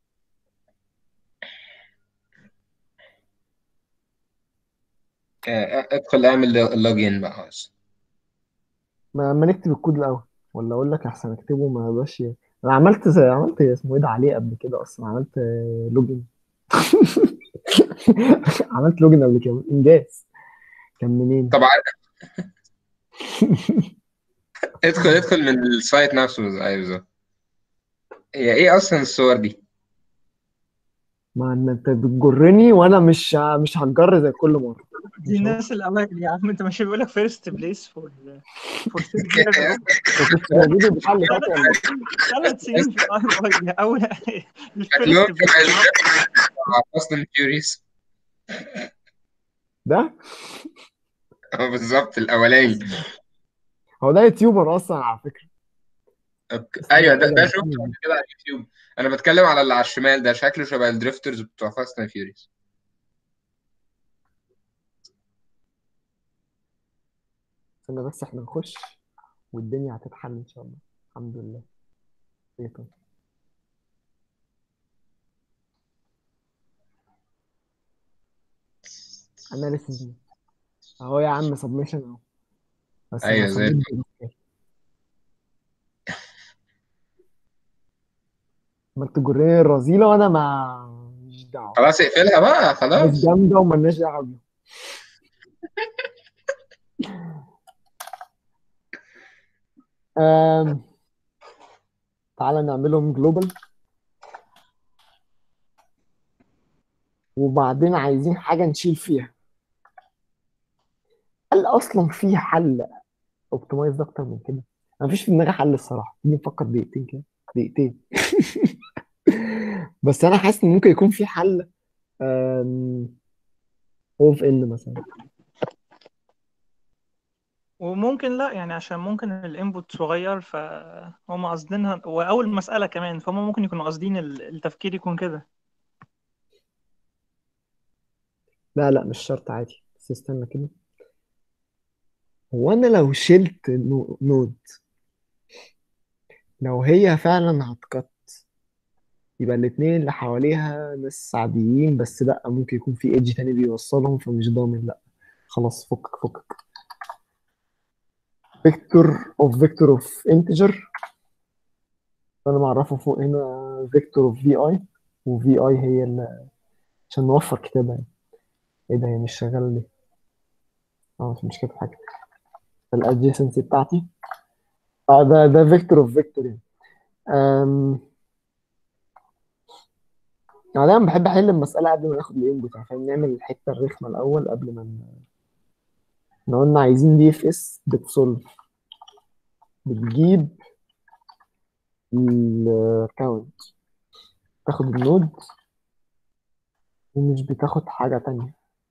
آه، ادخل اعمل اللوجين بقى خلاص ما ما نكتب الكود الاول ولا اقول لك احسن اكتبه ما يبقاش انا عملت زي عملت اسمه ايه ده عليه قبل كده اصلا عملت آه، لوجن عملت لوجن قبل كده انجاز كان منين طب عارف ادخل ادخل من السايت نفسه ايوه بالظبط هي ايه اصلا الصور دي ما ان انت بتجرني وانا مش ه- مش هتجر زي كل مره دي مش هو الناس الاوائل يا عم انت ماشي بيقول لك فيرست بليس فور فور انت كنت موجود البتاع اللي فات ولا ثلاث سنين في الاي اي اول شكلهم الفيرست شبه بليس فاست اند فيوريوس ده بالظبط الاولاني هو ده يوتيوبر اصلا على فكره أوكي. اسمه ايوه ده كده ده شفته قبل كده على اليوتيوب انا بتكلم على اللي على الشمال ده شكله شبه الدريفترز بتوع فاست اند فيوريوس استنى بس احنا نخش والدنيا هتتحل ان شاء الله الحمد لله ايه طب اناليسيس اهو يا عم سبمشن اهو بس انا ايوه زي هسبمت بس ما تجرني الرذيله وانا ما مش دعوه خلاص اقفلها بقى ناس خلاص جامده ومالناش دعوه بيهم آم، تعالى نعملهم جلوبال وبعدين عايزين حاجه نشيل فيها هل اصلا في حل اوبتمايز اكتر من كده انا مفيش في دماغي حل الصراحه تيجي نفكر دقيقتين كده دقيقتين بس انا حاسس ان ممكن يكون في حل اوف ان مثلا وممكن لا يعني عشان ممكن الانبوت صغير فهم قاصدينها واول مسألة كمان فهم ممكن يكونوا قاصدين ال- التفكير يكون كده لا لا مش شرط عادي بس استنى كده هو انا لو شلت نو- نود لو هي فعلا هتقط يبقى الاتنين اللي حواليها ناس عاديين بس لا ممكن يكون في ايدج تاني بيوصلهم فمش ضامن لا خلاص فكك فكك فيكتور اوف فيكتور اوف انتجر انا معرفه فوق هنا فيكتور اوف في اي وفي اي هي اللي عشان نوفر كتابة يعني ايه ده هي مش شغالة ليه؟ اه مش مش كاتب حاجة الادجيسنسي بتاعتي اه ده ده فيكتور اوف فيكتور يعني أم... انا دايما بحب احل المسألة قبل ما ناخد الانبوت عشان نعمل الحتة الرخمة الأول قبل ما ن- احنا قلنا عايزين دي اف اس بتسولف بتجيب الكاونت تاخد النود ومش بتاخد حاجة تانية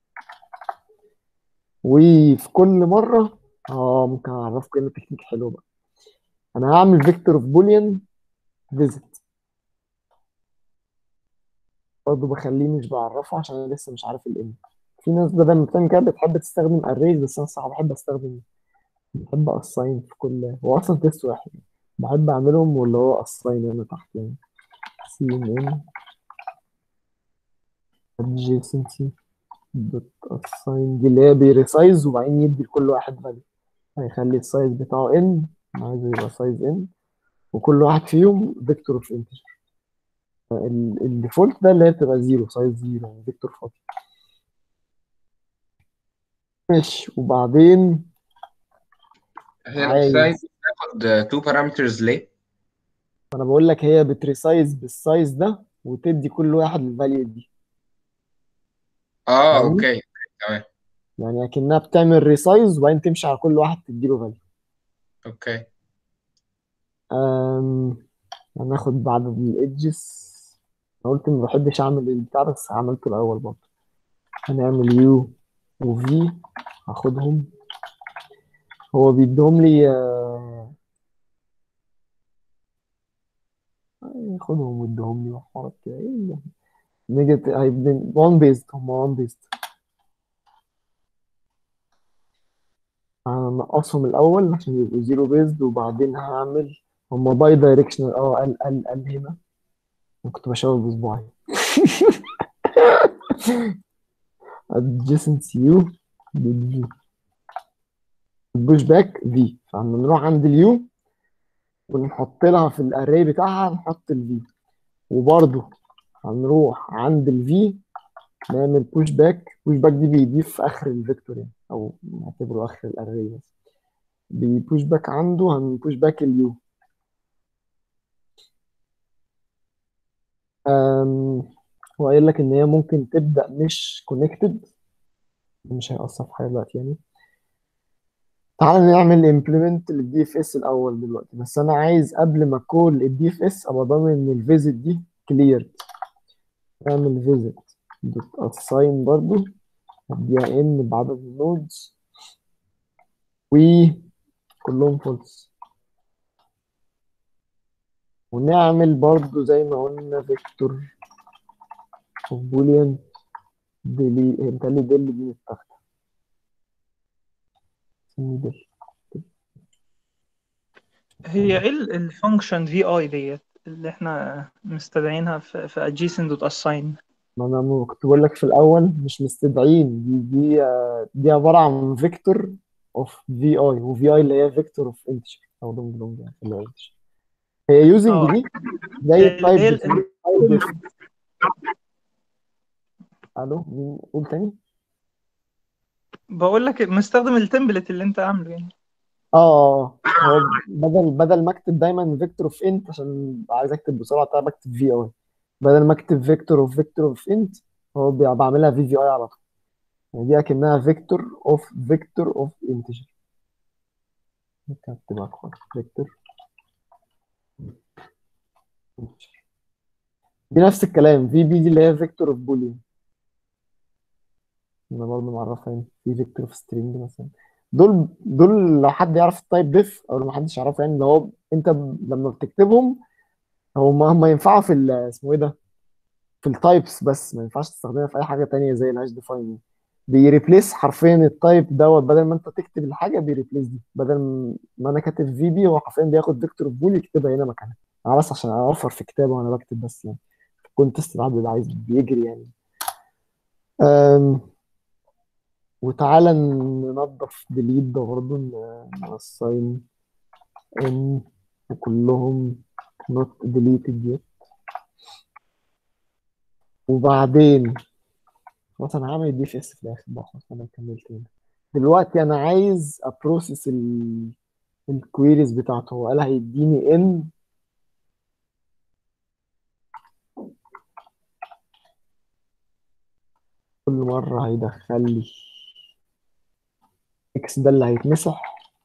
وفي كل مرة اه ممكن اعرفكم هنا تكنيك حلو بقى انا هعمل فيكتور اوف بوليان فيزيت برضه بخليه مش بعرفه عشان انا لسه مش عارف الام في ناس بدل ما بتعمل كده بتحب تستخدم arrays بس انا الصراحة بحب استخدم بحب اساين في كل هو اصلا تيست واحد بحب اعملهم واللي هو اساين هنا تحت يعني سي ان ان adjacency دوت اساين دي اللي هي بيريسايز وبعدين يدي لكل واحد فاليو هيخلي السايز بتاعه ان عايزه يبقى سايز ان وكل واحد فيهم فيكتور اوف انتجر الديفولت ده اللي هي بتبقى زيرو سايز زيرو يعني فيكتور فاضي ماشي وبعدين هي عايز السايز بتاخد تو بارامترز ليه؟ انا بقول لك هي بتريسايز بالسايز ده وتدي كل واحد الفاليو دي اه فاهمني اوكي تمام يعني اكنها بتعمل ريسايز وبعدين تمشي على كل واحد تديله فاليو اوكي أم... هناخد بعد الايدجز انا قلت ما بحبش اعمل البتاع بس عملته الاول برضه هنعمل يو وفي هاخدهم هو بيديهم لي آه، ياخدهم ويديهم لي وحوارات كده ايه ده نيجاتيف هيبقى 1 بيست هم 1 بيست هنقصهم الاول عشان يبقوا زيرو بيزد وبعدين هعمل هم باي دايركشنال اه قال قال قال هنا أنا كنت بشاور بصباعي adjacent u بالفي البوش باك في فهنروح عند اليو ونحط لها في الاري بتاعها نحط الفي وبرضه هنروح عند الفي نعمل بوش باك بوش باك دي بيضيف في اخر الفيكتور يعني او نعتبره اخر الاري بس بيبوش باك عنده هنبوش باك اليو أم، هو قايل لك ان هي ممكن تبدا مش كونكتد مش هيأثر في حاجه دلوقتي يعني تعال نعمل امبلمنت للدي اف اس الاول دلوقتي بس انا عايز قبل ما اكول الدي اف اس ابقى ضامن ان الفيزيت دي كلير اعمل فيزيت دوت اساين برضو اديها ان بعدد النودز وكلهم فولس ونعمل برضو زي ما قلنا فيكتور اوف بوليان ديلي هي بتقلي ديل دي متاخده اسمه ديل هي ايه الفانكشن في اي ديت اللي احنا مستدعينها في في adjacent دوت assign ما انا م- كنت بقول لك في الاول مش مستدعين دي دي آه، دي عباره عن فيكتور اوف في اي وفي اي اللي هي فيكتور اوف انتشر او لونج لونج يعني اللي هو انتشر هي يوزنج اه دي زي اللي هي التايب ال- تايب الو مين قول تاني بقول لك مستخدم التمبلت اللي انت عامله يعني اه هو بدل بدل ما اكتب دايما فيكتور اوف انت عشان عايز اكتب بسرعه تعالى بكتب في اي بدل ما اكتب فيكتور اوف فيكتور اوف انت هو بي- بعملها في في اي على طول يعني دي اكنها فيكتور اوف فيكتور اوف انتجر ممكن اكتبها خالص فيكتور انتجر دي نفس الكلام في بي دي اللي هي فيكتور اوف بوليان انا برضه معرفها هنا في فيكتور اوف سترينج مثلا دول دول لو حد يعرف التايب ديف او لو محدش يعرفه يعني اللي هو انت ب- لما بتكتبهم هم هم ينفعوا في ال- اسمه ايه ده في التايبس بس ما ينفعش تستخدمها في اي حاجه تانية زي الهاش ديفاين بيريبليس حرفيا التايب دوت بدل ما انت تكتب الحاجه بيريبليس دي بدل ما انا كاتب في بي هو حرفيا بياخد فيكتور اوف بول يكتبها هنا مكانها انا بس عشان اوفر في كتابه وانا بكتب بس يعني الكونتست الواحد بيبقى عايز بيجري يعني أم، وتعالى ننظف ديليت ده برضه نساين ان وكلهم not deleted yet وبعدين خلاص انا هعمل دي في اس في الاخر بقى خلاص انا كملت هنا دلوقتي انا عايز ابروسس الكويريز بتاعته هو قال هيديني ان كل مرة هيدخل لي اكس ده اللي هيتمسح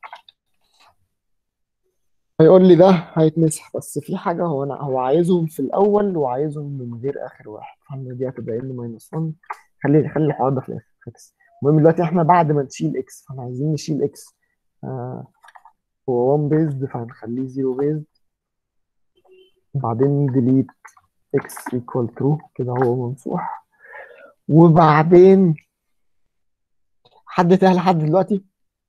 هيقول لي ده هيتمسح بس في حاجة هو أنا هو عايزهم في الأول وعايزهم من غير آخر واحد فاحنا دي هتبقى ان ماينس 1 خلي خلي الحوار ده في الآخر فاكس المهم دلوقتي احنا بعد ما نشيل اكس فاحنا عايزين نشيل اكس آه هو 1 بيزد فهنخليه 0 بيزد وبعدين ديليت اكس ايكوال ترو كده هو ممسوح وبعدين حد تاه لحد دلوقتي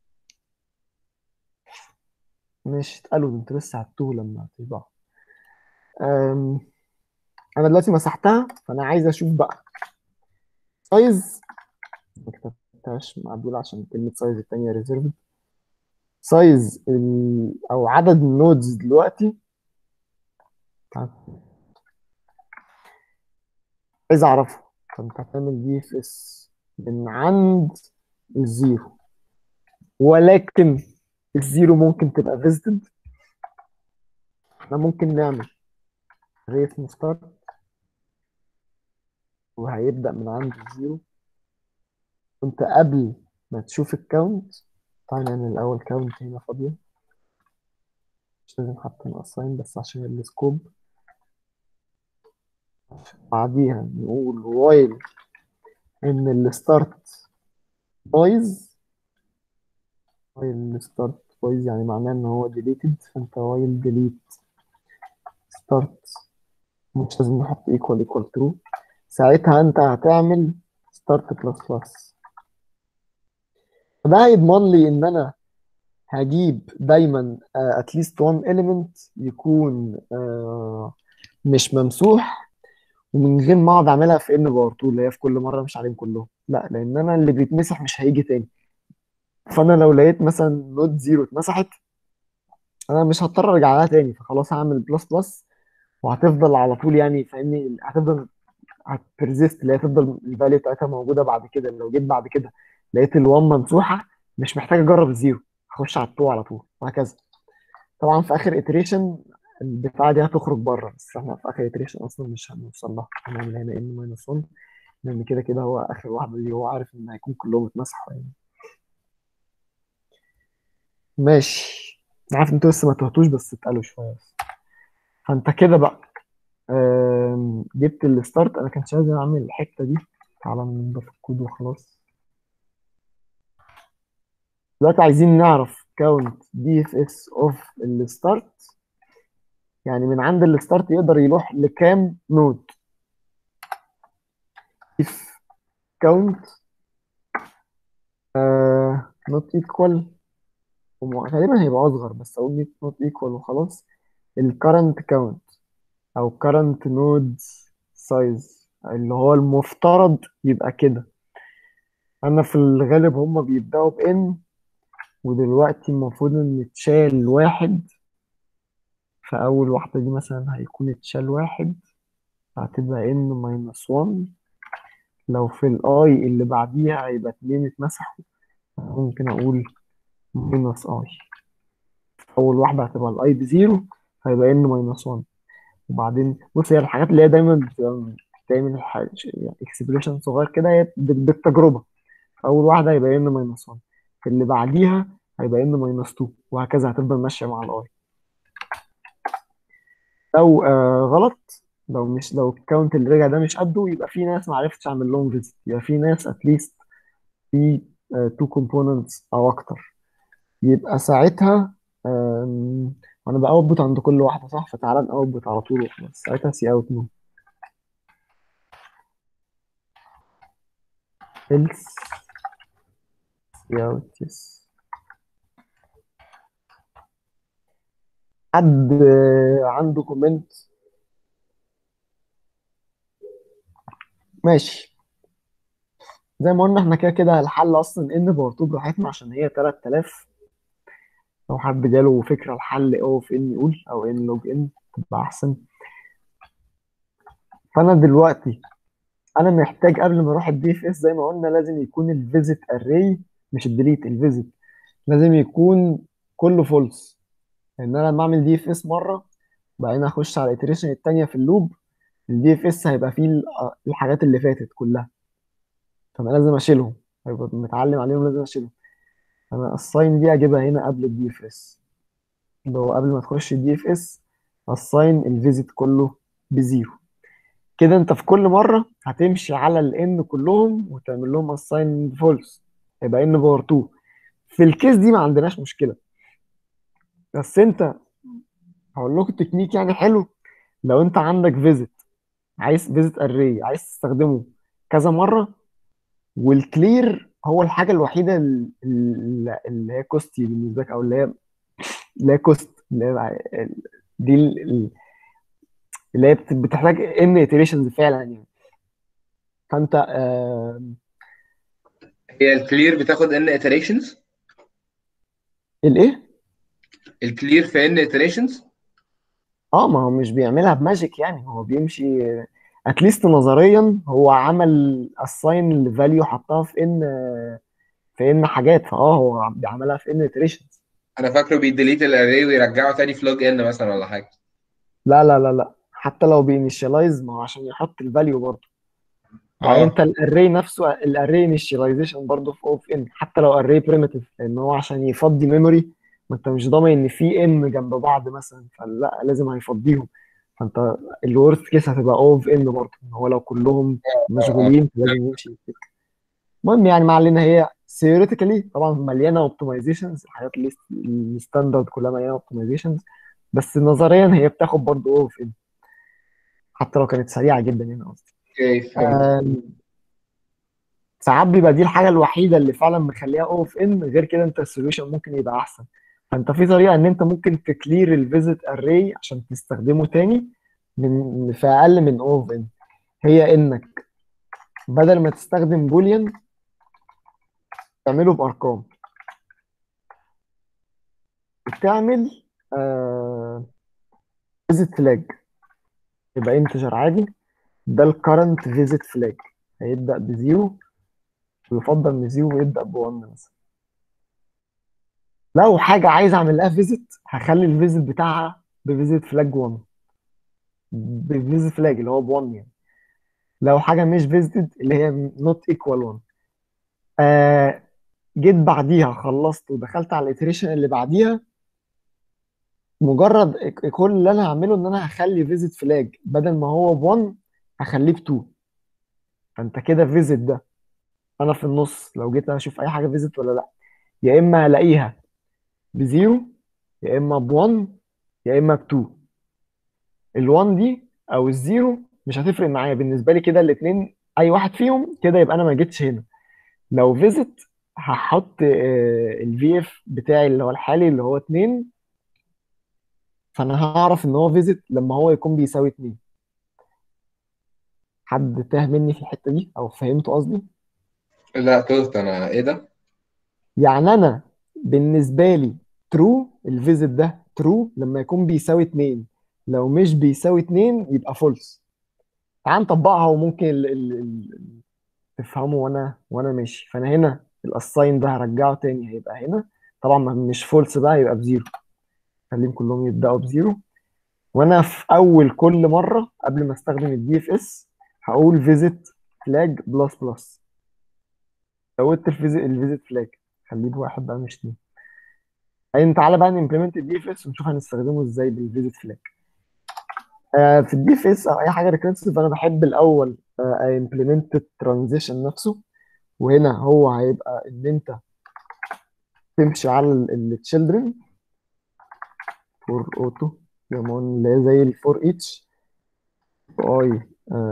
مش اتقالوا ده انتوا لسه هتوه لما تطبعوا أم، انا دلوقتي مسحتها فانا عايز اشوف بقى سايز ما كتبتهاش معدول عشان كلمة سايز التانية ريزيرف سايز ال... او عدد النودز دلوقتي تعال. عايز اعرفه فانت هتعمل دي اف اس من عند الزيرو ولكن الزيرو ممكن تبقى فيزيتد احنا ممكن نعمل ريت ستارت وهيبدأ من عند الزيرو وانت قبل ما تشوف الكاونت تعالى نعمل الأول كاونت هنا فاضية مش لازم حتى نقصين بس عشان السكوب بعديها نقول وايل ان الستارت بايظ وايل الستارت بايظ يعني معناه ان هو ديليتد فانت وايل ديليت ستارت مش لازم نحط ايكوال ايكوال ترو ساعتها انت هتعمل ستارت بلس بلس فده هيضمن لي ان انا هجيب دايما اتليست وان element يكون آه، مش ممسوح ومن غير ما اقعد اعملها في ان باور 2 اللي هي في كل مره مش عليهم كلهم لا لان انا اللي بيتمسح مش هيجي تاني فانا لو لقيت مثلا نوت زيرو اتمسحت انا مش هضطر ارجع لها تاني فخلاص هعمل بلس بلس وهتفضل على طول يعني فاهمني هتفضل هتبرزيست اللي هي تفضل الفاليو بتاعتها موجوده بعد كده لو جيت بعد كده لقيت الوان ممسوحه مش محتاج اجرب الزيرو هخش على التو على طول وهكذا طبعا في اخر iteration البتاعه دي هتخرج بره بس احنا في اخر iteration اصلا مش هنوصل لها هنعمل هنا ان ماينس 1 لان كده كده هو اخر واحده دي هو عارف ان هيكون كلهم اتمسحوا يعني ماشي أنا عارف انتوا لسه ما تهتوش بس اتقلوا شويه بس فانت كده بقى آم، جبت الستارت انا كانش عايز اعمل الحته دي تعالى نضيف الكود وخلاص دلوقتي عايزين نعرف كاونت دي اف اس اوف الستارت يعني من عند الستارت يقدر يروح لكام نود if count uh, not equal وم- غالبا هيبقى اصغر بس اقول not equal وخلاص ال current count او current node size اللي هو المفترض يبقى كده انا في الغالب هما بيبدأوا ب n ودلوقتي المفروض ان اتشال واحد فاول واحدة دي مثلا هيكون اتشال واحد هتبقى n minus 1 لو في الاي اللي بعديها هيبقى اتنين اتمسحوا ممكن اقول minus i اول واحدة هتبقى الاي بزيرو هيبقى n minus 1 وبعدين بص هي الحاجات اللي هي دايما بتبقى بتعمل حاجة يعني اكسبريشن صغير كده هي بال- بالتجربة أول واحدة هيبقى n minus 1 في اللي بعديها هيبقى n minus 2 وهكذا هتفضل ماشية مع الاي لو آه غلط لو مش لو الكاونت اللي رجع ده مش قده يبقى في ناس ما عرفتش اعمل لهم فيزيت يبقى في ناس اتليست في تو كومبوننتس او اكتر يبقى ساعتها آم، انا باوتبوت عند كل واحده صح فتعالى ناوتبوت على طول وخلاص ساعتها سي اوت نو else سي اوت يس حد آه، عنده كومنت ماشي زي ما قلنا احنا كده كده الحل اصلا ان باور 2 براحتنا عشان هي 3000 لو حد جاله فكره الحل او في ان يقول او ان لوج ان تبقى احسن فانا دلوقتي انا محتاج قبل ما اروح الدي اف اس زي ما قلنا لازم يكون الفيزيت اري مش الديليت الفيزيت لازم يكون كله فولس لان انا لما اعمل دي اف اس مره بعدين اخش على الاتريشن التانيه في اللوب الدي اف اس هيبقى فيه ال- الحاجات اللي فاتت كلها فانا لازم اشيلهم هيبقى متعلم عليهم لازم اشيلهم انا الساين دي اجيبها هنا قبل الدي اف اس اللي هو قبل ما تخش الدي اف اس الساين الفيزيت كله بزيرو كده انت في كل مره هتمشي على الان كلهم وتعمل لهم اساين فولس يبقى ان باور 2 في الكيس دي ما عندناش مشكله بس انت هقول لكم تكنيك يعني حلو لو انت عندك فيزيت عايز فيزيت اري عايز تستخدمه كذا مره والكلير هو الحاجه الوحيده ال- ال- اللي هي كوستي بالنسبه لك او اللي هي اللي هي كوست اللي هي ال- دي ال- ال- اللي هي بت- بتحتاج ان iterations فعلا يعني فانت آم، هي الكلير بتاخد ان iterations الايه الكلير في ان iterations اه ما هو مش بيعملها بماجيك يعني هو بيمشي اتليست نظريا هو عمل assign الفاليو حطها في ان في في ان حاجات فاه هو بيعملها في ان iterations انا فاكره بيديليت الاري ويرجعه تاني في لوج ان مثلا ولا حاجه لا لا لا لا حتى لو بينيشاليز ما هو عشان يحط الفاليو برضه يعني اه انت الاري نفسه الاري انيشاليزيشن برضه في اوف ان حتى لو اري بريمتيف لان هو عشان يفضي ميموري ما انت مش ضامن ان في ان جنب بعض مثلا فلا لازم هيفضيهم فانت الورست كيس هتبقى اوف ان برضه ان هو لو كلهم اه اه مشغولين لازم يمشي السكه المهم يعني ما علينا هي theoretically طبعا مليانه اوبتمايزيشنز الحاجات اللي الستاندرد كلها مليانه اوبتمايزيشنز بس نظريا هي بتاخد برضه اوف ان حتى لو كانت سريعه جدا يعني قصدي اوكي فهمت آم، ساعات بيبقى دي الحاجه الوحيده اللي فعلا مخليها اوف ان غير كده انت السوليوشن ممكن يبقى احسن فانت في طريقه ان انت ممكن تكلير الفيزيت اري عشان تستخدمه تاني من في اقل من اوف ان هي انك بدل ما تستخدم بوليان تعمله بارقام تعمل فيزيت فلاج يبقى انتجر عادي ده الكرنت فيزيت فلاج هيبدا بزيرو ويفضل ان زيرو يبدا ب1 مثلا لو حاجه عايز اعمل لها فيزيت هخلي الفيزيت بتاعها بفيزيت فلاج 1 بفيزيت فلاج اللي هو ب1 يعني لو حاجه مش فيزيتد اللي هي نوت ايكوال 1 آه جيت بعديها خلصت ودخلت على الاتريشن اللي بعديها مجرد كل اللي انا هعمله ان انا هخلي فيزيت فلاج بدل ما هو ب1 هخليه ب2 فانت كده فيزيت ده انا في النص لو جيت اشوف اي حاجه فيزيت ولا لا يا اما هلاقيها بزيرو يا اما ب1 يا اما ب2 ال1 دي او الزيرو مش هتفرق معايا بالنسبه لي كده الاثنين اي واحد فيهم كده يبقى انا ما جيتش هنا لو فيزيت هحط الفي اف بتاعي اللي هو الحالي اللي هو 2 فانا هعرف ان هو فيزيت لما هو يكون بيساوي 2 حد تاه مني في الحته دي او فهمته قصدي لا تهت انا ايه ده يعني انا بالنسبه لي ترو الفيزيت ده ترو لما يكون بيساوي 2 لو مش بيساوي 2 يبقى فولس تعال نطبقها وممكن ال ال ال تفهمه وانا وانا ماشي فانا هنا الاساين ده هرجعه تاني هيبقى هنا طبعا ما- مش فولس بقى يبقى بزيرو خليهم كلهم يبداوا بزيرو وانا في اول كل مره قبل ما استخدم الدي اف اس هقول فيزيت فلاج بلس بلس زودت الفيزيت الفيزيت فلاج خليه بواحد بقى مش اتنين بعدين تعالى بقى نمبلمنت الدي اف اس ونشوف هنستخدمه ازاي بالفيزيت فلاج آه في الدي اف اس او اي حاجه ريكرسيف انا بحب الاول امبلمنت الترانزيشن نفسه وهنا هو هيبقى ان انت تمشي على التشيلدرن فور اوتو كمان اللي هي زي الفور ايتش اي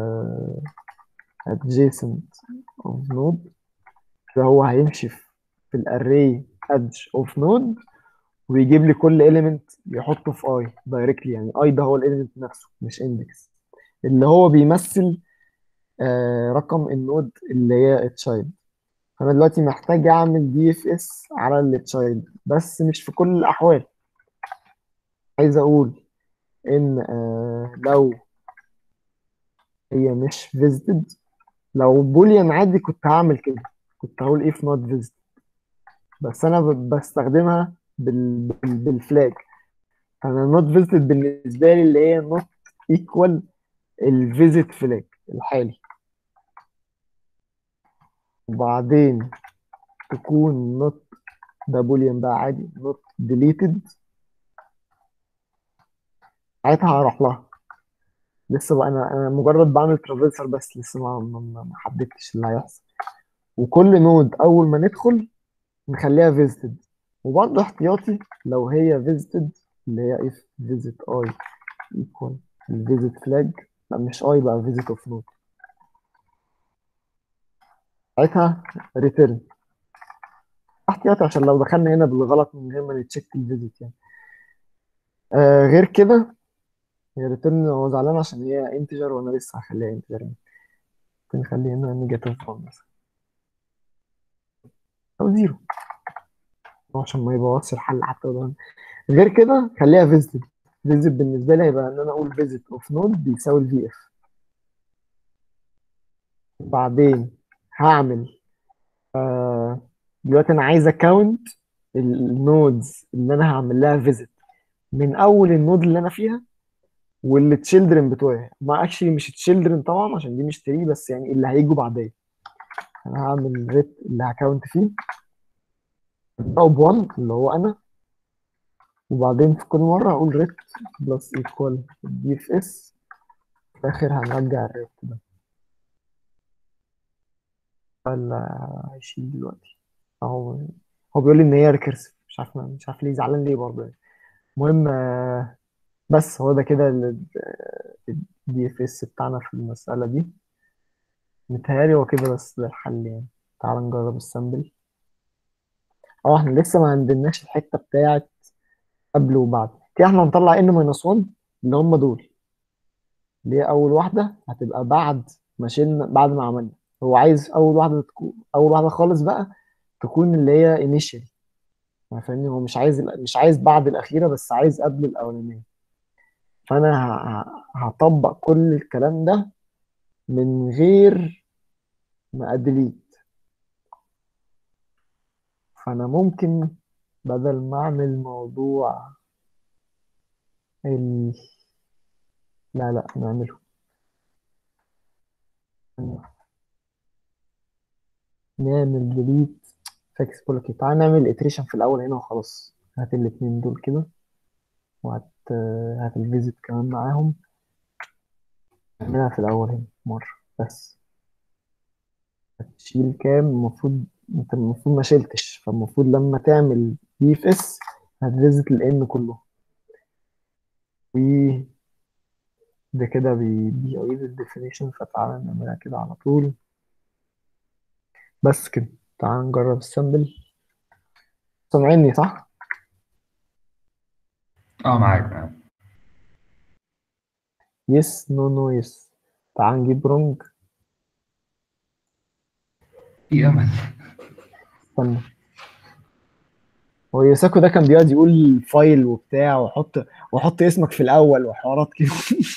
adjacent of node ده هو هيمشي في في الاري edge of node ويجيب لي كل element يحطه في اي دايركتلي يعني اي ده هو الاليمنت نفسه مش اندكس اللي هو بيمثل آه رقم النود اللي هي التشايلد فانا دلوقتي محتاج اعمل دي اف اس على التشايلد بس مش في كل الاحوال عايز اقول ان آه لو هي مش فيزيتد لو بوليان عادي كنت هعمل كده كنت هقول if not visited بس انا ب- بستخدمها بال... بال... بالفلاج انا not visited بالنسبه لي اللي هي not equal الفيزيت فلاج الحالي وبعدين تكون not ده بوليان بقى عادي not deleted ساعتها هروح لها لسه بقى انا انا مجرد بعمل ترافيرسر بس لسه ما ما ما- ما حددتش اللي هيحصل وكل نود اول ما ندخل نخليها فيزيتد وبرضه احتياطي لو هي فيزيتد اللي هي if visit i equal الفيزيت فلاج لا مش i بقى visit of node ساعتها ريتيرن احتياطي عشان لو دخلنا هنا بالغلط من غير ما نتشيك الفيزيت يعني آه غير كده هي ريتيرن هو زعلان عشان هي انتجر وانا لسه هخليها انتجر يعني ممكن نخلي هنا نيجاتيف 1 مثلا او زيرو عشان ما يبوظش الحل حتى لو غير كده خليها فيزيت فيزيت بالنسبه لي هيبقى ان انا اقول فيزيت اوف نود بيساوي الفي اف بعدين هعمل آه دلوقتي انا عايز اكاونت النودز اللي انا هعمل لها فيزيت من اول النود اللي انا فيها والتشيلدرن بتوعي ما اكشلي مش تشيلدرن طبعا عشان دي مش تري بس يعني اللي هيجوا بعدين انا هعمل ريت اللي هكاونت فيه او ب1 اللي هو انا وبعدين في كل مره هقول ريت بلس ايكوال دي اف اس في الاخر هنرجع الريت ده ولا هيشيل دلوقتي اهو هو بيقول لي ان هي ريكيرسيف مش عارف مش عارف ليه زعلان ليه برضه يعني المهم آه، بس هو ده كده الدي اف اس بتاعنا في المسألة دي متهيألي هو كده بس ده الحل يعني تعال نجرب السامبل اه احنا لسه ما عندناش الحتة بتاعت قبل وبعد كده احنا هنطلع ان ماينس 1 اللي هم دول اللي هي اول واحدة هتبقى بعد ما شلنا بعد ما عملنا هو عايز اول واحدة تكون اول واحدة خالص بقى تكون اللي هي انيشال يعني فاهمني هو مش عايز مش عايز بعد الأخيرة بس عايز قبل الأولانية فأنا ه- ه- هطبق كل الكلام ده من غير ما أديليت فأنا ممكن بدل ما أعمل موضوع ال... لا لا نعمله نعمل ديليت فاكس بقول لك إيه، تعالى نعمل اتريشن في الأول هنا وخلاص هات الاتنين دول كده وهات هات الفيزيت كمان معاهم نعملها في الأول هنا مرة بس هتشيل كام المفروض انت المفروض ما شلتش فالمفروض لما تعمل بي اف اس هتفيزت الان كله و ده كده بي- بيعيد الديفينيشن فتعالى نعملها كده على طول بس كده تعالى نجرب السامبل سامعيني صح؟ اه معاك معاك يس نو نو يس تعال نجيب رونج في امل استنى هو يوساكو ده كان بيقعد يقول فايل وبتاع وحط وحط اسمك في الاول وحوارات كده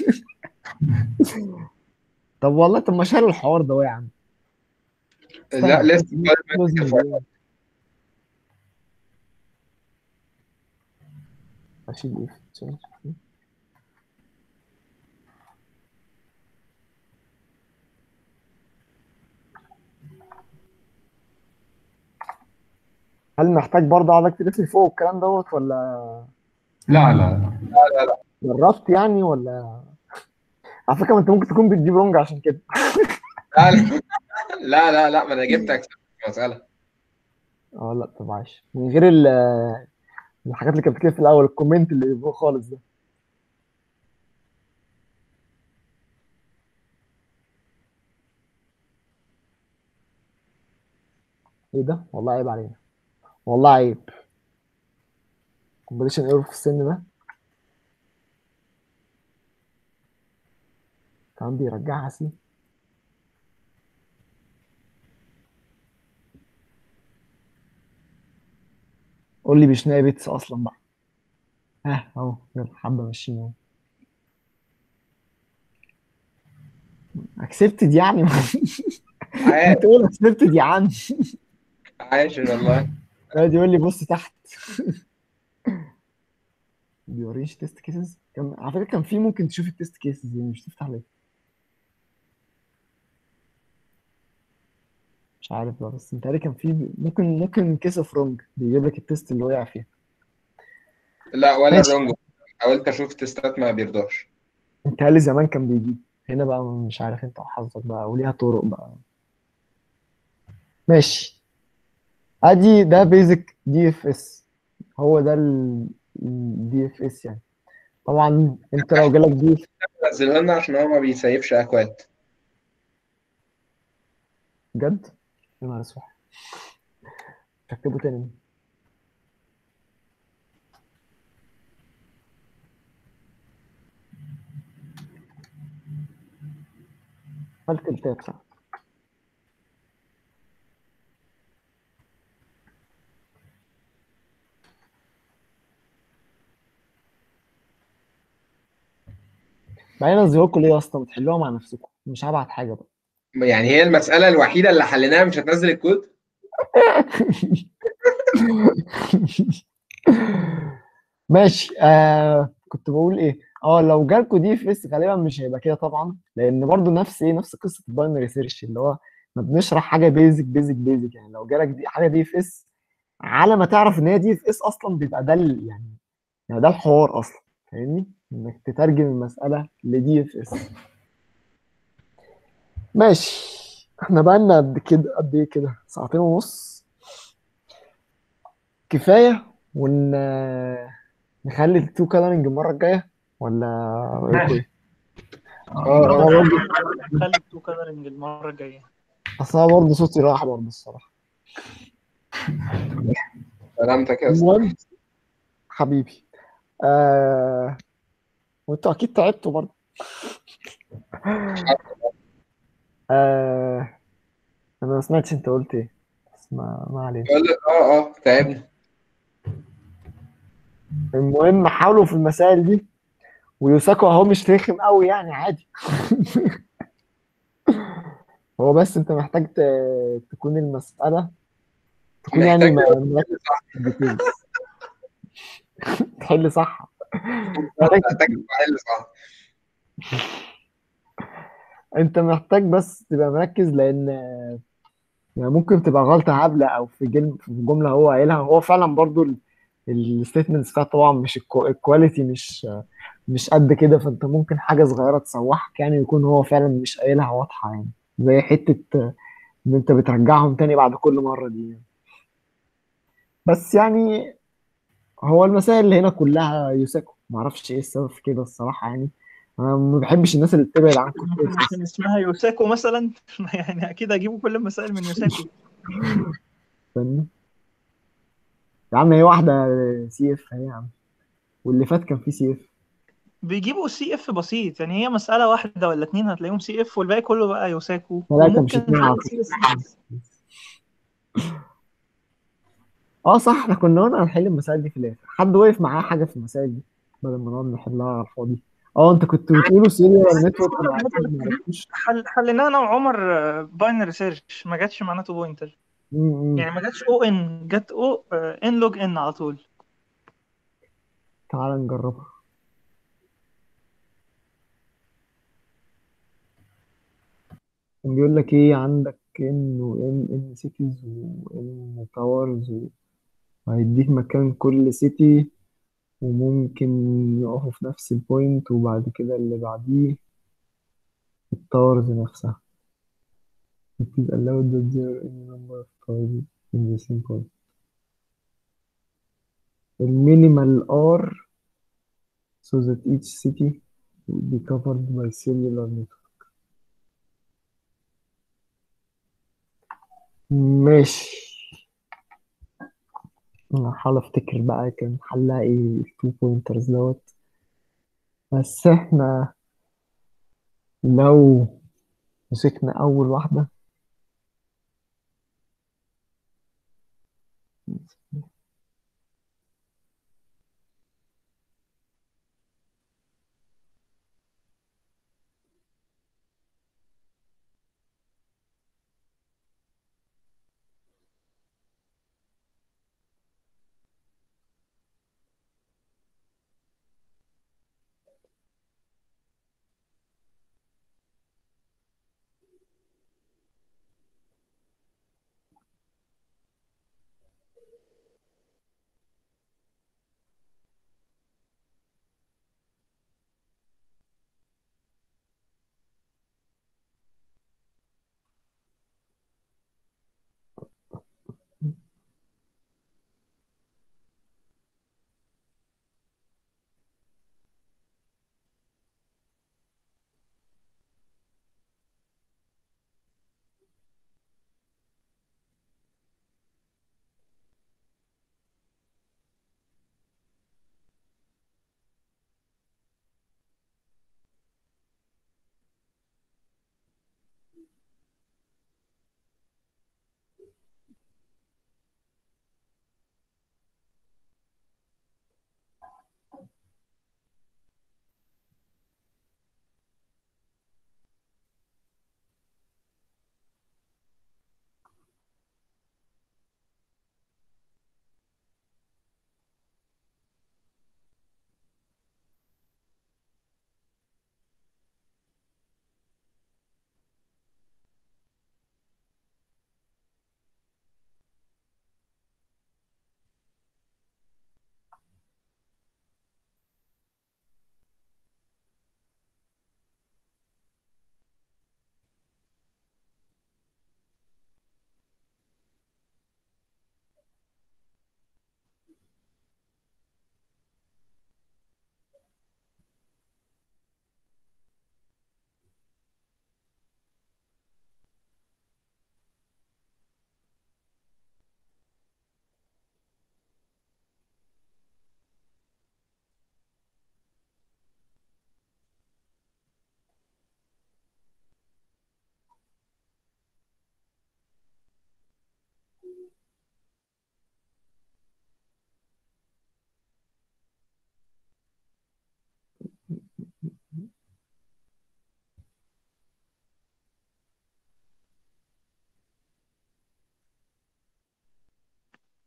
طب والله طب ما شالوا الحوار ده يا عم لا استنى لسه closing game. اشيل ايه في الشاشة؟ هل محتاج برضه اقعد اكتب اسمي فوق الكلام دوت ولا لا لا لا جربت يعني ولا على فكره ما انت ممكن تكون بتجيب رونج عشان كده لا لا لا لا ما انا جبتك في المسألة اه لا طب عايش من غير ال- الحاجات اللي كانت بتكتب في الاول الكومنت اللي فوق خالص ده ايه ده والله عيب علينا والله عيب كومبليشن ايرور في السن ده كمان بيرجعها سي قول لي مش ناقي بيتس اصلا بقى ها اهو يلا حبه ماشيين اهو اكسبتد يعني عاش تقول اكسبتد يا عم عاش والله يقعد يقول لي بص تحت بيوريش تيست كيسز كان على فكره كان في ممكن تشوف التيست كيسز يعني مش تفتح ليه مش عارف بقى بس متهيألي كان في ممكن ممكن كيس اوف رونج بيجيب لك التيست اللي وقع فيه لا ولا ماشي. الرونج حاولت اشوف تيستات ما بيرضاش متهيألي زمان كان بيجيب هنا بقى مش عارف انت وحظك بقى وليها طرق بقى ماشي ادي ده بيزك دي اف اس هو ده الدي اف اس يعني طبعا انت لو جالك دي نزله لنا عشان هو ما بيسيفش اكواد بجد يا نهار اسود هكتبه تاني عملت التاب صح بعدين انزلوا لكم ليه اصلا بتحلوها مع نفسكم مش هبعت حاجه بقى يعني هي المسألة الوحيدة اللي حليناها مش هتنزل الكود ماشي آه كنت بقول ايه اه لو جالكوا دي في اس غالبا مش هيبقى كده طبعا لان برضو نفس ايه نفس قصه الباينري سيرش اللي هو ما بنشرح حاجه بيزك بيزك بيزك يعني لو جالك دي حاجه دي في اس على ما تعرف ان هي دي في اس اصلا بيبقى ده ال- يعني يعني ده الحوار اصلا فاهمني انك تترجم المساله لدي في اس ماشي احنا بقالنا قد كده قد ايه كده ساعتين ونص كفايه ون نخلي التو كلرنج المره الجايه ولا رايكم ايه؟ اه انا اه برضه خلي التو كلرنج المره الجايه اصل انا برضه صوتي راح برضه الصراحه سلامتك يا اسطى المهم حبيبي آه... وانتوا اكيد تعبتوا برضه آه... انا ما سمعتش انت قلت ايه بس ما, ما علينا بقول لك اه اه تعبنا المهم حاولوا في المسائل دي ويوساكو اهو مش رخم قوي يعني عادي هو بس انت محتاج ت- تكون المسألة تكون يعني محتاج م- مركز في الديتيلز تحل صح محتاج محتاج تحل صح انت محتاج بس تبقى مركز لان يعني ممكن تبقى غلطة هبلة او في جملة في جملة هو قايلها هو فعلا برضو الستيتمنتس بتاعته طبعا مش الكو- الكواليتي مش مش قد كده فانت ممكن حاجة صغيرة تصوحك يعني يكون هو فعلا مش قايلها واضحة يعني زي حتة ان انت بترجعهم تاني بعد كل مرة دي يعني. بس يعني هو المسائل اللي هنا كلها يوساكو معرفش ايه السبب في كده الصراحة يعني انا ما بحبش الناس اللي بتبعد عن كل عشان اسمها يوساكو مثلا يعني اكيد هجيبوا كل المسائل من يوساكو فاهمني يا عم هي واحدة سي اف اهي يا عم واللي فات كان فيه سي اف بيجيبوا سي اف بسيط يعني هي مسألة واحدة ولا اتنين هتلاقيهم سي اف والباقي كله بقى يوساكو ثلاثة مش وممكن اتنين على حاجة سي اس اه صح احنا كنا قلنا هنحل المسائل دي في الاخر حد وقف معاه حاجة في المسائل دي بدل ما نقعد نحلها على الفاضي اه انت كنت بتقولوا سيريال نتورك انا اكيد ما عرفتوش حل حليناها انا وعمر باينري سيرش ما جاتش معناته بوينتر م- م. يعني ما جاتش او ان جت او ان لوج ان على طول تعال نجربها كان بيقول لك ايه عندك ان وان ان سيتيز وان تاورز وهيديك مكان كل سيتي وممكن يقفوا في نفس البوينت وبعد كده اللي بعديه التاورز نفسها It is allowed that there are any number of towers in the same point. المينيمال R so that each city will be covered by cellular network. ماشي انا هحاول افتكر بقى كان حلها ايه التو بوينترز دوت بس احنا لو مسكنا اول واحدة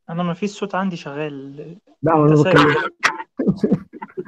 انا ما فيش صوت عندي شغال لا انا انت بتكلم ساكت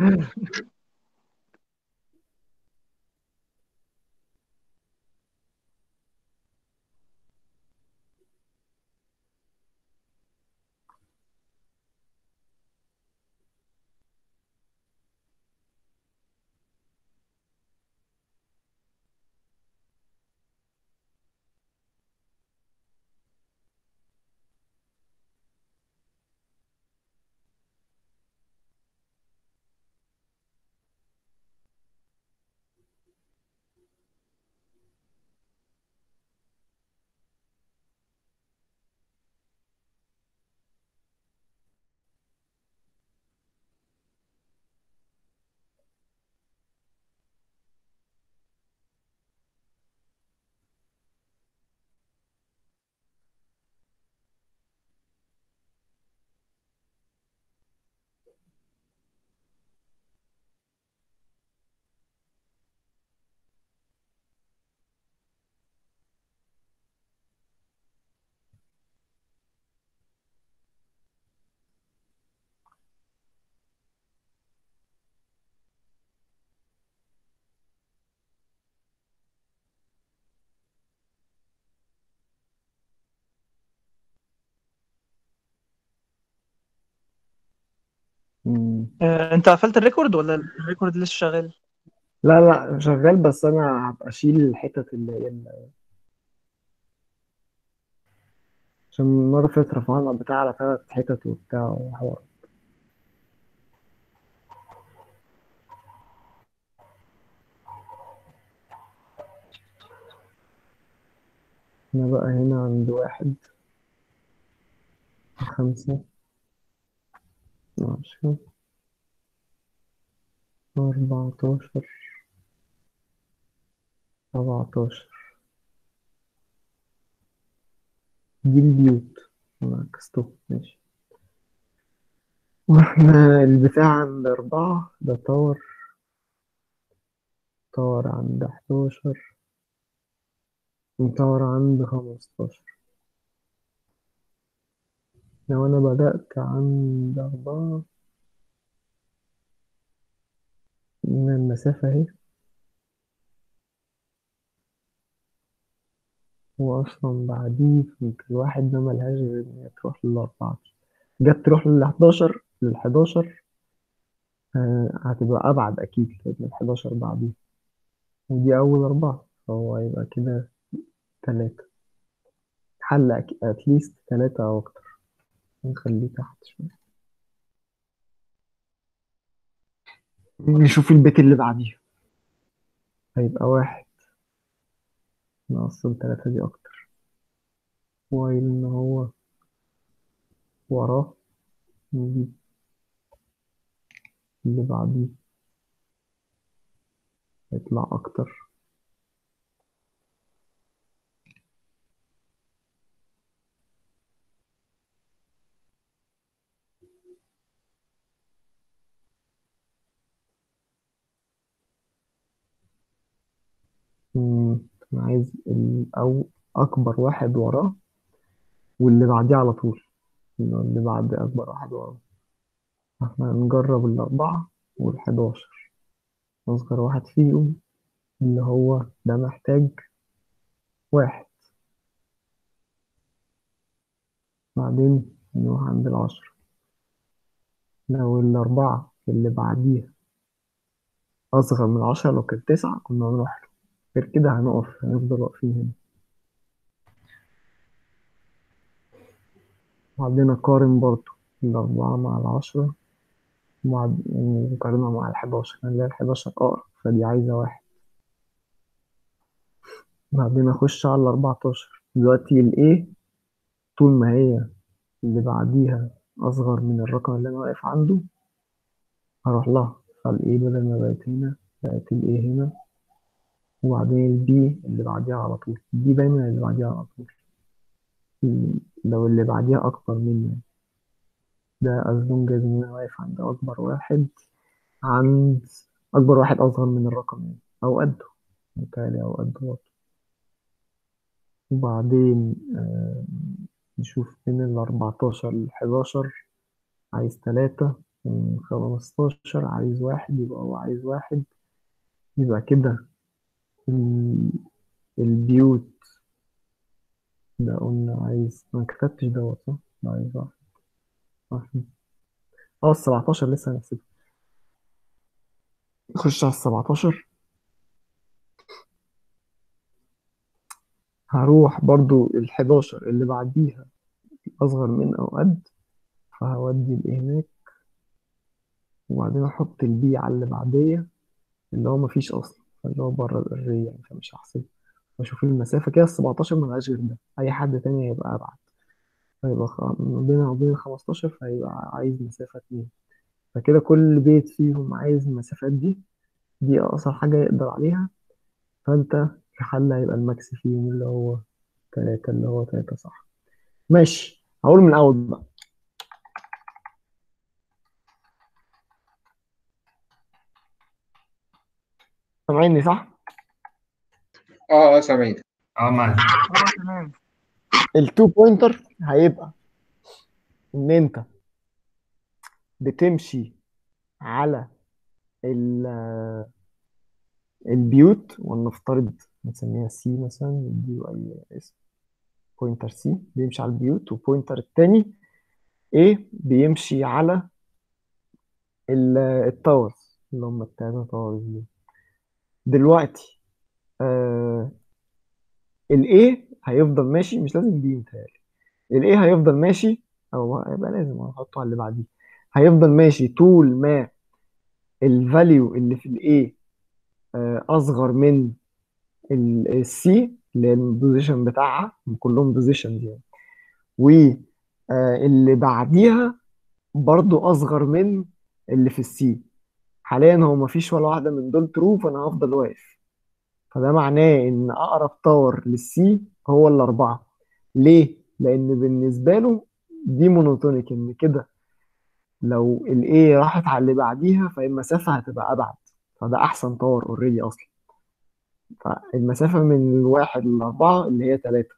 مم. آه، انت قفلت الريكورد ولا الريكورد لسه شغال لا لا شغال بس انا هبقى اشيل الحتت اللي هي ال- عشان المرة اللي فاتت رفعنا بتاع على ثلاث حتت وبتاع وحوار انا بقى هنا عند واحد خمسة عشرة أربعتاشر سبعتاشر دي البيوت أنا عكسته ماشي واحنا البتاع عند أربعة ده تاور تاور عند حداشر وتاور عند خمستاشر لو أنا بدأت عند أربعة من المسافة أهي هو أصلا بعديه في الواحد ده ملهاش غير إن هي تروح للأربعة جت تروح للحداشر للحداشر آه، هتبقى أبعد أكيد لأن الحداشر بعديه ودي أول أربعة فهو هيبقى كده تلاتة حل أتليست تلاتة أو أكتر نخليه تحت شوية نشوف البيت اللي بعديه هيبقى واحد نقسم تلاتة دي أكتر وايل إن هو وراه نجيب اللي بعديه هيطلع أكتر مم، أنا عايز ال- أو أكبر واحد وراه واللي بعديه على طول إنه اللي بعد أكبر واحد وراه احنا هنجرب الأربعة والحداشر أصغر واحد فيهم اللي هو ده محتاج واحد بعدين نروح عند العشرة لو الأربعة اللي بعديها أصغر من العشرة لو كانت تسعة كنا هنروح له غير كده هنقف هنفضل واقفين هنا وبعدين أقارن برضو الأربعة مع العشرة مع نقارنها مع الحداشر هنلاقي الحداشر أقرب فدي عايزة واحد بعدين أخش على الأربعتاشر دلوقتي الإيه طول ما هي اللي بعديها أصغر من الرقم اللي أنا واقف عنده هروح لها فالإيه بدل ما بقت هنا بقت الإيه هنا وبعدين البي اللي بعديها على طول دي دايما اللي بعديها على طول لو اللي بعديها أكبر مني ده أظن جايز إن أنا واقف عند أكبر واحد عند أكبر واحد أصغر من الرقم يعني أو قده متهيألي أو قده برضه وبعدين آه، نشوف من ال 14 ل 11 عايز تلاتة من 15 عايز واحد يبقى هو عايز واحد يبقى كده ال- البيوت ده قلنا عايز ما كتبتش دوت صح؟ ده عايز واحد واحد اه ال 17 لسه هنحسبها نخش على ال 17 هروح برضو ال 11 اللي بعديها أصغر من أو قد فهودي الإيه هناك وبعدين أحط البي على اللي بعديه اللي هو مفيش أصلا اللي هو بره الأرية يعني فمش هحسبه وأشوف المسافة كده ال 17 ملهاش غير ده أي حد تاني هيبقى أبعد فيبقى خ- ما بينها وبين ال 15 فهيبقى عايز مسافة اتنين فكده كل بيت فيهم عايز المسافات دي دي أقصر حاجة يقدر عليها فأنت الحل هيبقى الماكس فيهم اللي هو تلاتة اللي هو تلاتة صح ماشي هقول من الأول بقى سامعني صح؟ اه اه سامعين اه معاك اه تمام التو بوينتر هيبقى ان انت بتمشي على ال- البيوت ولنفترض نسميها سي مثلا نديله اي اسم بوينتر سي بيمشي على البيوت وبوينتر التاني ايه بيمشي على ال- التاورز اللي هم التلاتة تاورز دول دلوقتي آه الايه هيفضل ماشي مش لازم بي متهيألي الايه هيفضل ماشي او هيبقى لازم هنحطه على اللي بعديه هيفضل ماشي طول ما الفاليو اللي في الايه اصغر من السي اللي هي البوزيشن بتاعها كلهم بوزيشنز يعني واللي بعديها برضو اصغر من اللي في السي حاليا هو مفيش ولا واحده من دول ترو فانا هفضل واقف فده معناه ان اقرب تاور للسي هو الاربعه ليه لان بالنسبه له دي مونوتونيك ان كده لو الاي راحت على اللي بعديها فالمسافه هتبقى ابعد فده احسن تاور اوريدي اصلا فالمسافه من الواحد للاربعه اللي هي ثلاثه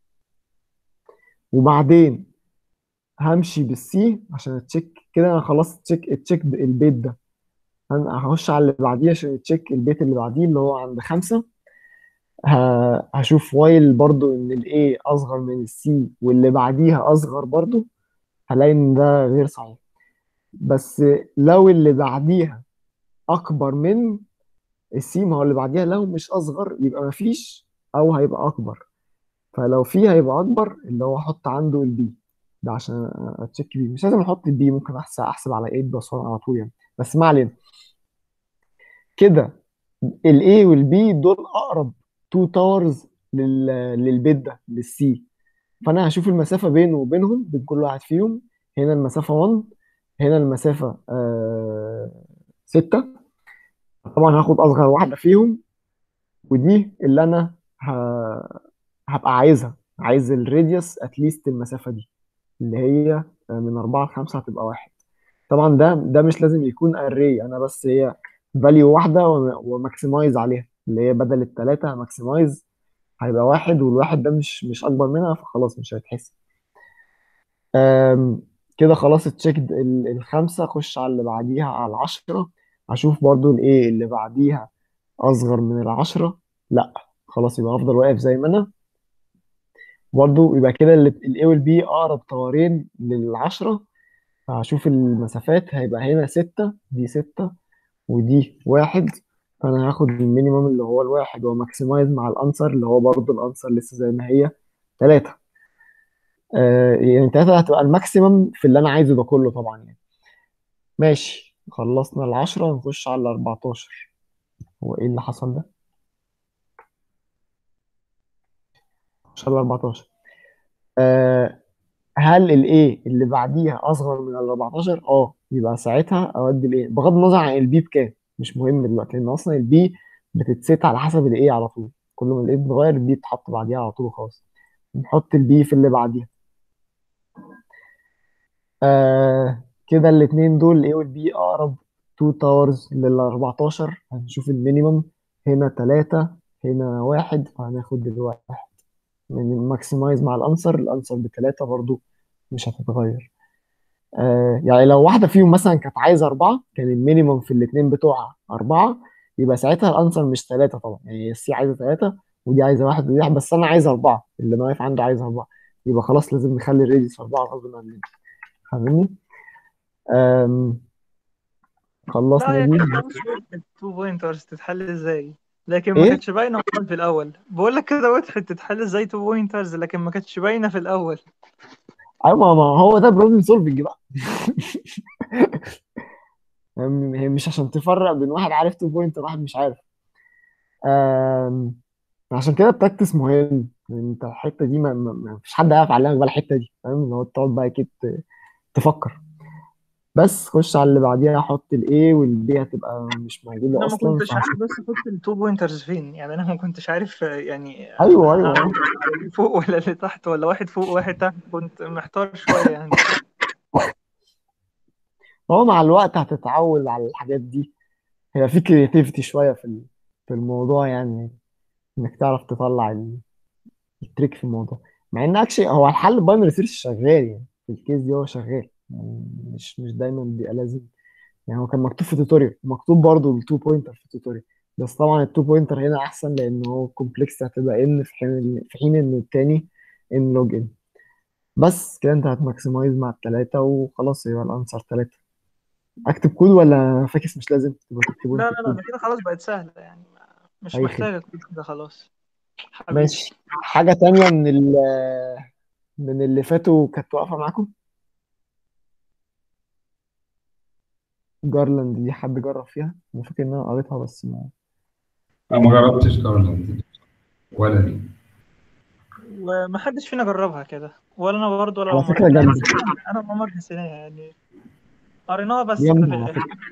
وبعدين همشي بالسي عشان اتشيك كده انا خلاص اتشيك اتشيك البيت ده انا هخش على اللي بعديه عشان اتشيك البيت اللي بعديه اللي هو عند خمسة ه- هشوف وايل برضو ان الاي اصغر من السي واللي بعديها اصغر برضو هلاقي ان ده غير صحيح بس لو اللي بعديها اكبر من السي ما هو اللي بعديها لو مش اصغر يبقى مفيش او هيبقى اكبر فلو في هيبقى اكبر اللي هو احط عنده البي ده عشان اتشيك بيه مش لازم احط البي ممكن احسب احسب على 8 بلس 1 على طول يعني بس ما علينا كده الاي والبي دول اقرب تو تاورز للبيت ده للسي فانا هشوف المسافه بينه وبينهم بين كل واحد فيهم هنا المسافه 1 هنا المسافه آه 6 طبعا هاخد اصغر واحده فيهم ودي اللي انا ه- هبقى عايزها عايز الراديوس اتليست المسافه دي اللي هي من 4 ل 5 هتبقى واحد طبعا ده ده مش لازم يكون اري انا بس هي فاليو واحده وماكسمايز عليها اللي هي بدل الثلاثه ماكسمايز هيبقى واحد والواحد ده مش مش اكبر منها فخلاص مش هيتحسب أم، كده خلاص اتشيكد ال- الخمسه اخش على اللي بعديها على العشره اشوف برضو الايه اللي بعديها اصغر من العشره لا خلاص يبقى افضل واقف زي ما انا برضو يبقى كده الاي والبي اقرب طوارين للعشره فهشوف المسافات هيبقى هنا ستة دي ستة ودي واحد فأنا هاخد المينيمم اللي هو الواحد وماكسمايز مع الأنسر اللي هو برضه الأنسر لسه زي ما هي تلاتة آه يعني تلاتة هتبقى الماكسيمم في اللي أنا عايزه ده كله طبعا يعني ماشي خلصنا العشرة نخش على الأربعتاشر هو إيه اللي حصل ده؟ نخش على الأربعتاشر آه هل الايه اللي بعديها اصغر من ال 14 اه يبقى ساعتها اودي الايه بغض النظر عن البي بكام مش مهم دلوقتي لان اصلا البي بتتست على حسب الايه على طول كل ما الايه بتتغير البي بتتحط بعديها على طول خلاص نحط البي في اللي بعديها آه كده الاتنين دول الايه والبي اقرب 2 تاورز لل 14 هنشوف المينيمم هنا 3 هنا واحد فهناخد الواحد يعني ماكسمايز مع الانسر الانسر بثلاثة برضو مش هتتغير آه يعني لو واحدة فيهم مثلا كانت عايزة أربعة كان المينيمم في الاتنين بتوعها أربعة يبقى ساعتها الأنسر مش ثلاثة طبعا يعني السي عايزة ثلاثة ودي عايزة واحد ودي واحد بس أنا عايز أربعة اللي واقف عنده عايز أربعة يبقى خلاص لازم نخلي الريديوس أربعة غصب عننا فاهمني؟ آم، لا خلصنا هي دي كانت تو بوينترز تتحل ازاي لكن ما إيه؟ كانتش باينه والله في الاول بقول لك كده وضحت تتحل ازاي تو بوينترز لكن ما كانتش باينه في الاول أيوة ما ما هو ده بروبلم سولفنج بقى يعني هي مش عشان تفرق بين واحد عارف تو بوينت وواحد مش عارف آم، عشان كده التاكتس مهم يعني انت الحته دي ما, ما, ما فيش حد هيعرف يعلمك بقى الحته دي فاهم اللي هو تقعد بقى كده ت- تفكر بس خش على اللي بعديها حط الاي والبي هتبقى مش موجوده انا ما اصلا كنتش عارف فعشان بس احط التو بوينترز فين يعني انا ما كنتش عارف آه، يعني آه، ايوه ايوه هعمل اللي فوق ولا اللي تحت ولا واحد فوق واحد تحت كنت محتار شويه يعني هو مع الوقت هتتعود على الحاجات دي هي في كرياتيفيتي شويه في ال- في الموضوع يعني انك تعرف تطلع ال- التريك في الموضوع مع ان اكشلي هو الحل باينري سيرش شغال يعني في الكيس دي هو شغال يعني مش مش دايما بيبقى لازم يعني هو كان مكتوب في توتوريال مكتوب برضه التو بوينتر في توتوريال بس طبعا التو بوينتر هنا احسن لان هو كومبلكس هتبقى ان في حين في حين ان التاني ان لوج ان بس كده انت هتماكسمايز مع التلاتة وخلاص يبقى الانسر تلاتة اكتب كود ولا فاكس مش لازم تبقى تكتبه لا انت لا لا الكود ده كده خلاص بقت سهله يعني مش اي خدمة محتاجه كود كده خلاص حبيبي ماشي حاجة تانية من ال من اللي فاتوا كانت واقفة معاكم جارلاند دي حد جرب فيها انا فاكر ان انا قريتها بس ما انا ما جربتش كارلاند ولا دي وما حدش فينا جربها كده ولا انا برضه ولا على عمر فكرة يعني جامدة انا وعمر حسيناها يعني قريناها بس كده جامدة في على الاخر فكرة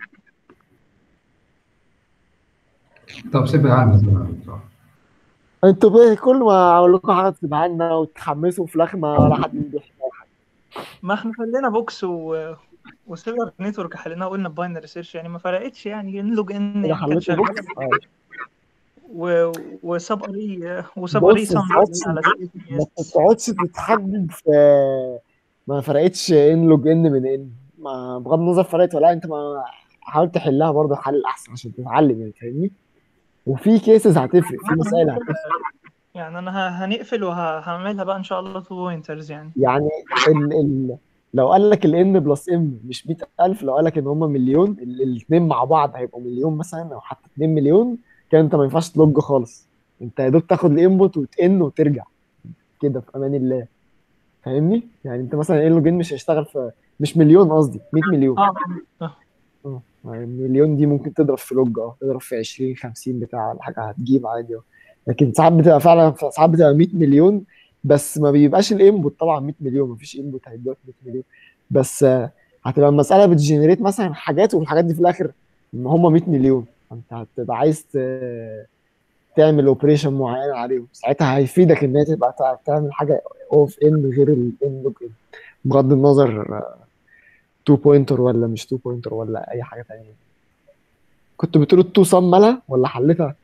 طب سيبها عني بقى بصراحة. انتوا بقى كل ما اقول لكم حاجة تبقى عنا وتحمسوا في الاخر ما ولا حد بيحصل ما احنا حلينا بوكس و وسيلر نتورك حليناها وقلنا باينري سيرش يعني ما فرقتش يعني لوج ان كده يعني كانت حليتوا بوكس شغاله اه و... وسب اري وسب اري بص ما سم تقعدش على سي اس ما اس تقعدش تتحدد في ما فرقتش ان لوج ان من ان ما بغض النظر فرقت ولا لا، انت ما حاول تحلها برضه الحل الاحسن عشان تتعلم يعني فاهمني وفي كيسز هتفرق في مسائل هتفرق يعني انا ه- هنقفل وهعملها بقى ان شاء الله تو بوينترز يعني يعني ال ال لو قال لك الان بلس ام مش 100000 لو قال لك ان هم مليون الاثنين مع بعض هيبقوا مليون مثلا او حتى 2 مليون كده انت ما ينفعش تلوج خالص انت يا دوب تاخد الانبوت وتن وترجع كده في امان الله فاهمني يعني انت مثلا ان لوجين مش هيشتغل في مش مليون قصدي 100 مليون اه آه. اه يعني مليون دي ممكن تضرب في لوج اه تضرب في 20 50 بتاع ولا حاجه هتجيب عادي اه لكن ساعات بتبقى فعلا ساعات بتبقى 100 مليون بس ما بيبقاش الانبوت طبعا 100 مليون مفيش انبوت هيدوك 100 مليون بس آه، هتبقى المساله بتجنريت مثلا حاجات والحاجات دي في الاخر ان هم 100 مليون فانت هتبقى عايز ت- تعمل اوبريشن معينه عليهم ساعتها هيفيدك ان هي تبقى تع- تعمل حاجه اوف ان غير الان لوج ان بغض النظر 2 بوينتر ولا مش 2 بوينتر ولا اي حاجه تانية كنت بتقول التو صم مالها ولا حلتها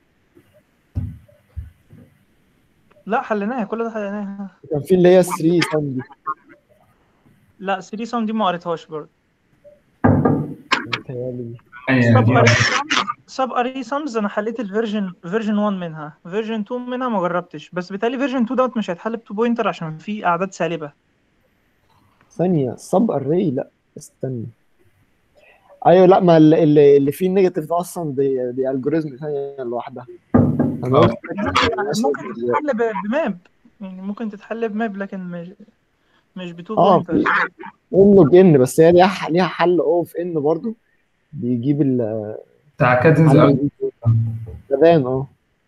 لا حليناها كل ده حليناها كان في اللي هي 3 صم دي لا 3 سم دي ما قريتهاش برضه متهيألي دي يعني سب دي اري سب اري سمز انا حليت الفيرجن فيرجن 1 منها فيرجن 2 منها ما جربتش بس بالتالي فيرجن 2 دوت مش هيتحل ب 2 بوينتر عشان في اعداد سالبه ثانيه صب اري لا استني ايوه لا ما اللي اللي اللي فيه النيجاتيف ده اصلا دي دي الجوريزم ثانيه لوحدها انا اه قلت ممكن تتحل ب- بماب يعني ممكن تتحل بماب لكن مش مش ب 2 اه بوينترز ان لوج ان بس هي ليها ليها حل اوف ان برضو بيجيب ال بتاع كادنز حل أو- بيجيب كمان اه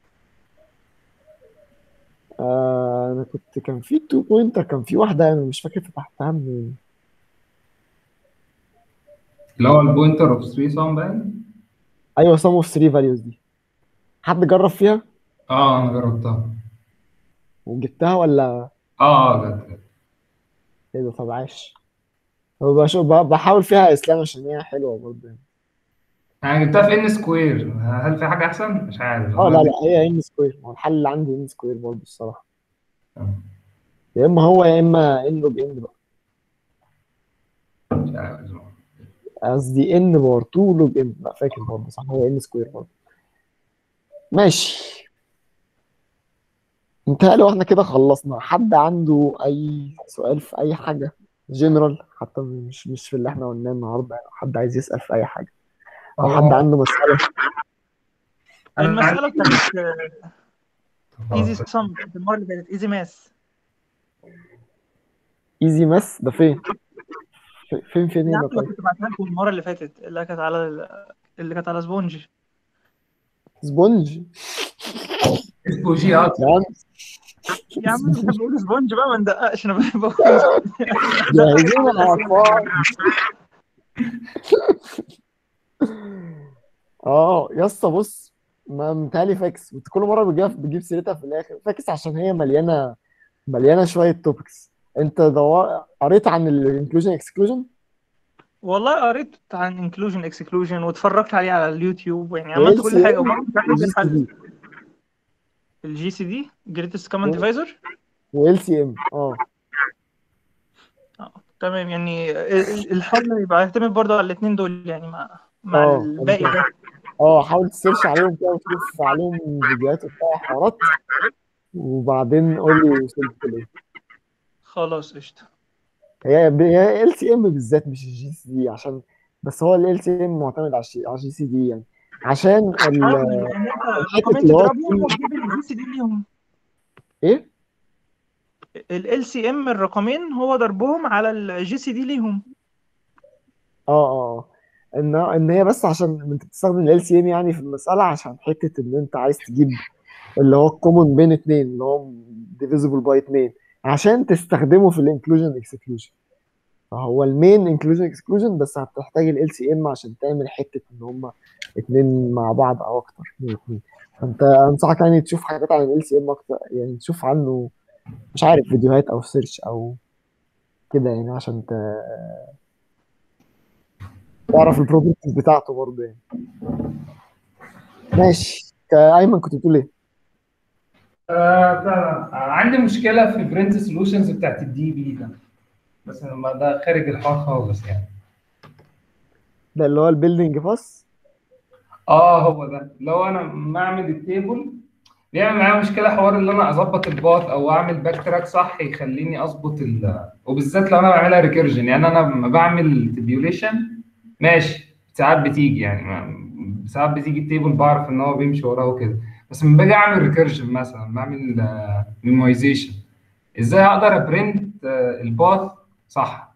آه، انا كنت كان في تو بوينتر كان في واحده انا مش فاكر فتحتها منين اللي هو البوينتر اوف 3 سام باين ايوه سم اوف 3 فاليوز دي حد جرب فيها اه انا جربتها وجبتها ولا اه اه جد جد. ايه ده طب عاش هو بشوف ب- بحاول فيها اسلام عشان هي حلوه برضه يعني. انا جبتها في ان سكوير هل في حاجه احسن مش عارف اه لا أنا لا هي ان سكوير هو الحل اللي عندي ان سكوير برضه الصراحه يا اما هو يا اما ان لوج ان بقى مش عارف اسمه. قصدي ان باور 2 لوج ان لا فاكر برضه صح هو ان سكوير برضه ماشي انتهى لو احنا كده خلصنا حد عنده اي سؤال في اي حاجه جنرال حتى مش مش في اللي احنا قلناه النهارده يعني حد عايز يسال في اي حاجه او حد هو- عنده مساله أنا المسألة عندي- بتاعت ايزي خلاص. سم المرة اللي فاتت ايزي ماس ايزي ماس ده فين في- فين فين يا هنا عم طيب كنت بعتها لكم المرة اللي فاتت اللي كانت على ال- اللي كانت على سبونج سبونج اسمه جي ار يا عم يا عم انا بحب اقول سبونج بقى ما ندققش انا بحب اقول سبونج. جاهزين الاطفال اه يا اسطى بص ما متهيألي فاكس كنت كل مره بجيب بجيب سيرتها في الاخر فاكس عشان هي مليانه مليانه شويه توبكس انت دور... قريت عن الانكلوجن اكسكلوجن والله قريت عن انكلوجن اكسكلوجن واتفرجت عليه على اليوتيوب يعني عملت كل حاجه وبرضه مش عارف الحل الجي سي دي جريتست كومن ديفايزر وال سي ام اه تمام يعني ال- الحل يبقى يعتمد برضه على الاثنين دول يعني مع مع اه الباقي ده اه حاول تسيرش عليهم كده وتشوف عليهم فيديوهات وبتاع حوارات وبعدين قول لي وصلت لايه خلاص قشطه هي هي ال سي ام بالذات مش الجي سي دي عشان بس هو ال سي ام معتمد على الشي- على الجي سي دي يعني عشان ال... اه لان انت الحتة رقمين اللي هو تضربهم وتجيب الجي سي دي ليهم ايه ال سي ام الرقمين هو ضربهم على الجي سي دي ليهم اه اه اه ان ان هي بس عشان انت بتستخدم ال سي ام يعني في المساله عشان حته ان انت عايز تجيب اللي هو الكومن بين اتنين اللي هو ديفيزبل باي اتنين عشان تستخدمه في الانكلوجن اكسكلوجن فهو المين انكلوجن اكسكلوجن بس هتحتاج ال سي ام عشان تعمل حته ان هما اتنين مع بعض او اكتر من اتنين فانت انصحك يعني تشوف حاجات عن ال سي ام اكتر يعني تشوف عنه مش عارف فيديوهات او سيرش او كده يعني عشان ت... تعرف البروبرتيز بتاعته برضه يعني ماشي كايمن كنت بتقول ايه؟ آه، ده- عندي مشكلة في البرنت سولوشنز بتاعت الدي بي ده بس ما ده خارج الحوار خالص يعني ده اللي هو البيلدينج باس اه هو ده لو انا ما اعمل التيبل بيعمل معايا مشكلة حوار اللي انا اظبط الباث او اعمل باك تراك صح يخليني اظبط ال وبالذات لو انا بعملها ريكيرجن يعني انا لما بعمل تبيوليشن ماشي ساعات بتيجي يعني ما- ساعات بتيجي التيبل بعرف ان هو بيمشي وراه وكده بس لما باجي اعمل ريكيرجن مثلا بعمل ميمويزيشن ازاي اقدر ابرنت الباث صح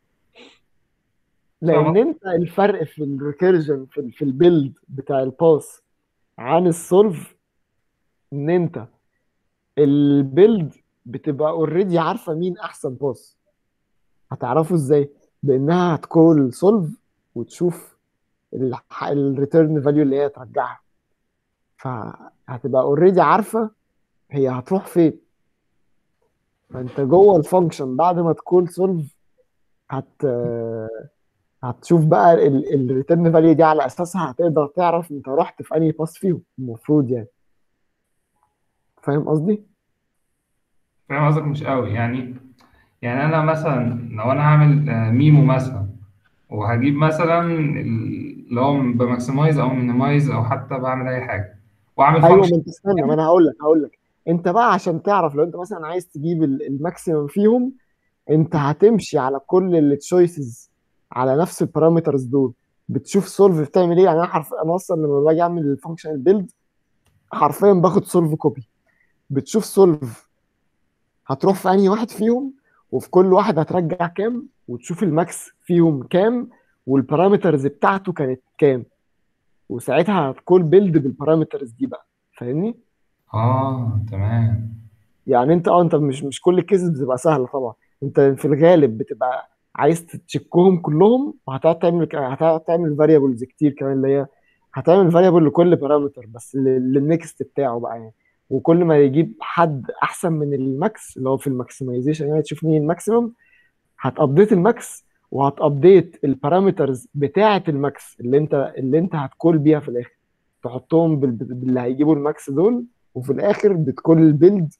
لان انت الفرق في الريكيرجن في, في البيلد بتاع الباس عن السولف ان انت البيلد بتبقى اوريدي عارفه مين احسن باس هتعرفه ازاي بانها هتكول سولف وتشوف الريتيرن فاليو اللي هي ترجعها فهتبقى اوريدي عارفه هي هتروح فين فانت جوه الفانكشن بعد ما تكول سولف هت هتشوف بقى الريتيرن فاليو دي على اساسها هتقدر تعرف انت رحت في انهي باس فيهم المفروض يعني فاهم قصدي؟ فاهم قصدك مش قوي يعني يعني انا مثلا لو انا هعمل آه، ميمو مثلا وهجيب مثلا اللي هو بماكسمايز او مينيمايز او حتى بعمل اي حاجه واعمل ايوه ما فانكشن انت استنى ما انا هقول لك هقول لك انت بقى عشان تعرف لو انت مثلا عايز تجيب ال- الماكسيمم فيهم انت هتمشي على كل التشويسز على نفس البارامترز دول بتشوف سولف بتعمل ايه يعني انا حرف انا اصلا لما باجي اعمل الفانكشنال بيلد حرفيا باخد سولف كوبي بتشوف سولف هتروح في انهي واحد فيهم وفي كل واحد هترجع كام وتشوف الماكس فيهم كام والبارامترز بتاعته كانت كام وساعتها هتكون بيلد بالبارامترز دي بقى فاهمني؟ اه تمام يعني انت اه انت مش مش كل الكيسز بتبقى سهله طبعا انت في الغالب بتبقى عايز تشيكهم كلهم وهتقعد تعمل هتقعد تعمل فاريبلز كتير كمان اللي هي هتعمل فاريبل لكل بارامتر بس لل- للنكست بتاعه بقى يعني وكل ما يجيب حد احسن من الماكس اللي هو في الماكسمايزيشن يعني تشوف مين الماكسيمم هتابديت الماكس وهتابديت البارامترز بتاعه الماكس اللي انت اللي انت هتكول بيها في الاخر تحطهم بال- باللي هيجيبوا الماكس دول وفي الاخر بتكون البيلد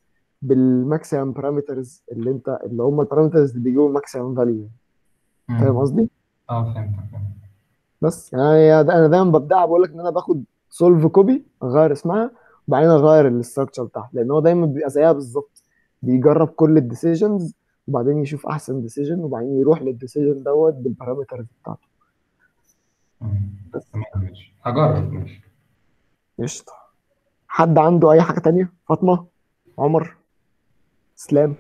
بالماكسيمم بارامترز اللي انت اللي هم البارامترز اللي بيجيبوا الماكسيمم فاليو فاهم قصدي؟ اه فهمت فهمت بس يعني انا دايما ببدأ بقول لك ان انا باخد سولف كوبي اغير اسمها وبعدين اغير الاستراكشر بتاعها لان هو دايما بيبقى زيها بالظبط بيجرب كل الديسيجنز وبعدين يشوف احسن ديسيجن وبعدين يروح للديسيجن دوت بالبارامترز بتاعته مم. تمام ماشي هجرب ماشي قشطة حد عنده اي حاجة تانية فاطمة عمر اسلام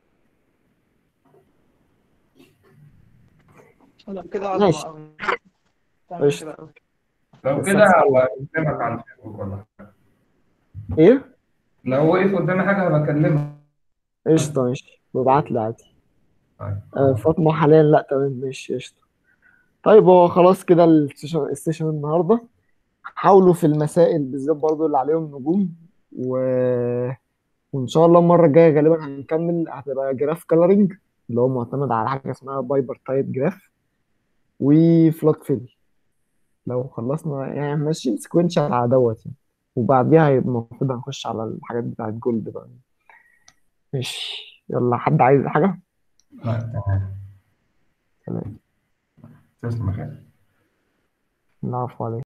لا كده ماشي. عظمة أوي تمام قشطة. كده أوي. لو بس كده هسأل. هبقى اكلمك على الفيسبوك ولا حاجة. ايه لو وقف قدامي حاجة هبقى اكلمك قشطة ماشي ببعت لي عادي طيب آه، فاطمة حاليا لا تمام ماشي قشطة طيب هو خلاص كده السيشن السيشن النهاردة حاولوا في المسائل بالذات برضو اللي عليهم نجوم و... وإن شاء الله المرة الجاية غالبا هنكمل هتبقى جراف كولرنج اللي هو معتمد على حاجة اسمها بايبر تايب جراف وفلات فيل لو خلصنا يعني ماشيين سيكونشال على دوت يعني وبعديها هيبقى المفروض هنخش على الحاجات بتاعت جولد بقى ماشي يلا حد عايز حاجة؟ لا تمام سلام تسلم يا خالد العفو عليك